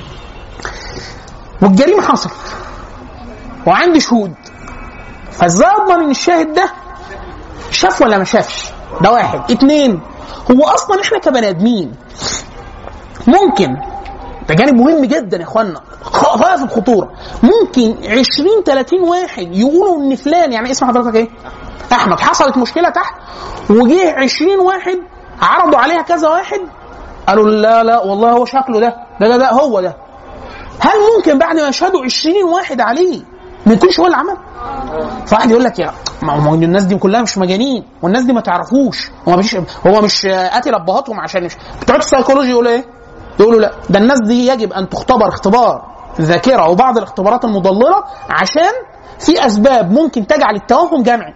والجريمه حصلت وعندي شهود فازاي اضمن ان الشاهد ده شاف ولا ما شافش ده واحد اتنين هو اصلا احنا كبني ادمين ممكن ده جانب مهم جدا يا اخوانا خ- غايه في الخطوره ممكن 20 30 واحد يقولوا ان فلان يعني اسم حضرتك ايه؟ احمد حصلت مشكله تحت وجه 20 واحد عرضوا عليها كذا واحد قالوا لا لا والله هو شكله ده ده ده, ده هو ده هل ممكن بعد ما يشهدوا 20 واحد عليه ما يكونش هو اللي عمل؟ فواحد يقول لك يا ما هو الناس دي كلها مش مجانين والناس دي ما تعرفوش هو مش هو مش قاتل ابهاتهم عشان مش بتوع السيكولوجي يقولوا ايه؟ يقولوا لا ده الناس دي يجب ان تختبر اختبار ذاكره وبعض الاختبارات المضلله عشان في اسباب ممكن تجعل التوهم جمعي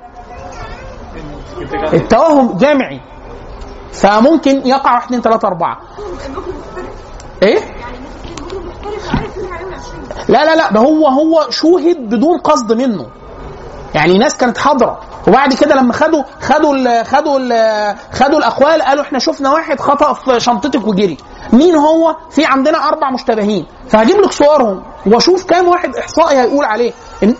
التوهم جمعي فممكن يقع واحد اثنين ثلاثة أربعة إيه؟ المجرم محترف عارف ان هيعمل 20 لا لا لا ده هو هو شوهد بدون قصد منه يعني ناس كانت حاضره وبعد كده لما خدوا خدوا ال خدوا ال خدوا الاقوال قالوا احنا شفنا واحد خطا في شنطتك وجري مين هو في عندنا اربع مشتبهين فهجيب لك صورهم واشوف كام واحد احصائي هيقول عليه الن-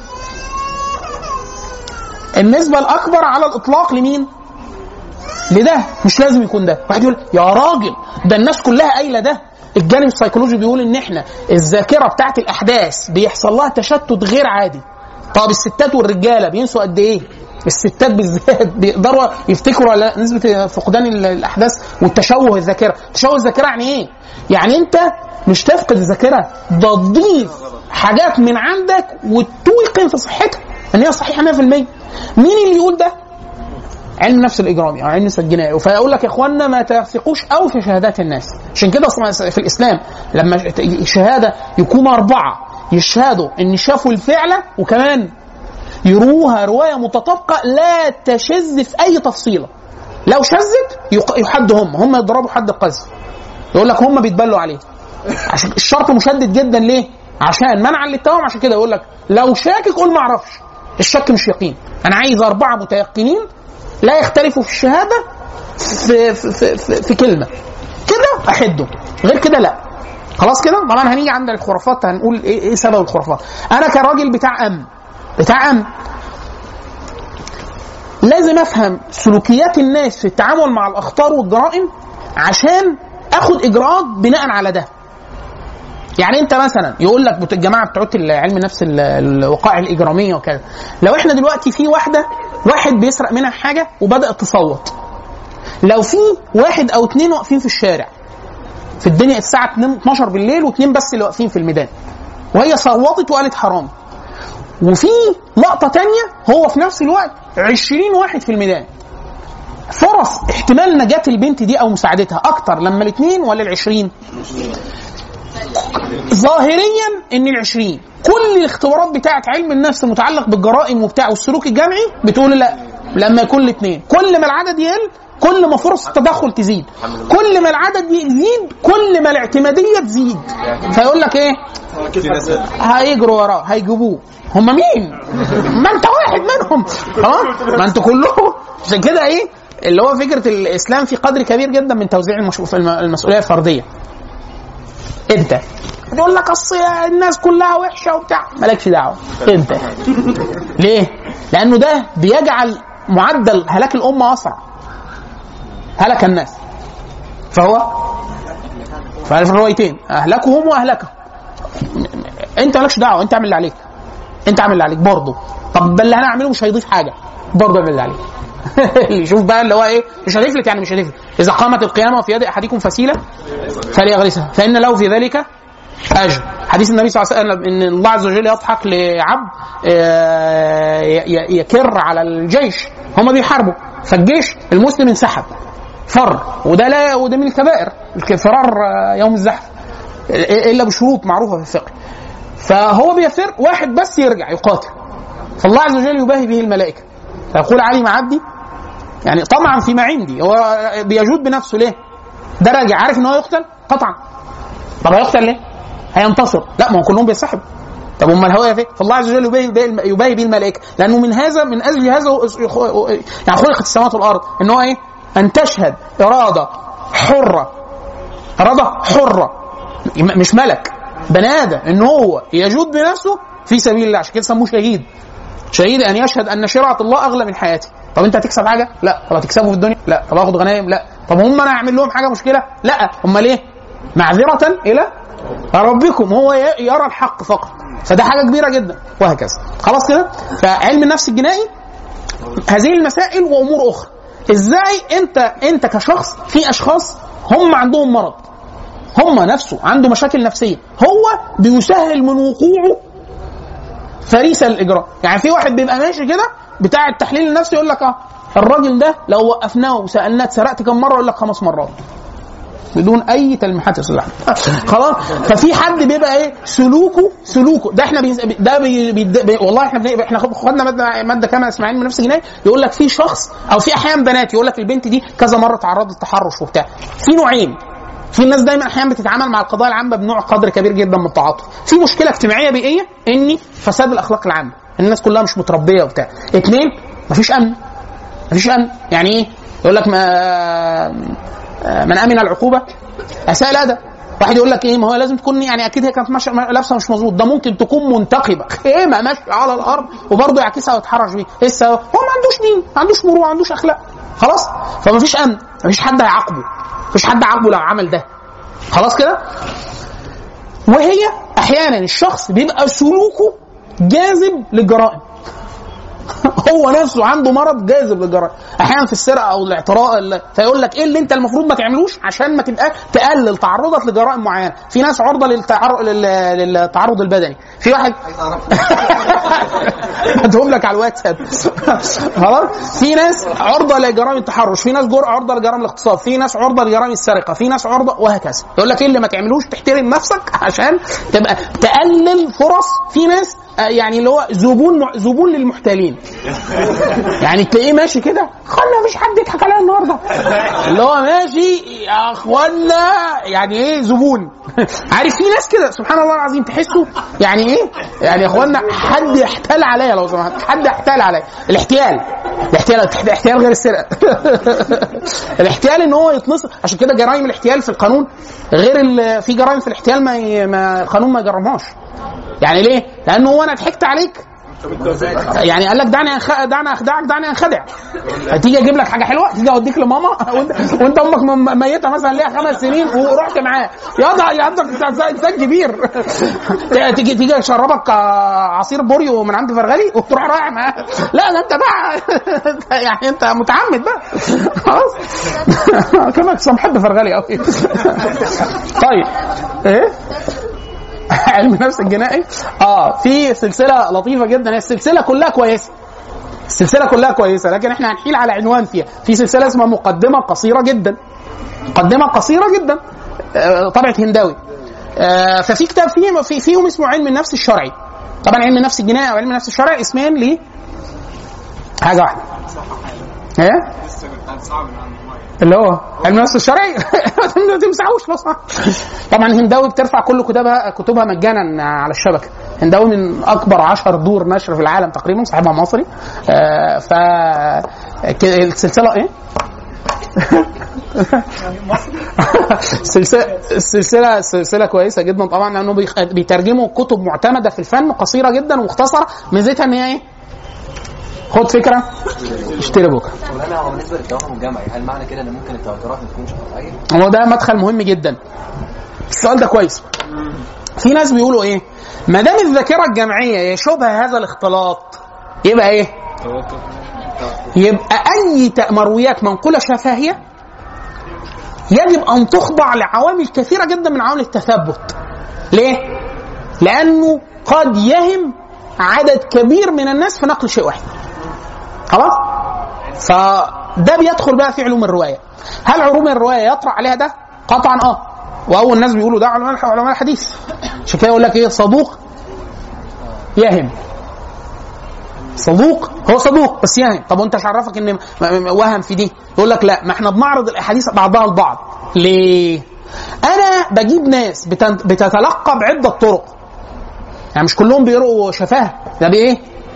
النسبه الاكبر على الاطلاق لمين لده مش لازم يكون ده واحد يقول يا راجل ده الناس كلها قايله ده الجانب السيكولوجي بيقول ان احنا الذاكره بتاعت الاحداث بيحصل لها تشتت غير عادي طب الستات والرجاله بينسوا قد ايه الستات بالذات بيقدروا يفتكروا على نسبه فقدان ال- الاحداث والتشوه الذاكره تشوه الذاكره يعني ايه يعني انت مش تفقد الذاكره ده تضيف حاجات من عندك وتوقن في صحتها ان هي صحيحه 100% مين اللي يقول ده علم النفس الاجرامي او علم النفس الجنائي فيقول لك يا اخوانا ما تثقوش قوي في شهادات الناس عشان كده اصلا في الاسلام لما شهاده يكونوا اربعه يشهدوا ان شافوا الفعله وكمان يروها روايه متطابقه لا تشذ في اي تفصيله لو شذت يق- يحد هم هم يضربوا حد القذف يقول لك هم بيتبلوا عليه عشان الشرط مشدد جدا ليه؟ عشان منعا للتوهم عشان كده يقول لك لو شاكك قول ما اعرفش الشك مش يقين انا عايز اربعه متيقنين لا يختلفوا في الشهاده في في, في, في, في كلمه كده احده غير كده لا خلاص كده طبعا هنيجي عند الخرافات هنقول ايه, إيه سبب الخرافات انا كراجل بتاع امن بتاع امن لازم افهم سلوكيات الناس في التعامل مع الاخطار والجرائم عشان اخد اجراءات بناء على ده يعني انت مثلا يقول لك بت- الجماعه بتوع علم النفس ال- الوقائع الاجراميه وكذا لو احنا دلوقتي في واحده واحد بيسرق منها حاجه وبدات تصوت لو في واحد او اتنين واقفين في الشارع في الدنيا الساعه 2 12 بالليل واثنين بس اللي واقفين في الميدان وهي صوتت وقالت حرام وفي لقطه تانية هو في نفس الوقت 20 واحد في الميدان فرص احتمال نجاة البنت دي او مساعدتها اكتر لما الاثنين ولا العشرين ظاهريا ان العشرين كل الاختبارات بتاعت علم النفس المتعلق بالجرائم وبتاع والسلوك الجمعي بتقول لا لما يكون الاثنين كل ما العدد يقل كل ما فرص التدخل تزيد كل ما العدد يزيد كل ما الاعتماديه تزيد فيقول لك ايه هيجروا وراه هيجيبوه هم مين؟ ما انت واحد منهم خلاص ما انتوا كلكم عشان كده ايه اللي هو فكره الاسلام في قدر كبير جدا من توزيع المش- المسؤوليه الفرديه انت يقول لك اصل الناس كلها وحشه وبتاع مالكش دعوه انت ليه؟ لانه ده بيجعل معدل هلاك الامه اسرع هلك الناس فهو ففي الروايتين اهلكهم واهلكهم انت مالكش دعوه انت اعمل اللي عليك انت اعمل اللي عليك برضه طب ده اللي انا اعمله مش هيضيف حاجه برضه اعمل اللي عليك اللي يشوف بقى اللي هو ايه مش هتفلت يعني مش هتفلت اذا قامت القيامه وفي يد احدكم فسيله فليغرسها فان له في ذلك اجر حديث النبي صلى الله عليه وسلم ان الله عز وجل يضحك لعبد آه، ي- ي- يكر على الجيش هم بيحاربوا فالجيش المسلم انسحب فر وده لا وده من الكبائر الفرار آه، يوم الزحف الا بشروط معروفه في الفقه فهو بيفر واحد بس يرجع يقاتل فالله عز وجل يباهي به الملائكه فيقول علي معدي يعني طمعا فيما عندي هو بيجود بنفسه ليه؟ ده راجع عارف ان هو يقتل قطعا طب هيقتل ليه؟ هينتصر لا ما هو كلهم بيسحبوا طب امال هو فين؟ فالله عز وجل يباهي به- يباهي به الملائكه لانه من هذا من اجل هذا هو- يعني خلقت السماوات والارض ان هو ايه؟ ان تشهد اراده حره اراده حره م- مش ملك بني ادم ان هو يجود بنفسه في سبيل الله عشان كده سموه شهيد شهيد ان يشهد ان شرعه الله اغلى من حياتي طب انت هتكسب حاجه لا طب هتكسبه في الدنيا لا طب اخد غنايم لا طب هم انا اعمل لهم حاجه مشكله لا هم ليه معذره الى ربكم هو ي- يرى الحق فقط فده حاجه كبيره جدا وهكذا خلاص كده فعلم النفس الجنائي هذه المسائل وامور اخرى ازاي انت انت كشخص في اشخاص هم عندهم مرض هم نفسه عنده مشاكل نفسيه هو بيسهل من وقوعه فريسه الاجراء يعني في واحد بيبقى ماشي كده بتاع التحليل النفسي يقول لك اه الراجل ده لو وقفناه وسالناه اتسرقت كم مره يقول لك خمس مرات بدون اي تلميحات يا استاذ احمد خلاص ففي حد بيبقى ايه سلوكه سلوكه ده احنا بي ده بي بي بي والله احنا بن- احنا خدنا ماده ماده كامله اسماعيل من نفس الجنايه يقول لك في شخص او في احيانا بنات يقول لك البنت دي كذا مره تعرضت للتحرش وبتاع في نوعين في الناس دايما احيانا بتتعامل مع القضايا العامه بنوع قدر كبير جدا من التعاطف في مشكله اجتماعيه بيئيه ان فساد الاخلاق العامه الناس كلها مش متربيه وبتاع اثنين مفيش امن مفيش امن يعني ايه يقول لك ما من امن العقوبه اساء الادب واحد يقول لك ايه ما هو لازم تكون يعني اكيد هي كانت ماشيه لابسه مش مظبوط ده ممكن تكون منتقبه خيمه ماشيه على الارض وبرضه يعكسها ويتحرش بيه ايه السبب؟ هو ما عندوش دين ما عندوش مروءه ما عندوش اخلاق خلاص فمفيش امن مفيش حد هيعاقبه مفيش حد عاقبه لو عمل ده خلاص كده وهي احيانا الشخص بيبقى سلوكه جاذب للجرائم هو نفسه عنده مرض جاذب للجرائم احيانا في السرقه او الاعتراء ال- فيقول لك ايه اللي انت المفروض ما تعملوش عشان ما تبقى تقلل تعرضك لجرائم معينه في ناس عرضه للتعرض للتعرض البدني في واحد هدهم لك على الواتساب خلاص في ناس عرضه لجرائم التحرش في ناس جر عرضه لجرائم الاغتصاب في ناس عرضه لجرائم السرقه في ناس عرضه وهكذا يقول لك ايه اللي ما تعملوش تحترم نفسك عشان تبقى تقلل فرص في ناس آه، يعني اللي هو زبون زبون للمحتالين يعني تلاقيه ماشي كده خلنا مفيش حد يضحك عليا النهارده اللي هو ماشي يا اخوانا يعني ايه زبون عارف في ناس كده سبحان الله العظيم تحسه يعني ايه يعني يا اخوانا حد يحتال عليا لو سمحت حد يحتال عليا الاحتيال الاحتيال الاحتيال غير السرقه الاحتيال ان هو يتنصر عشان كده جرائم الاحتيال في القانون غير ال- في جرائم في الاحتيال ما, ي- ما القانون ما يجرمهاش يعني ليه؟ لانه هو انا ضحكت عليك يعني قال لك دعني أنخ... دعني اخدعك دعني انخدع هتيجي اجيب لك حاجه حلوه تيجي اوديك لماما وانت, وانت امك م- ميته مثلا ليها خمس سنين ورحت معاه يا يا انت انت انسان كبير تيجي تيجي اشربك آه، عصير بوريو من عند فرغلي وتروح رايح معاه لا ده انت بقى يعني انت متعمد بقى خلاص كمان أصلاً بحب فرغلي قوي طيب ايه علم النفس الجنائي اه في سلسله لطيفه جدا هي السلسله كلها كويسه السلسله كلها كويسه لكن احنا هنحيل على عنوان فيها في سلسله اسمها مقدمه قصيره جدا مقدمه قصيره جدا آه، طبعه هنداوي آه، ففي كتاب فيه في فيهم اسمه علم النفس الشرعي طبعا علم النفس الجنائي او علم النفس الشرعي اسمين ل حاجه واحده ايه لسه كنت صعب عن الميه اللي هو علم النفس الشرعي ما تمسحوش لو سمحت. طبعا هنداوي بترفع كل كتبها كتبها مجانا على الشبكه هنداوي من اكبر عشر دور نشر في العالم تقريبا صاحبها مصري آه ف ك- السلسله ايه؟ السلسله السلسله السلسله كويسه جدا طبعا لانه بيخ- بيترجموا كتب معتمده في الفن قصيره جدا ومختصره ميزتها ان هي ايه؟ خد فكره اشتري بكره مولانا هو بالنسبه للتوهم الجمعي هل معنى كده ان ممكن التواترات ما تكونش قطعيه؟ هو ده مدخل مهم جدا السؤال ده كويس في ناس بيقولوا ايه ما دام الذاكره الجمعيه يشوبها هذا الاختلاط يبقى ايه يبقى اي ت- مرويات منقوله شفهيه يجب ان تخضع لعوامل كثيره جدا من عوامل التثبت ليه لانه قد يهم عدد كبير من الناس في نقل شيء واحد خلاص فده بيدخل بقى في علوم الروايه هل علوم الروايه يطرح عليها ده قطعا اه واول ناس بيقولوا ده علماء الح- علماء الحديث عشان كده يقول لك ايه صدوق يهم صدوق هو صدوق بس يهم طب وانت مش عرفك ان م- م- وهم في دي يقول لك لا ما احنا بنعرض الاحاديث بعضها البعض ليه انا بجيب ناس بتن- بتتلقى بعده طرق يعني مش كلهم بيقروا شفاه ده بايه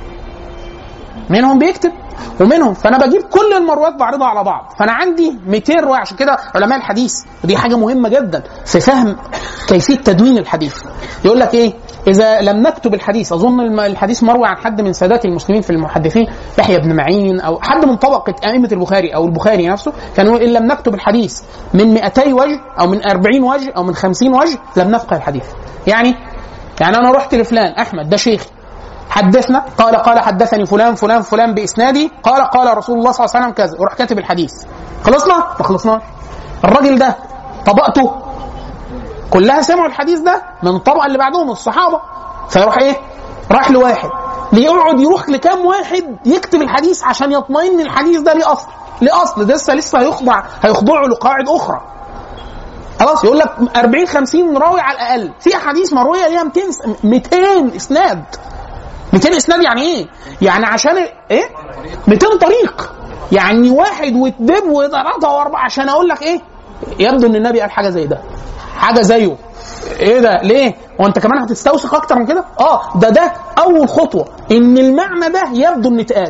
منهم بيكتب ومنهم فانا بجيب كل المرويات بعرضها على بعض فانا عندي 200 روايه عشان كده علماء الحديث ودي حاجه مهمه جدا في فهم كيفيه تدوين الحديث يقول لك ايه اذا لم نكتب الحديث اظن الم- الحديث مروي عن حد من سادات المسلمين في المحدثين يحيى بن معين او حد من طبقه ائمه البخاري او البخاري نفسه كان يقول ان لم نكتب الحديث من 200 وجه او من 40 وجه او من 50 وجه لم نفقه الحديث يعني يعني انا رحت لفلان احمد ده شيخ حدثنا قال قال حدثني فلان فلان فلان باسنادي قال قال رسول الله صلى الله عليه وسلم كذا وراح كاتب الحديث خلصنا ما خلصناش الراجل ده طبقته كلها سمعوا الحديث ده من الطبقه اللي بعدهم الصحابه فيروح ايه راح لواحد ليقعد يروح لكام واحد يكتب الحديث عشان يطمئن الحديث ده ليه اصل ليه اصل ده لسه لسه هيخضع هيخضعه لقواعد اخرى خلاص يقول لك 40 50 راوي على الاقل في احاديث مرويه ليها 200 200 اسناد 200 اسناد يعني ايه؟ يعني عشان ايه؟ 200 طريق يعني واحد واثنين وثلاثه واربعه عشان اقول لك ايه؟ يبدو ان النبي قال حاجه زي ده حاجه زيه ايه ده ليه؟ هو انت كمان هتستوثق اكتر من كده؟ اه ده ده اول خطوه ان المعنى ده يبدو ان اتقال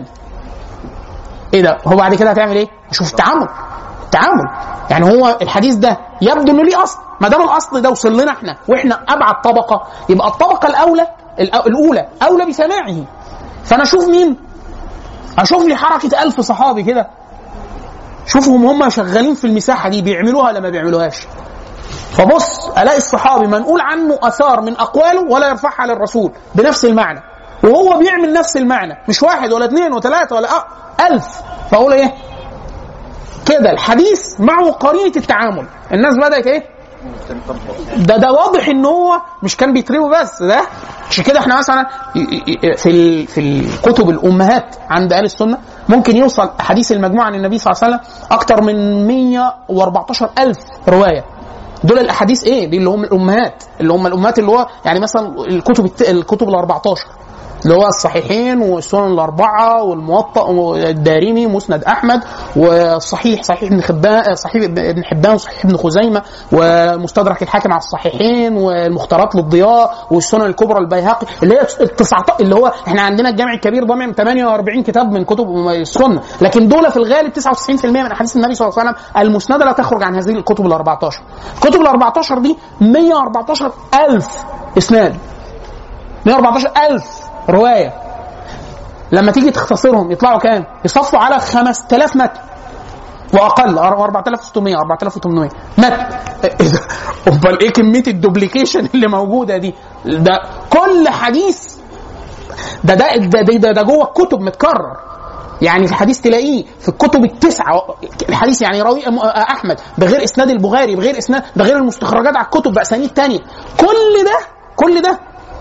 ايه ده؟ هو بعد كده هتعمل ايه؟ شوف التعامل التعامل يعني هو الحديث ده يبدو انه ليه اصل ما دام الاصل ده وصل لنا احنا واحنا ابعد طبقه يبقى الطبقه الاولى الأ- الاولى اولى بسماعه فانا اشوف مين اشوف لي حركه ألف صحابي كده شوفهم هم شغالين في المساحه دي بيعملوها ولا ما بيعملوهاش فبص الاقي الصحابي منقول عنه اثار من اقواله ولا يرفعها للرسول بنفس المعنى وهو بيعمل نفس المعنى مش واحد ولا اثنين ولا ثلاثه ولا أ- ألف فاقول ايه كده الحديث معه قرينه التعامل الناس بدات ايه ده ده واضح ان هو مش كان بيتروي بس ده عشان كده احنا مثلا ي- ي- في ال- في الكتب الامهات عند اهل السنه ممكن يوصل حديث المجموعه عن النبي صلى الله عليه وسلم اكتر من 114 الف روايه دول الاحاديث ايه دي اللي هم الامهات اللي هم الامهات اللي هو يعني مثلا الكتب الت... الكتب ال 14 اللي هو الصحيحين والسنن الاربعه والموطأ والدارمي مسند احمد والصحيح صحيح ابن حبان صحيح ابن حبان وصحيح ابن خزيمه ومستدرك الحاكم على الصحيحين والمختارات للضياء والسنن الكبرى البيهقي اللي هي ال 19 اللي هو احنا عندنا الجامع الكبير ضامن 48 كتاب من كتب السنه لكن دول في الغالب 99% من احاديث النبي صلى الله عليه وسلم المسنده لا تخرج عن هذه الكتب ال 14 الكتب ال 14 دي 114 الف اسناد 114 الف روايه لما تيجي تختصرهم يطلعوا كام؟ يصفوا على 5000 متن واقل 4600 4800 متن إيه ده؟ امال ايه كميه الدوبليكيشن اللي موجوده دي؟ ده كل حديث ده ده ده ده, ده, ده جوه الكتب متكرر يعني في حديث تلاقيه في الكتب التسعه الحديث يعني راوي احمد بغير اسناد البخاري بغير اسناد ده غير المستخرجات على الكتب باسانيد تانية كل ده كل ده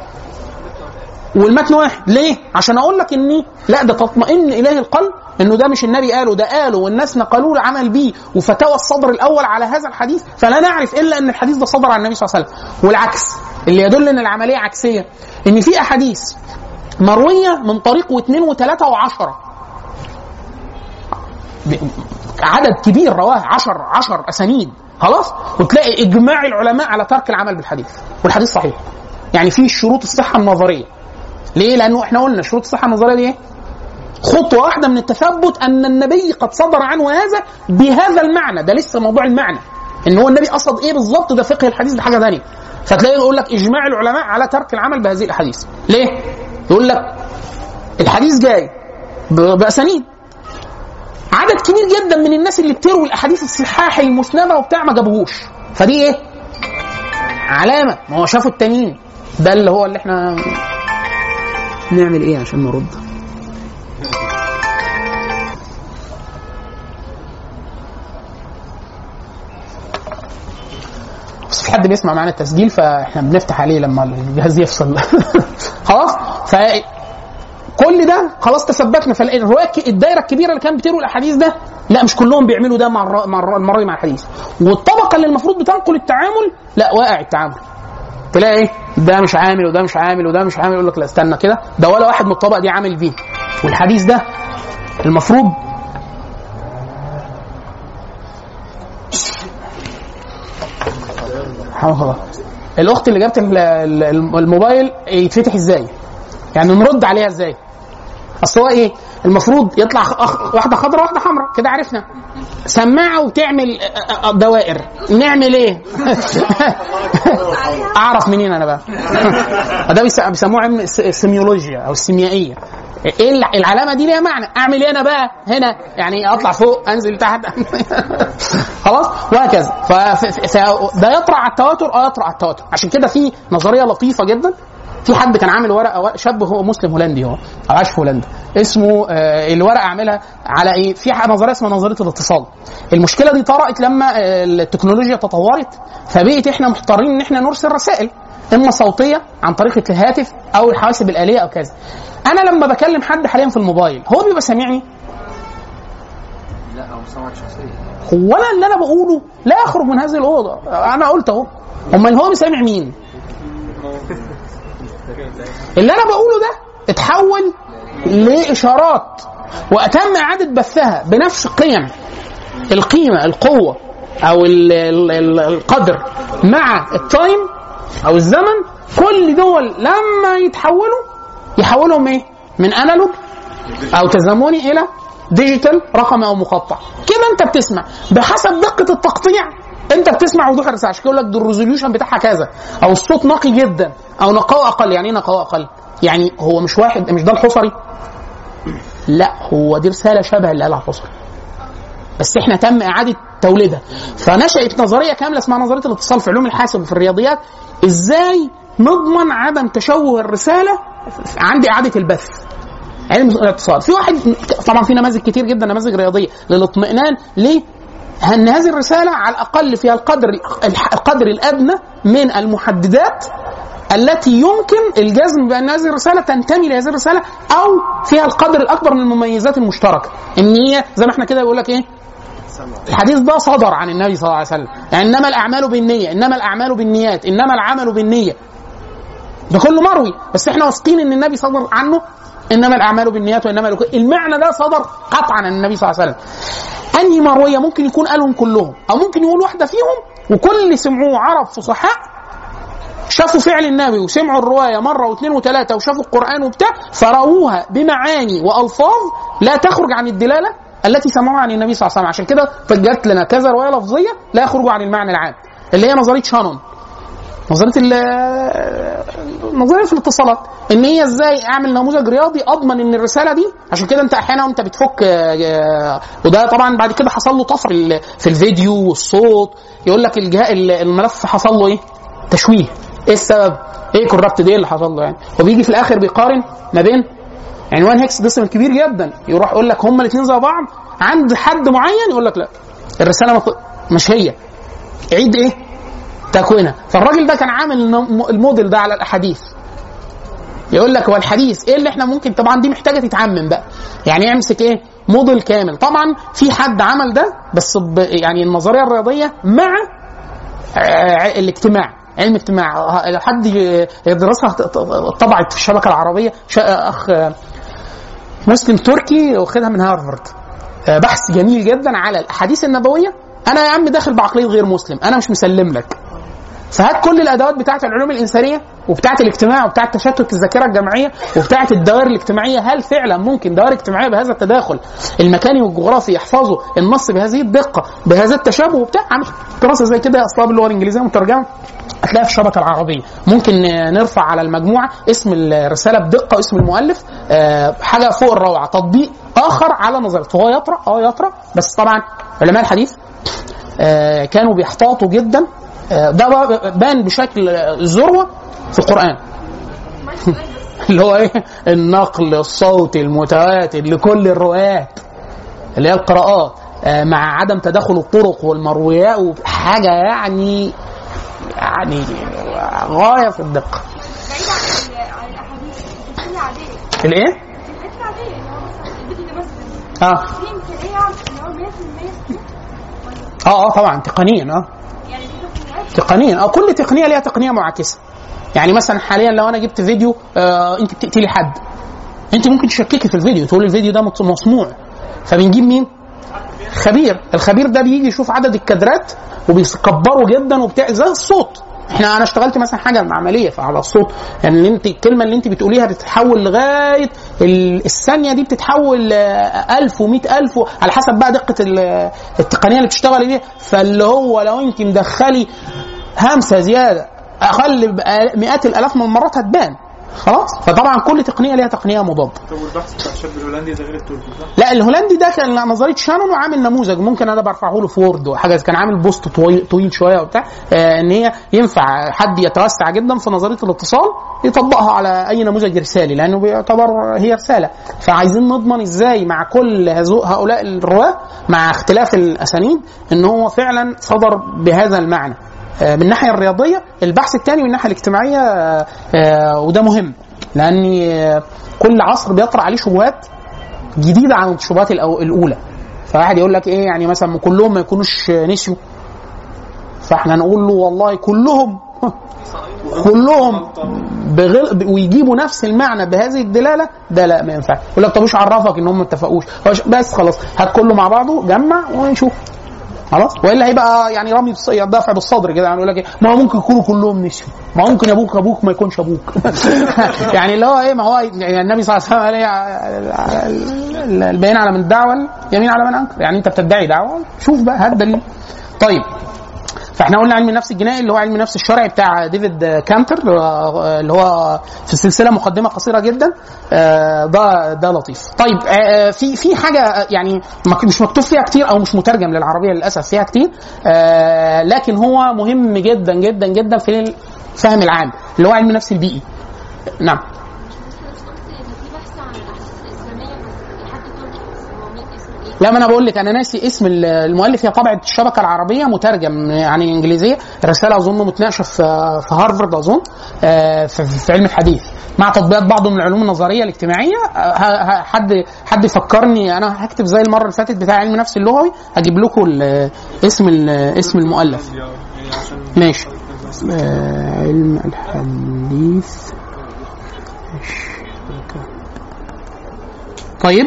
والمتن واحد ليه؟ عشان اقول لك اني لا ده تطمئن اليه القلب انه ده مش النبي قاله ده قاله والناس نقلوه العمل بيه وفتاوى الصدر الاول على هذا الحديث فلا نعرف الا ان الحديث ده صدر عن النبي صلى الله عليه وسلم والعكس اللي يدل ان العمليه عكسيه ان في احاديث مرويه من طريق واثنين وثلاثه وعشره ب- عدد كبير رواه عشر عشر اسانيد خلاص وتلاقي اجماع العلماء على ترك العمل بالحديث والحديث صحيح يعني في شروط الصحه النظريه ليه؟ لانه احنا قلنا شروط الصحه النظريه دي ايه؟ خطوه واحده من التثبت ان النبي قد صدر عنه هذا بهذا المعنى ده لسه موضوع المعنى ان هو النبي قصد ايه بالظبط ده فقه الحديث ده حاجه ثانيه فتلاقي يقول لك اجماع العلماء على ترك العمل بهذه الاحاديث ليه؟ يقول لك الحديث جاي ب- باسانيد عدد كبير جدا من الناس اللي بتروي الاحاديث الصحاح المسنده وبتاع ما جابوهوش فدي ايه؟ علامه ما هو شافوا التانيين ده اللي هو اللي احنا نعمل ايه عشان نرد؟ بس في حد بيسمع معانا التسجيل فاحنا بنفتح عليه لما الجهاز يفصل خلاص ف كل ده خلاص تثبتنا فالروايه الك- الدايره الكبيره اللي كانت بتروي الاحاديث ده لا مش كلهم بيعملوا ده مع الر- مع الر- المره دي مع الحديث والطبقه اللي المفروض بتنقل التعامل لا واقع التعامل تلاقي ايه ده مش عامل وده مش عامل وده مش عامل يقول لك لا استنى كده ده ولا واحد من الطبقه دي عامل بيه والحديث ده المفروض سبحان الله الاخت اللي جابت ال- ال- الموبايل يتفتح ازاي يعني نرد عليها ازاي اصل هو ايه المفروض يطلع أخ... واحده خضراء واحده حمراء كده عرفنا سماعه وتعمل أ- أ- أ- دوائر نعمل ايه اعرف منين انا بقى ده بيس- بيسموه علم الس- السيميولوجيا او السيميائيه ايه الع- العلامه دي ليها معنى اعمل ايه انا بقى هنا يعني اطلع فوق انزل تحت خلاص وهكذا ف... ف... ف... ده يطرح على التواتر اه يطرح على التواتر عشان كده في نظريه لطيفه جدا في حد كان عامل ورقه ورق- شاب هو مسلم هولندي هو أو عاش في هولندا اسمه آه الورقه عاملها على ايه في ح- نظريه اسمها نظريه الاتصال المشكله دي طرأت لما آه التكنولوجيا تطورت فبقيت احنا محتارين ان احنا نرسل رسائل اما صوتيه عن طريق الهاتف او الحواسب الاليه او كذا انا لما بكلم حد حاليا في الموبايل هو بيبقى سامعني لا هو سمعك شخصيا هو انا اللي انا بقوله لا يخرج من هذه الاوضه انا قلت اهو امال هو بيسامع مين اللي انا بقوله ده اتحول لاشارات واتم اعاده بثها بنفس قيم القيمه القوه او ال ال ال القدر مع التايم او الزمن كل دول لما يتحولوا يحولهم ايه من انالوج او تزامني الى ديجيتال رقم او مقطع كده انت بتسمع بحسب دقه التقطيع انت بتسمع وضوح الرساله عشان كده يقول لك ده الريزوليوشن بتاعها كذا او الصوت نقي جدا او نقاوه اقل يعني ايه نقاوه اقل؟ يعني هو مش واحد مش ده الحصري لا هو دي رساله شبه اللي قالها الحصري بس احنا تم اعاده توليدها فنشات نظريه كامله اسمها نظريه الاتصال في علوم الحاسب وفي الرياضيات ازاي نضمن عدم تشوه الرساله عند اعاده البث علم الاتصال في واحد طبعا في نماذج كتير جدا نماذج رياضيه للاطمئنان ليه ان هذه الرساله على الاقل فيها القدر القدر الادنى من المحددات التي يمكن الجزم بان هذه الرساله تنتمي لهذه الرساله او فيها القدر الاكبر من المميزات المشتركه ان هي زي ما احنا كده بيقول لك ايه الحديث ده صدر عن النبي صلى الله عليه وسلم يعني انما الاعمال بالنيه انما الاعمال بالنيات انما العمل بالنيه ده كله مروي بس احنا واثقين ان النبي صدر عنه انما الاعمال بالنيات وانما لكل المعنى ده صدر قطعا عن النبي صلى الله عليه وسلم انهي مرويه ممكن يكون قالهم كلهم او ممكن يقول واحده فيهم وكل اللي سمعوه عرب فصحاء شافوا فعل النبي وسمعوا الروايه مره واثنين وثلاثه وشافوا القران وبتاع فرووها بمعاني والفاظ لا تخرج عن الدلاله التي سمعوها عن النبي صلى الله عليه وسلم عشان كده جت لنا كذا روايه لفظيه لا يخرجوا عن المعنى العام اللي هي نظريه شانون نظريه ال- نظريه في الاتصالات ان هي ازاي اعمل نموذج رياضي اضمن ان الرساله دي عشان كده انت احيانا وانت بتفك آه، وده طبعا بعد كده حصل له طفر في ال- في الفيديو والصوت يقول لك الجهاز الملف حصل له ايه؟ تشويه ايه السبب؟ ايه كورابت دي اللي حصل له يعني؟ وبيجي في الاخر بيقارن ما بين عنوان هيكس ديسيمال كبير جدا يروح يقول لك هما الاثنين زي بعض عند حد معين يقول لك لا الرساله مط- مش هي عيد ايه؟ تكوينها فالراجل ده كان عامل النم- الموديل ده على الاحاديث يقول لك هو الحديث ايه اللي احنا ممكن طبعا دي محتاجه تتعمم بقى يعني يمسك ايه موديل كامل طبعا في حد عمل ده بس ب يعني النظريه الرياضيه مع آه، الاجتماع علم اجتماع آه، لو حد ي- يدرسها ط- ط- طبعت في الشبكه العربيه شا- اخ آه، مسلم تركي واخدها من هارفارد آه، بحث جميل جدا على الاحاديث النبويه انا يا عم داخل بعقليه غير مسلم انا مش مسلم لك فهات كل الادوات بتاعه العلوم الانسانيه وبتاعه الاجتماع وبتاعه تشتت الذاكره الجمعيه وبتاعه الدوائر الاجتماعيه هل فعلا ممكن دوائر اجتماعيه بهذا التداخل المكاني والجغرافي يحفظوا النص بهذه الدقه بهذا التشابه وبتاع عامل دراسه زي كده اصلا باللغه الانجليزيه مترجمه هتلاقيها في الشبكه العربيه ممكن نرفع على المجموعه اسم الرساله بدقه واسم المؤلف آه، حاجه فوق الروعه تطبيق اخر على نظريته هو يطرا اه يطرا بس طبعا علماء الحديث آه، كانوا بيحتاطوا جدا آه، ده بقى بان بشكل الذروه في القران اللي هو ايه النقل الصوتي المتواتر لكل الروايات اللي هي القراءات آه، مع عدم تداخل الطرق والمرويات حاجه يعني يعني غايه في الدقه بعيد عن عن الاحاديث الحاجات العاديه الايه؟ الحاجات العاديه اللي هو مثلا الفيديو ده مثلا اه في امكانيه اللي هو 100% صحيح ولا اه اه طبعا تقنيا اه يعني في تقنيات تقنيا اه كل تقنيه ليها تقنيه معاكسه يعني مثلا حاليا لو انا جبت فيديو آه انت بتقتلي حد انت ممكن تشككي في الفيديو تقول الفيديو ده مص- مصنوع فبنجيب مين خبير الخبير ده بيجي يشوف عدد الكادرات وبيكبره جدا وبتاع زي الصوت احنا انا اشتغلت مثلا حاجه عمليه على الصوت يعني اللي انت الكلمه اللي انت بتقوليها بتتحول لغايه ال- الثانيه دي بتتحول آه، 1000 و100000 على حسب بقى دقه ال- التقنيه اللي بتشتغلي بيها فاللي هو لو انت مدخلي همسه زياده اقل بآ- مئات الالاف من المرات هتبان خلاص فطبعا كل تقنيه ليها تقنيه مضاده طب والبحث بتاع الشاب الهولندي ده غير التركي صح؟ لا الهولندي ده كان نظريه شانون وعامل نموذج ممكن انا برفعه له في وورد وحاجه كان عامل بوست طويل, طويل شويه وبتاع آه ان هي ينفع حد يتوسع جدا في نظريه الاتصال يطبقها على اي نموذج رسالي لانه بيعتبر هي رساله فعايزين نضمن ازاي مع كل هذو- هؤلاء الرواه مع اختلاف الاسانيد ان هو فعلا صدر بهذا المعنى آه، من الناحيه الرياضيه البحث الثاني من الناحيه الاجتماعيه آه، آه، وده مهم لان آه، كل عصر بيطرح عليه شبهات جديده عن الشبهات الأو- الاولى فواحد يقول لك ايه يعني مثلا كلهم ما يكونوش نسيوا فاحنا نقول له والله كلهم كلهم بغل... ويجيبوا نفس المعنى بهذه الدلاله ده لا ما ينفعش يقول لك طب ايش عرفك ان هم ما اتفقوش هو ش- بس خلاص هات كله مع بعضه جمع ونشوف خلاص والا هيبقى يعني رمي بالص- دافع بالصدر كده يعني يقول لك ايه ما هو ممكن يكونوا كلهم نسيوا ما هو ممكن ابوك ابوك ما يكونش ابوك يعني اللي هو ايه ما هو يعني النبي صلى الله عليه وسلم قال ايه على- ال- البيان على من الدعوه اليمين على من انكر يعني انت بتدعي دعوه شوف بقى هات دليل طيب فاحنا قلنا علم النفس الجنائي اللي هو علم النفس الشرعي بتاع ديفيد كانتر اللي هو في سلسله مقدمه قصيره جدا آه، ده ده لطيف طيب آه، في في حاجه يعني مك- مش مكتوب فيها كتير او مش مترجم للعربيه للاسف فيها كتير آه، لكن هو مهم جدا جدا جدا في الفهم العام اللي هو علم النفس البيئي نعم لا ما انا بقول لك انا ناسي اسم المؤلف هي طبعه الشبكه العربيه مترجم عن الانجليزيه رساله اظن متناقشه في في هارفارد اظن آه، في في علم الحديث مع تطبيقات بعض من العلوم النظريه الاجتماعيه آه، ه- ه- حد حد يفكرني انا هكتب زي المره اللي فاتت بتاع علم النفس اللغوي هجيب لكم ال- اسم ال- اسم المؤلف يعني عشان ماشي آه، علم الحديث الشبكة. طيب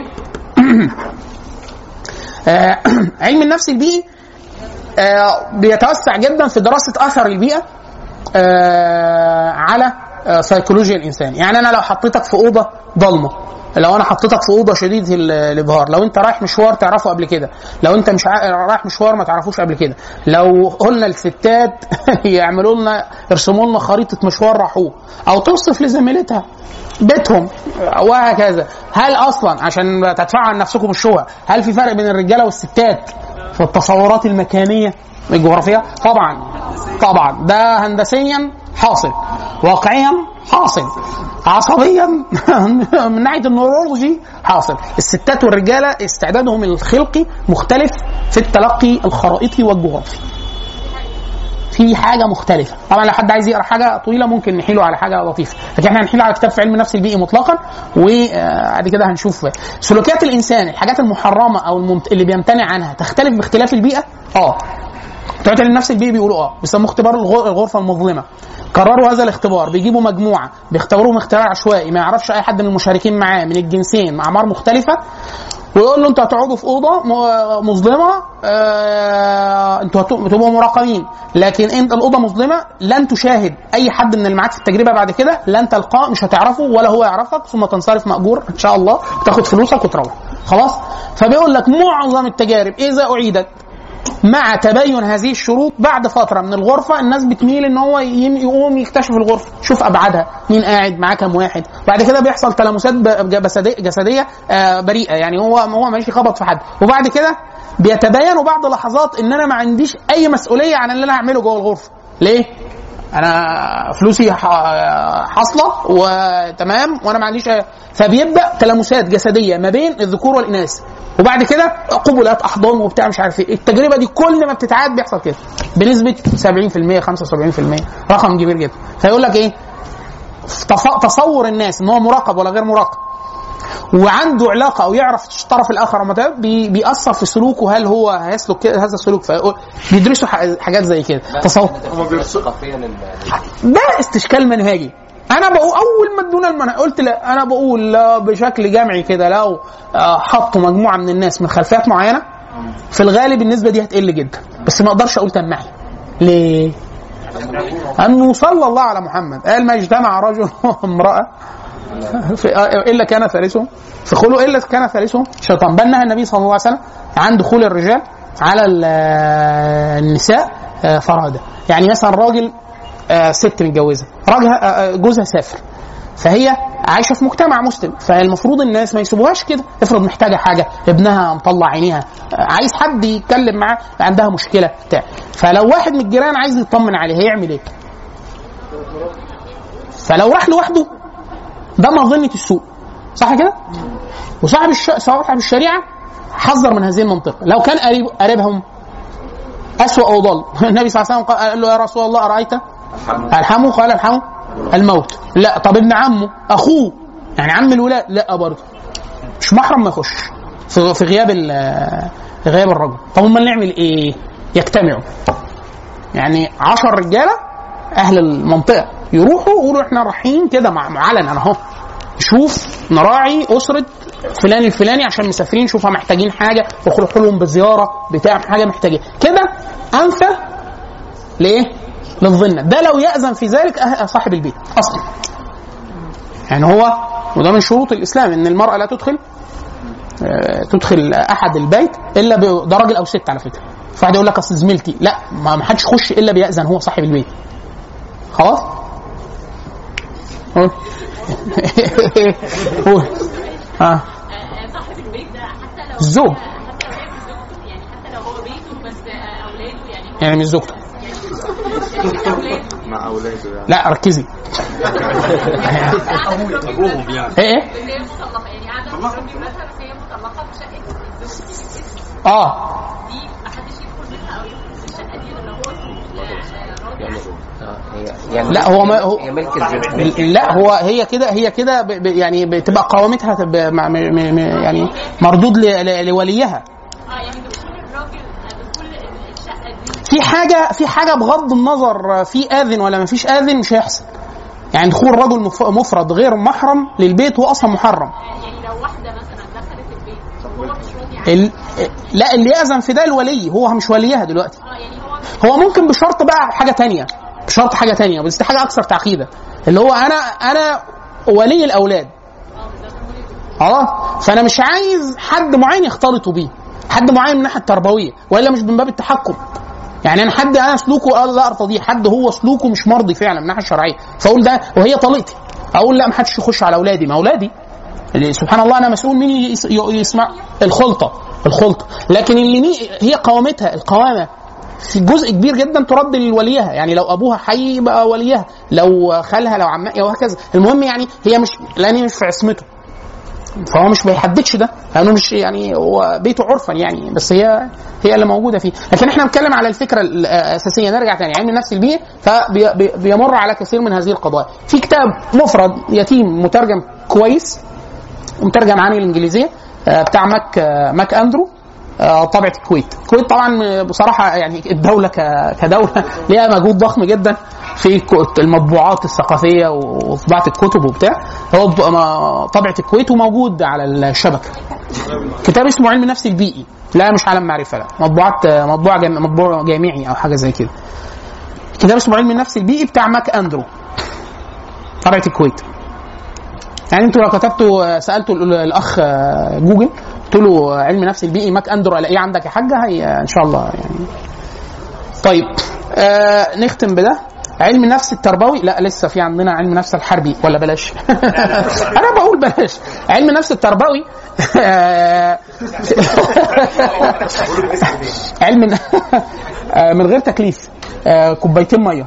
آه، علم النفس البيئي آه، بيتوسع جدا في دراسة أثر البيئة آه، على آه، سيكولوجيا الإنسان يعني أنا لو حطيتك في أوضة ضلمة لو انا حطيتك في اوضه شديده ال- الابهار لو انت رايح مشوار تعرفه قبل كده لو انت مش عا- رايح مشوار ما تعرفوش قبل كده لو قلنا الستات يعملوا لنا يرسموا لنا خريطه مشوار راحوه او توصف لزميلتها بيتهم وهكذا هل اصلا عشان تدفعوا عن نفسكم الشبهه هل في فرق بين الرجاله والستات في التصورات المكانيه الجغرافيه طبعا طبعا ده هندسيا حاصل واقعيا حاصل عصبيا من ناحيه النورولوجي حاصل الستات والرجاله استعدادهم الخلقي مختلف في التلقي الخرائطي والجغرافي في حاجه مختلفه طبعا لو حد عايز يقرا حاجه طويله ممكن نحيله على حاجه لطيفه لكن احنا هنحيله على كتاب في علم النفس البيئي مطلقا وبعد كده هنشوف سلوكيات الانسان الحاجات المحرمه او الممت... اللي بيمتنع عنها تختلف باختلاف البيئه اه بتوع علم النفس البيئي بيقولوا اه بيسموه اختبار الغ- الغرفه المظلمه قرروا هذا الاختبار بيجيبوا مجموعه بيختبروهم اختبار عشوائي ما يعرفش اي حد من المشاركين معاه من الجنسين مع اعمار مختلفه ويقول له انتوا هتقعدوا في اوضه م- مظلمه آه، انتوا هتبقوا هتبقوا مراقبين لكن انت الاوضه مظلمه لن تشاهد اي حد من اللي معاك في التجربه بعد كده لن تلقاه مش هتعرفه ولا هو يعرفك ثم تنصرف ماجور ان شاء الله تاخد فلوسك وتروح خلاص فبيقول لك معظم التجارب اذا اعيدت مع تبين هذه الشروط بعد فتره من الغرفه الناس بتميل ان هو يم- يقوم يكتشف الغرفه شوف ابعادها مين قاعد معاه كام واحد بعد كده بيحصل تلامسات ب- جسديه جسديه آه، بريئه يعني هو هو ماشي خبط في حد وبعد كده بيتبين بعد لحظات ان انا ما عنديش اي مسؤوليه عن اللي انا هعمله جوه الغرفه ليه انا فلوسي ح- حاصله وتمام وانا ما عنديش أي- فبيبدا تلامسات جسديه ما بين الذكور والاناث وبعد كده قبلات احضان وبتاع مش عارف ايه التجربه دي كل ما بتتعاد بيحصل كده بنسبه 70% 75% رقم كبير جدا فيقول لك ايه تف- تصور الناس ان هو مراقب ولا غير مراقب وعنده علاقه او يعرف الطرف الاخر أو ده بي بيأثر في سلوكه هل هو هيسلك كده هذا السلوك فيقول بيدرسوا ح- حاجات زي كده تصور ثقافيا لل- ده استشكال منهجي انا بقول اول ما ادونا المنهج قلت لا انا بقول لا بشكل جمعي كده لو آه، حطوا مجموعه من الناس من خلفيات معينه في الغالب النسبه دي هتقل جدا بس ما اقدرش اقول تمعي ليه؟ انه صلى الله على محمد قال ما اجتمع رجل وامراه في الا كان ثالثهم في خلو الا كان ثالثهم شيطان بل نهى النبي صلى الله عليه وسلم عن دخول الرجال على ال- النساء آه، فرادى يعني مثلا راجل آه، ست متجوزه راجل آه، جوزها سافر فهي عايشه في مجتمع مسلم فالمفروض الناس ما يسيبوهاش كده افرض محتاجه حاجه ابنها مطلع عينيها آه، عايز حد يتكلم معاه عندها مشكله بتاع فلو واحد من الجيران عايز يطمن عليه هيعمل ايه؟ فلو راح لوحده ده مظنه السوء صح كده؟ وصاحب الش... صاحب الشريعه حذر من هذه المنطقه لو كان قريب قريبهم اسوأ او ضل النبي صلى الله عليه وسلم قال قال له يا رسول الله ارايت الحمه قال الحمه الموت لا طب ابن عمه اخوه يعني عم الولاد لا برضه مش محرم ما يخش في في غياب ال- في غياب الرجل طب امال نعمل ايه؟ يجتمعوا يعني عشر رجاله اهل المنطقه يروحوا يقولوا احنا رايحين كده مع معلن انا اهو نشوف نراعي اسره فلان الفلاني عشان مسافرين نشوفها محتاجين حاجه نروح لهم بزياره بتاع حاجه محتاجين كده انفى لايه؟ للظن ده لو يأذن في ذلك أه- صاحب البيت اصلا يعني هو وده من شروط الاسلام ان المراه لا تدخل آه، تدخل احد البيت الا ب- ده راجل او ست على فكره فواحد يقول لك اصل زميلتي لا ما ما حدش يخش الا بيأذن هو صاحب البيت خلاص قول قول اه صاحب البيت ده حتى لو الزوج حتى لو هي مش زوجته يعني حتى لو هو بيته بس آه، اولاده يعني يعني مش زوجته اولاده مع اولاده يعني لا ركزي ابوهم يعني ايه ايه بس هي مطلقه يعني قاعده في الراجل مثلا بس هي مطلقه في شقه الزوج اه دي محدش يدخل منها او يدخل في الشقه دي غير لو هو راجل آه، هي- يعني لا هو ما هو هي ملك الزوج لا هو هي كده هي كده ب- ب- يعني بتبقى قوامتها تبقى مع- م- م- م- يعني مردود ل- ل- لوليها اه يعني دخول الراجل آه، دخول الشقه دي في حاجه في حاجه بغض النظر في اذن ولا ما فيش اذن مش هيحصل يعني دخول رجل مف- مفرد غير محرم للبيت هو اصلا محرم يعني لو واحده مثلا دخلت البيت وهو مش راضي ال... لا اللي يأذن في ده الولي هو مش وليها دلوقتي اه يعني هو هو ممكن بشرط بقى حاجه تانية بشرط حاجه تانية بس دي حاجه اكثر تعقيدا اللي هو انا انا ولي الاولاد خلاص فانا مش عايز حد معين يختلطوا بيه حد معين من الناحيه التربويه والا مش من باب التحكم يعني انا حد انا سلوكه آه لا ارتضيه حد هو سلوكه مش مرضي فعلا من الناحيه الشرعيه فاقول ده وهي طليقتي اقول لا ما حدش يخش على اولادي ما اولادي اللي سبحان الله انا مسؤول مين يس- ي- يسمع الخلطه الخلطه لكن اللي مي هي قوامتها القوامه في جزء كبير جدا ترد لوليها يعني لو ابوها حي يبقى وليها لو خالها لو عمها وهكذا المهم يعني هي مش لان مش في عصمته فهو مش بيحددش ده لانه مش يعني هو بيته عرفا يعني بس هي هي اللي موجوده فيه لكن احنا بنتكلم على الفكره الاساسيه نرجع تاني علم النفس البيئي فبيمر على كثير من هذه القضايا في كتاب مفرد يتيم مترجم كويس مترجم عن الانجليزيه آه، بتاع ماك آه، ماك اندرو آه، طبعة الكويت الكويت طبعا بصراحة يعني الدولة ك- كدولة ليها مجهود ضخم جدا في ك- المطبوعات الثقافيه وطباعه الكتب وبتاع هو ب- ما- طبعه الكويت وموجود على الشبكه كتاب اسمه علم النفس البيئي لا مش عالم معرفه لا مطبوعات مطبوع جام- مطبوع جامعي او حاجه زي كده كتاب اسمه علم النفس البيئي بتاع ماك اندرو طبعه الكويت يعني انتوا لو كتبتوا سالتوا ال- الاخ جوجل قلت له علم النفس البيئي ماك اندرو الاقيه عندك يا حاجه هي ان شاء الله يعني طيب آه نختم بده علم النفس التربوي لا لسه في عندنا علم النفس الحربي ولا بلاش انا بقول بلاش علم النفس التربوي آه، علم آه، من غير تكليف آه، كوبايتين ميه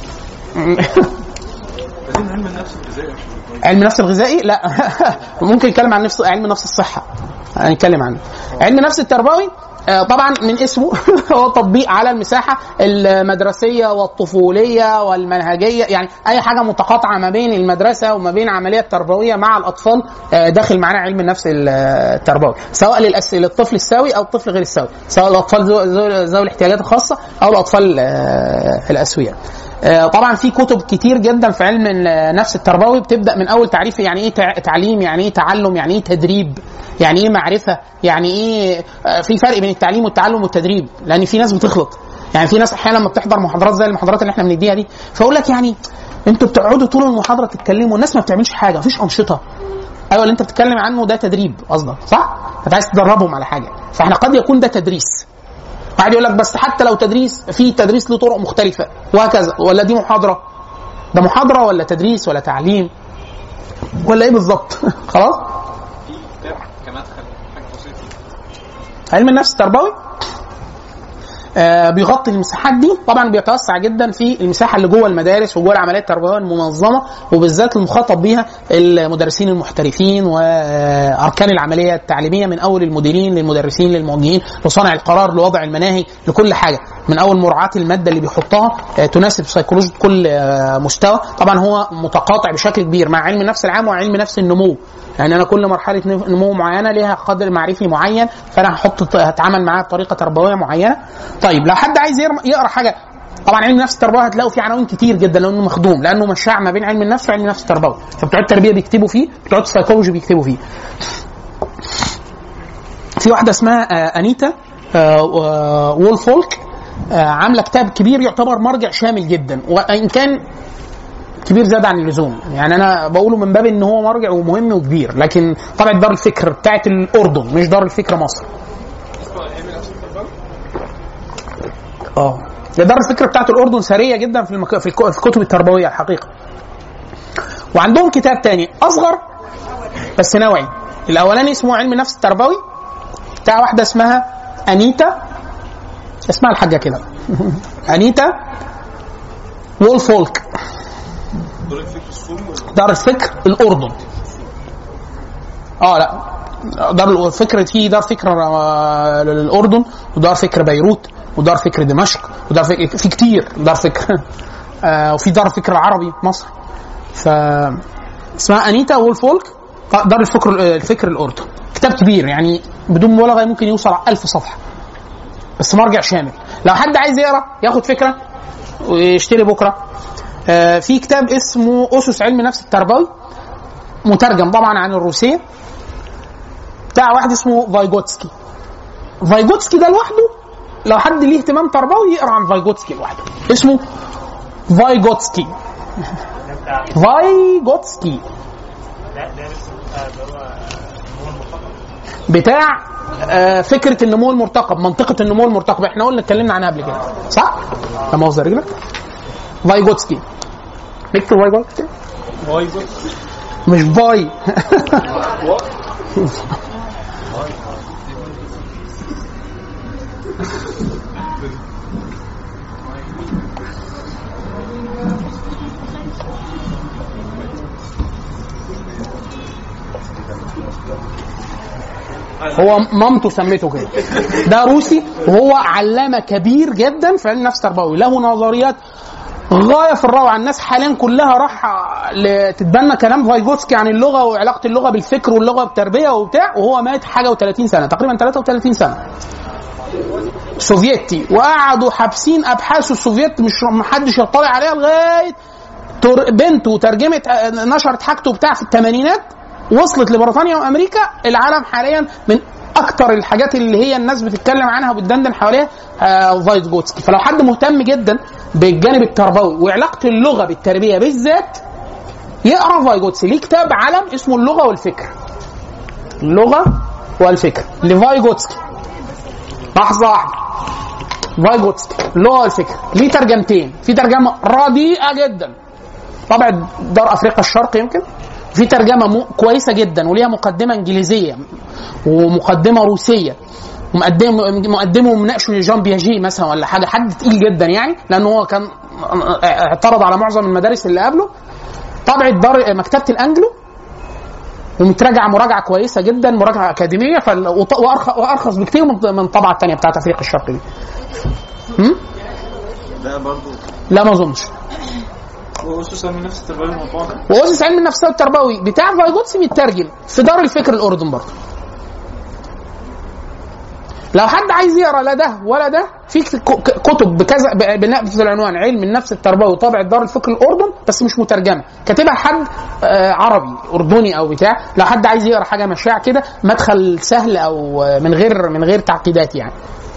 علم النفس الغذائي لا ممكن نتكلم عن نفس علم نفس الصحه هنتكلم عنه علم النفس التربوي آه، طبعا من اسمه هو تطبيق على المساحه المدرسيه والطفوليه والمنهجيه يعني اي حاجه متقاطعه ما بين المدرسه وما بين عمليه تربويه مع الاطفال آه، داخل معانا علم النفس التربوي سواء للأس... للطفل السوي او الطفل غير السوي سواء الاطفال ذو- ذو ذوي الاحتياجات الخاصه او الاطفال آه، الاسوياء آه، طبعا في كتب كتير جدا في علم النفس التربوي بتبدا من اول تعريف يعني ايه تع- تعليم يعني ايه تعلم يعني ايه تدريب يعني ايه معرفه يعني ايه آه، في فرق بين التعليم والتعلم والتدريب لان في ناس بتخلط يعني في ناس احيانا لما بتحضر محاضرات زي المحاضرات اللي احنا بنديها دي فاقول لك يعني انتوا بتقعدوا طول المحاضره تتكلموا والناس ما بتعملش حاجه مفيش انشطه ايوه اللي انت بتتكلم عنه ده تدريب قصدك صح؟ انت عايز تدربهم على حاجه فاحنا قد يكون ده تدريس واحد يقول لك بس حتى لو تدريس في تدريس له طرق مختلفه وهكذا ولا دي محاضره ده محاضره ولا تدريس ولا تعليم ولا ايه بالظبط خلاص علم النفس التربوي آه بيغطي المساحات دي طبعا بيتوسع جدا في المساحه اللي جوه المدارس وجوه العمليات التربويه المنظمه وبالذات المخاطب بيها المدرسين المحترفين واركان العمليه التعليميه من اول المديرين للمدرسين للموجهين لصانع القرار لوضع المناهج لكل حاجه من اول مراعاه الماده اللي بيحطها آه تناسب سيكولوجيه كل آه مستوى طبعا هو متقاطع بشكل كبير مع علم النفس العام وعلم نفس النمو يعني انا كل مرحله نمو معينه ليها قدر معرفي معين فانا هحط هتعامل معاها بطريقه تربويه معينه طيب لو حد عايز يقرا- يقرا حاجه طبعا علم النفس التربوي هتلاقوا فيه عناوين كتير جدا لانه مخدوم لانه مشاع ما بين علم النفس وعلم النفس التربوي فبتوع التربيه بيكتبوا فيه بتوع السيكولوجي بيكتبوا فيه في واحده اسمها آه، انيتا آه، و- وولفولك آه، عامله كتاب كبير يعتبر مرجع شامل جدا وان كان كبير زاد عن اللزوم يعني انا بقوله من باب ان هو مرجع ومهم وكبير لكن طبعا دار الفكر بتاعت الاردن مش دار الفكر مصر اه ده دار الفكر بتاعت الاردن سريه جدا في المك... في الك- في الكتب التربويه الحقيقه وعندهم كتاب تاني اصغر بس نوعي الاولاني اسمه علم النفس التربوي بتاع واحده اسمها انيتا اسمها الحاجه كده انيتا وولفولك دار الفكر الاردن اه لا دار الفكر في دار فكر آه، الاردن ودار فكر بيروت ودار فكر دمشق ودار فكر في كتير دار فكر آه وفي دار فكر العربي في مصر ف اسمها انيتا وولفولك دار الفكر الفكر الاردن كتاب كبير يعني بدون مبالغه ممكن يوصل على 1000 صفحه بس مرجع شامل لو حد عايز يقرا ياخد فكره ويشتري بكره آه، في كتاب اسمه اسس علم نفس التربوي مترجم طبعا عن الروسيه بتاع واحد اسمه فايجوتسكي فايجوتسكي ده لوحده لو حد ليه اهتمام تربوي يقرا عن فايجوتسكي لوحده اسمه فايجوتسكي فايجوتسكي بتاع آه، فكره النمو المرتقب منطقه النمو المرتقب احنا قلنا اتكلمنا عنها قبل كده صح؟ لا مؤاخذه رجلك فايجوتسكي نكتب فايجوتسكي مش فاي هو مامته سميته كده ده روسي وهو علامه كبير جدا في علم النفس التربوي له نظريات غايه في الروعه الناس حاليا كلها راح ل- تتبنى كلام فايجوتسكي عن اللغه وعلاقه اللغه بالفكر واللغه بالتربيه وبتاع وهو مات حاجه و30 سنه تقريبا 33 سنه سوفيتي وقعدوا حابسين ابحاث السوفيت مش محدش يطلع عليها لغايه تر- بنته ترجمت آه، نشرت حاجته بتاع في الثمانينات وصلت لبريطانيا وامريكا العالم حاليا من اكتر الحاجات اللي هي الناس بتتكلم عنها وبتدندن حواليها آه فايتجوتسكي فلو حد مهتم جدا بالجانب التربوي وعلاقه اللغه بالتربيه بالذات يقرا فايجوتسكي ليه كتاب علم اسمه اللغه والفكر اللغه والفكر لفايجوتسكي لحظه واحده فايجوتسكي اللغه والفكر ليه ترجمتين في ترجمه رديئه جدا طبع دار افريقيا الشرق يمكن في ترجمه مو كويسه جدا وليها مقدمه انجليزيه ومقدمه روسيه ومقدم مقدمه ومناقشه جان بياجي مثلا ولا حاجه حد تقيل جدا يعني لانه هو كان اعترض على معظم المدارس اللي قبله طبعة دار مكتبه الانجلو ومتراجعه مراجعه كويسه جدا مراجعه اكاديميه فال... وط- وأرخ- وارخص بكتير من من الطبعه الثانيه بتاعت افريقيا الشرق دي. هم؟ ده برضه لا ما اظنش وأسس من نفس التربية الموضوع ده واسس علم النفس التربوي بتاع فايجوتسي بيترجم في دار الفكر الاردن برضه لو حد عايز يقرا لا ده ولا ده في ك- ك- كتب بكذا ب- بنفس العنوان علم النفس التربوي طابع دار الفكر الاردن بس مش مترجمه كاتبها حد آه، عربي اردني او بتاع لو حد عايز يقرا حاجه مشاع كده مدخل سهل او آه، من غير من غير تعقيدات يعني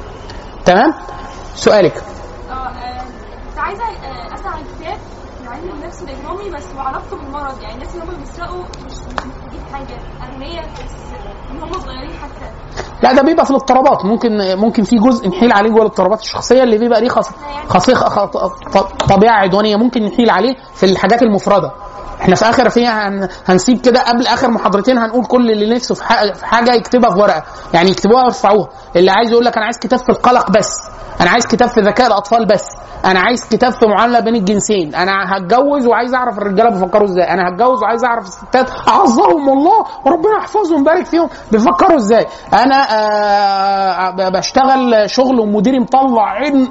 تمام سؤالك اه آه، كنت عايزه آه، اسال عن كتاب لعلم النفس الاجرامي بس وعلاقته بالمرض يعني الناس اللي هم بيسرقوا مش مش محتاجين حاجه اغنياء بس من هم صغيرين حتى لا ده بيبقى في الاضطرابات ممكن ممكن في جزء نحيل عليه جوه الاضطرابات الشخصيه اللي بيبقى ليه خاص خاصيه خ- ط- طبيعه عدوانيه ممكن نحيل عليه في الحاجات المفرده احنا في اخر فيها هن هنسيب كده قبل اخر محاضرتين هنقول كل اللي نفسه في حاجه, في حاجة يكتبها في ورقه يعني يكتبوها ويرفعوها اللي عايز يقول لك انا عايز كتاب في القلق بس انا عايز كتاب في ذكاء الاطفال بس انا عايز كتاب في معامله بين الجنسين انا هتجوز وعايز اعرف الرجاله بيفكروا ازاي انا هتجوز وعايز اعرف الستات اعظهم الله وربنا يحفظهم ويبارك فيهم بيفكروا ازاي انا آه ب- بشتغل شغل ومديري مطلع عين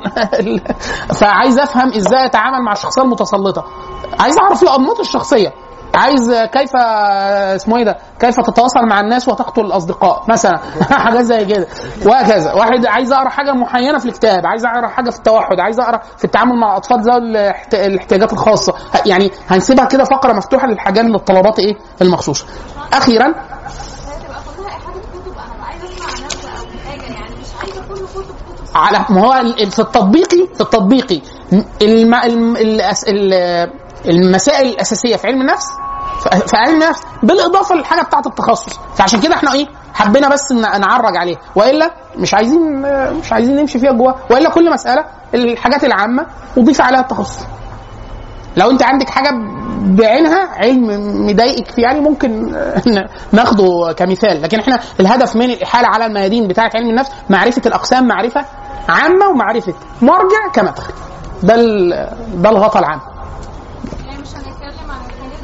فعايز افهم ازاي اتعامل مع الشخصيه المتسلطه عايز اعرف الانماط الشخصيه عايز كيف اسمه ايه ده كيف تتواصل مع الناس وتقتل الاصدقاء مثلا حاجات زي كده وهكذا واحد عايز اقرا حاجه معينه في الكتاب عايز اقرا حاجه في التوحد عايز اقرا في التعامل مع الاطفال ذوي الاحت- الاحتياجات الخاصه يعني هنسيبها كده فقره مفتوحه للحاجات للطلبات ايه المخصوصه اخيرا هي تبقى كلها احاده كتب انا عايزه اسمع نبذه او حاجه يعني مش عايزه كل كتب كتب على ما هو ال- في التطبيقي في التطبيقي الم... الم... الأس... ال- المسائل الاساسيه في علم النفس في في علم النفس بالاضافه للحاجه بتاعه التخصص فعشان كده احنا ايه حبينا بس ن- نعرج عليه والا مش عايزين مش عايزين نمشي فيها جوه والا كل مساله الحاجات العامه وضيف عليها التخصص لو انت عندك حاجه بعينها علم مضايقك فيه يعني ممكن ناخده كمثال لكن احنا الهدف من الاحاله على الميادين بتاعه علم النفس معرفه الاقسام معرفه عامه ومعرفه مرجع كمدخل ده ال- ده الغطاء العام يعني مش هنتكلم عن الحاجات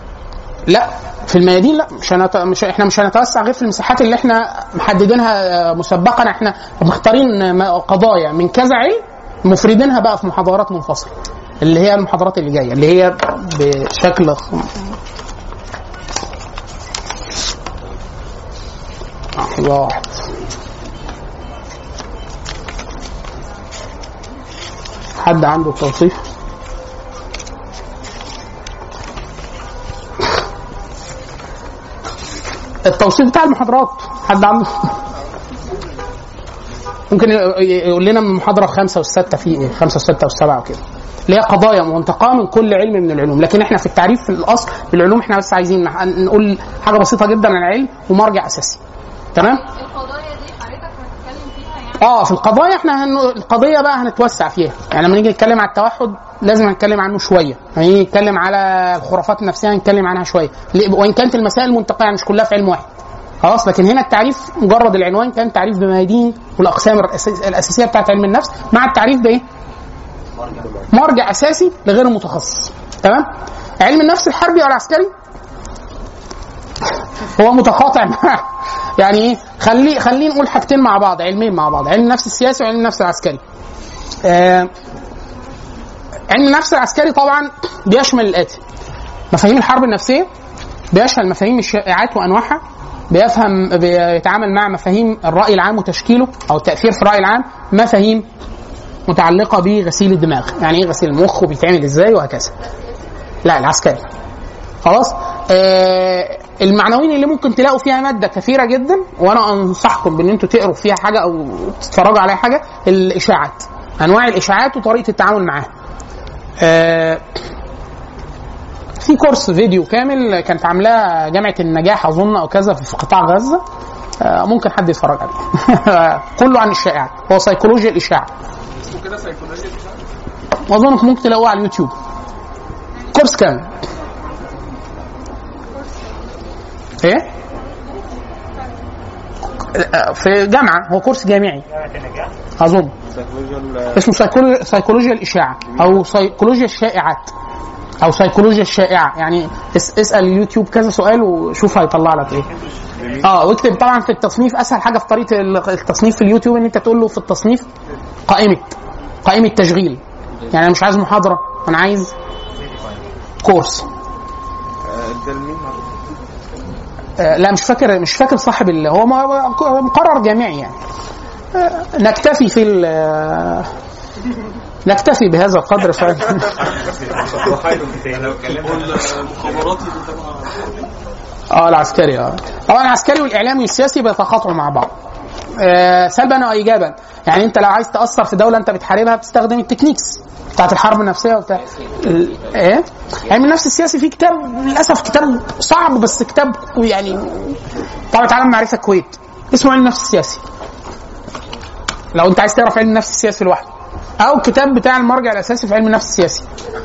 دي لا في الميادين لا مش, هنت... مش احنا مش هنتوسع غير في المساحات اللي احنا محددينها آه، مسبقا احنا مختارين م- قضايا من كذا علم مفردينها بقى في محاضرات منفصله اللي هي المحاضرات اللي جايه اللي هي بشكل خ- لحظة واحدة. حد عنده توصيف؟ التوصيف بتاع المحاضرات حد عنده ممكن يقول لنا من المحاضره الخامسه والسادسه في ايه خمسه والسادسه والسابعه وكده اللي هي قضايا منتقاه من كل علم من العلوم لكن احنا في التعريف في الاصل بالعلوم احنا بس عايزين نح- نقول حاجه بسيطه جدا عن العلم ومرجع اساسي تمام القضايا دي حضرتك هتتكلم فيها يعني اه في القضايا احنا هن... القضيه بقى هنتوسع فيها يعني لما نيجي نتكلم على التوحد لازم نتكلم عنه شويه لما نيجي نتكلم على الخرافات النفسيه هنتكلم عنها شويه ليه- وان كانت المسائل منتقاه يعني مش كلها في علم واحد خلاص لكن هنا التعريف مجرد العنوان كان تعريف بميادين والاقسام الأساس- الاساسيه بتاعت علم النفس مع التعريف بايه؟ مرجع اساسي لغير المتخصص تمام؟ علم النفس الحربي والعسكري هو متقاطع مع يعني ايه خلي خلينا نقول حاجتين مع بعض علمين مع بعض علم النفس السياسي وعلم النفس العسكري آه علم النفس العسكري طبعا بيشمل الاتي مفاهيم الحرب النفسيه بيشمل مفاهيم الشائعات وانواعها بيفهم بيتعامل مع مفاهيم الراي العام وتشكيله او التاثير في الراي العام مفاهيم متعلقه بغسيل الدماغ يعني ايه غسيل المخ وبيتعمل ازاي وهكذا لا العسكري خلاص آه المعنويين اللي ممكن تلاقوا فيها ماده كثيره جدا وانا انصحكم بان انتوا تقروا فيها حاجه او تتفرجوا عليها حاجه الاشاعات انواع الاشاعات وطريقه التعامل معاها آه في كورس فيديو كامل كانت عاملاه جامعه النجاح اظن او كذا في قطاع غزه آه ممكن حد يتفرج عليه كله عن الشائعات هو سيكولوجيا الاشاعه اسمه كده سيكولوجيا واظن ممكن تلاقوه على اليوتيوب كورس كامل ايه في جامعه هو كورس جامعي اظن اسمه سيكولوجيا سيكولوجيا الاشاعه او سيكولوجيا الشائعات او سيكولوجيا الشائعه يعني اس اسال اليوتيوب كذا سؤال وشوف هيطلع لك ايه اه واكتب طبعا في التصنيف اسهل حاجه في طريقه التصنيف في اليوتيوب ان انت تقول له في التصنيف قائمه قائمه تشغيل يعني انا مش عايز محاضره انا عايز كورس ده لمين آه، لا مش فاكر مش فاكر صاحب اللي هو م- مقرر جامعي يعني آه، نكتفي في ال- آه، نكتفي بهذا القدر ف... المخابرات اللي تبع اه العسكري اه طبعا العسكري والاعلامي والسياسي بيتخاطبوا مع بعض آه سلبا او ايجابا يعني انت لو عايز تاثر في دوله انت بتحاربها بتستخدم التكنيكس بتاعت الحرب النفسيه وبتاع ال- ايه علم النفس السياسي فيه كتاب للاسف كتاب صعب بس كتاب يعني طبعا عالم معرفه الكويت اسمه علم النفس السياسي لو انت عايز تعرف علم النفس السياسي لوحده او الكتاب بتاع المرجع الاساسي في علم النفس السياسي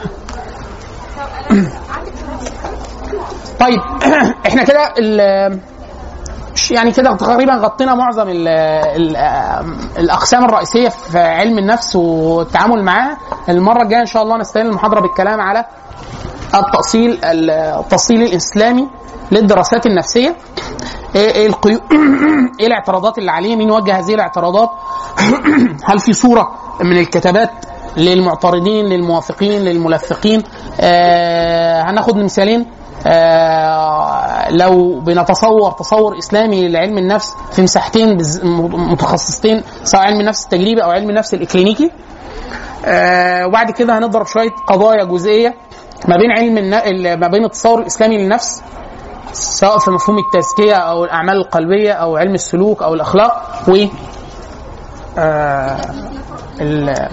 طيب احنا كده ال- مش يعني كده تقريبا غطينا معظم ال ال الاقسام الرئيسيه في علم النفس والتعامل معاه المره الجايه ان شاء الله نستهل المحاضره بالكلام على التاصيل التاصيل الاسلامي للدراسات النفسيه ايه إيه القيو... ايه الاعتراضات اللي عليه مين وجه هذه الاعتراضات هل في صوره من الكتابات للمعترضين للموافقين للملفقين آه هناخد مثالين آه لو بنتصور تصور اسلامي لعلم النفس في مساحتين بز- متخصصتين سواء علم النفس التجريبي او علم النفس الاكلينيكي آه وبعد كده هنضرب شويه قضايا جزئيه ما بين علم الن... ال- ما بين التصور الاسلامي للنفس سواء في مفهوم التزكيه او الاعمال القلبيه او علم السلوك او الاخلاق و آه ال...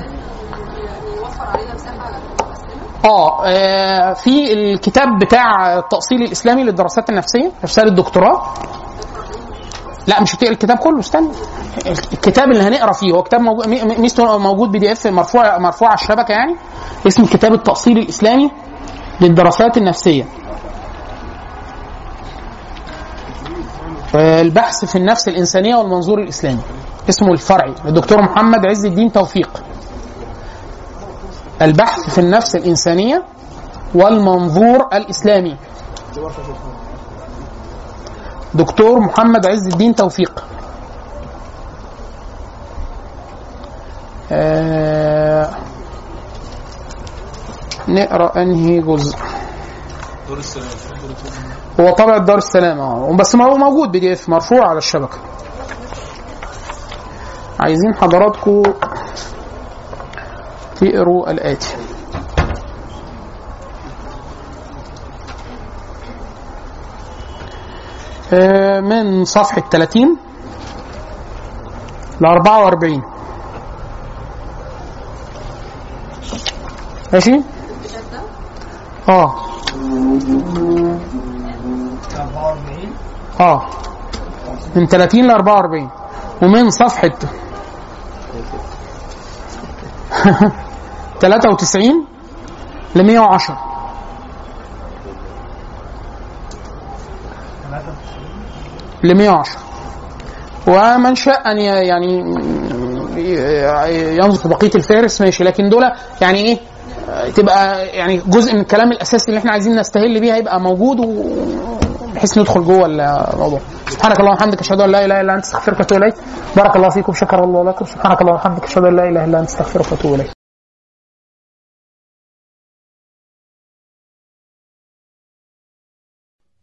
آه, اه في الكتاب بتاع التأصيل الإسلامي للدراسات النفسية رسالة دكتوراه لا مش هتقرا الكتاب كله استنى الكتاب اللي هنقرا فيه هو كتاب موجود مي- ميزته موجود بي دي اف مرفوع مرفوع على الشبكه يعني اسمه كتاب التأصيل الإسلامي للدراسات النفسية آه، البحث في النفس الإنسانية والمنظور الإسلامي اسمه الفرعي للدكتور محمد عز الدين توفيق البحث في النفس الإنسانية والمنظور الإسلامي دكتور محمد عز الدين توفيق آه نقرا انهي جزء دور السلام هو طبع دار السلام اه بس ما هو موجود بي دي اف مرفوع على الشبكه عايزين حضراتكم تقروا الاتي آه، من صفحة 30 ل 44 ماشي؟ اه اه من 30 ل 44 ومن صفحة 93 ل 110 ل 110 ومن شاء ان ي- يعني ينظر في بقيه الفارس ماشي لكن دول يعني ايه تبقى يعني جزء من الكلام الاساسي اللي احنا عايزين نستهل بيه هيبقى موجود و بحيث ندخل جوه الموضوع سبحانك اللهم وبحمدك اشهد ان لا اله الا انت استغفرك واتوب اليك بارك الله فيكم شكر الله لكم سبحانك اللهم وبحمدك اشهد ان لا اله الا انت استغفرك واتوب اليك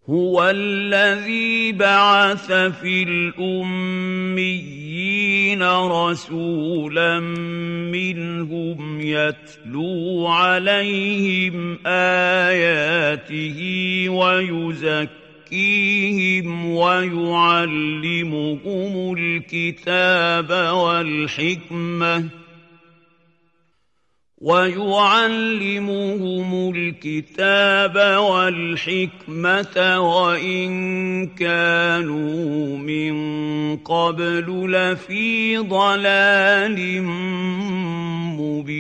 هو الذي بعث في الأميين رسولا منهم يتلو عليهم آياته ويزكيهم ويعلمهم الكتاب والحكمة ويعلمهم الكتاب والحكمة وإن كانوا من قبل لفي ضلال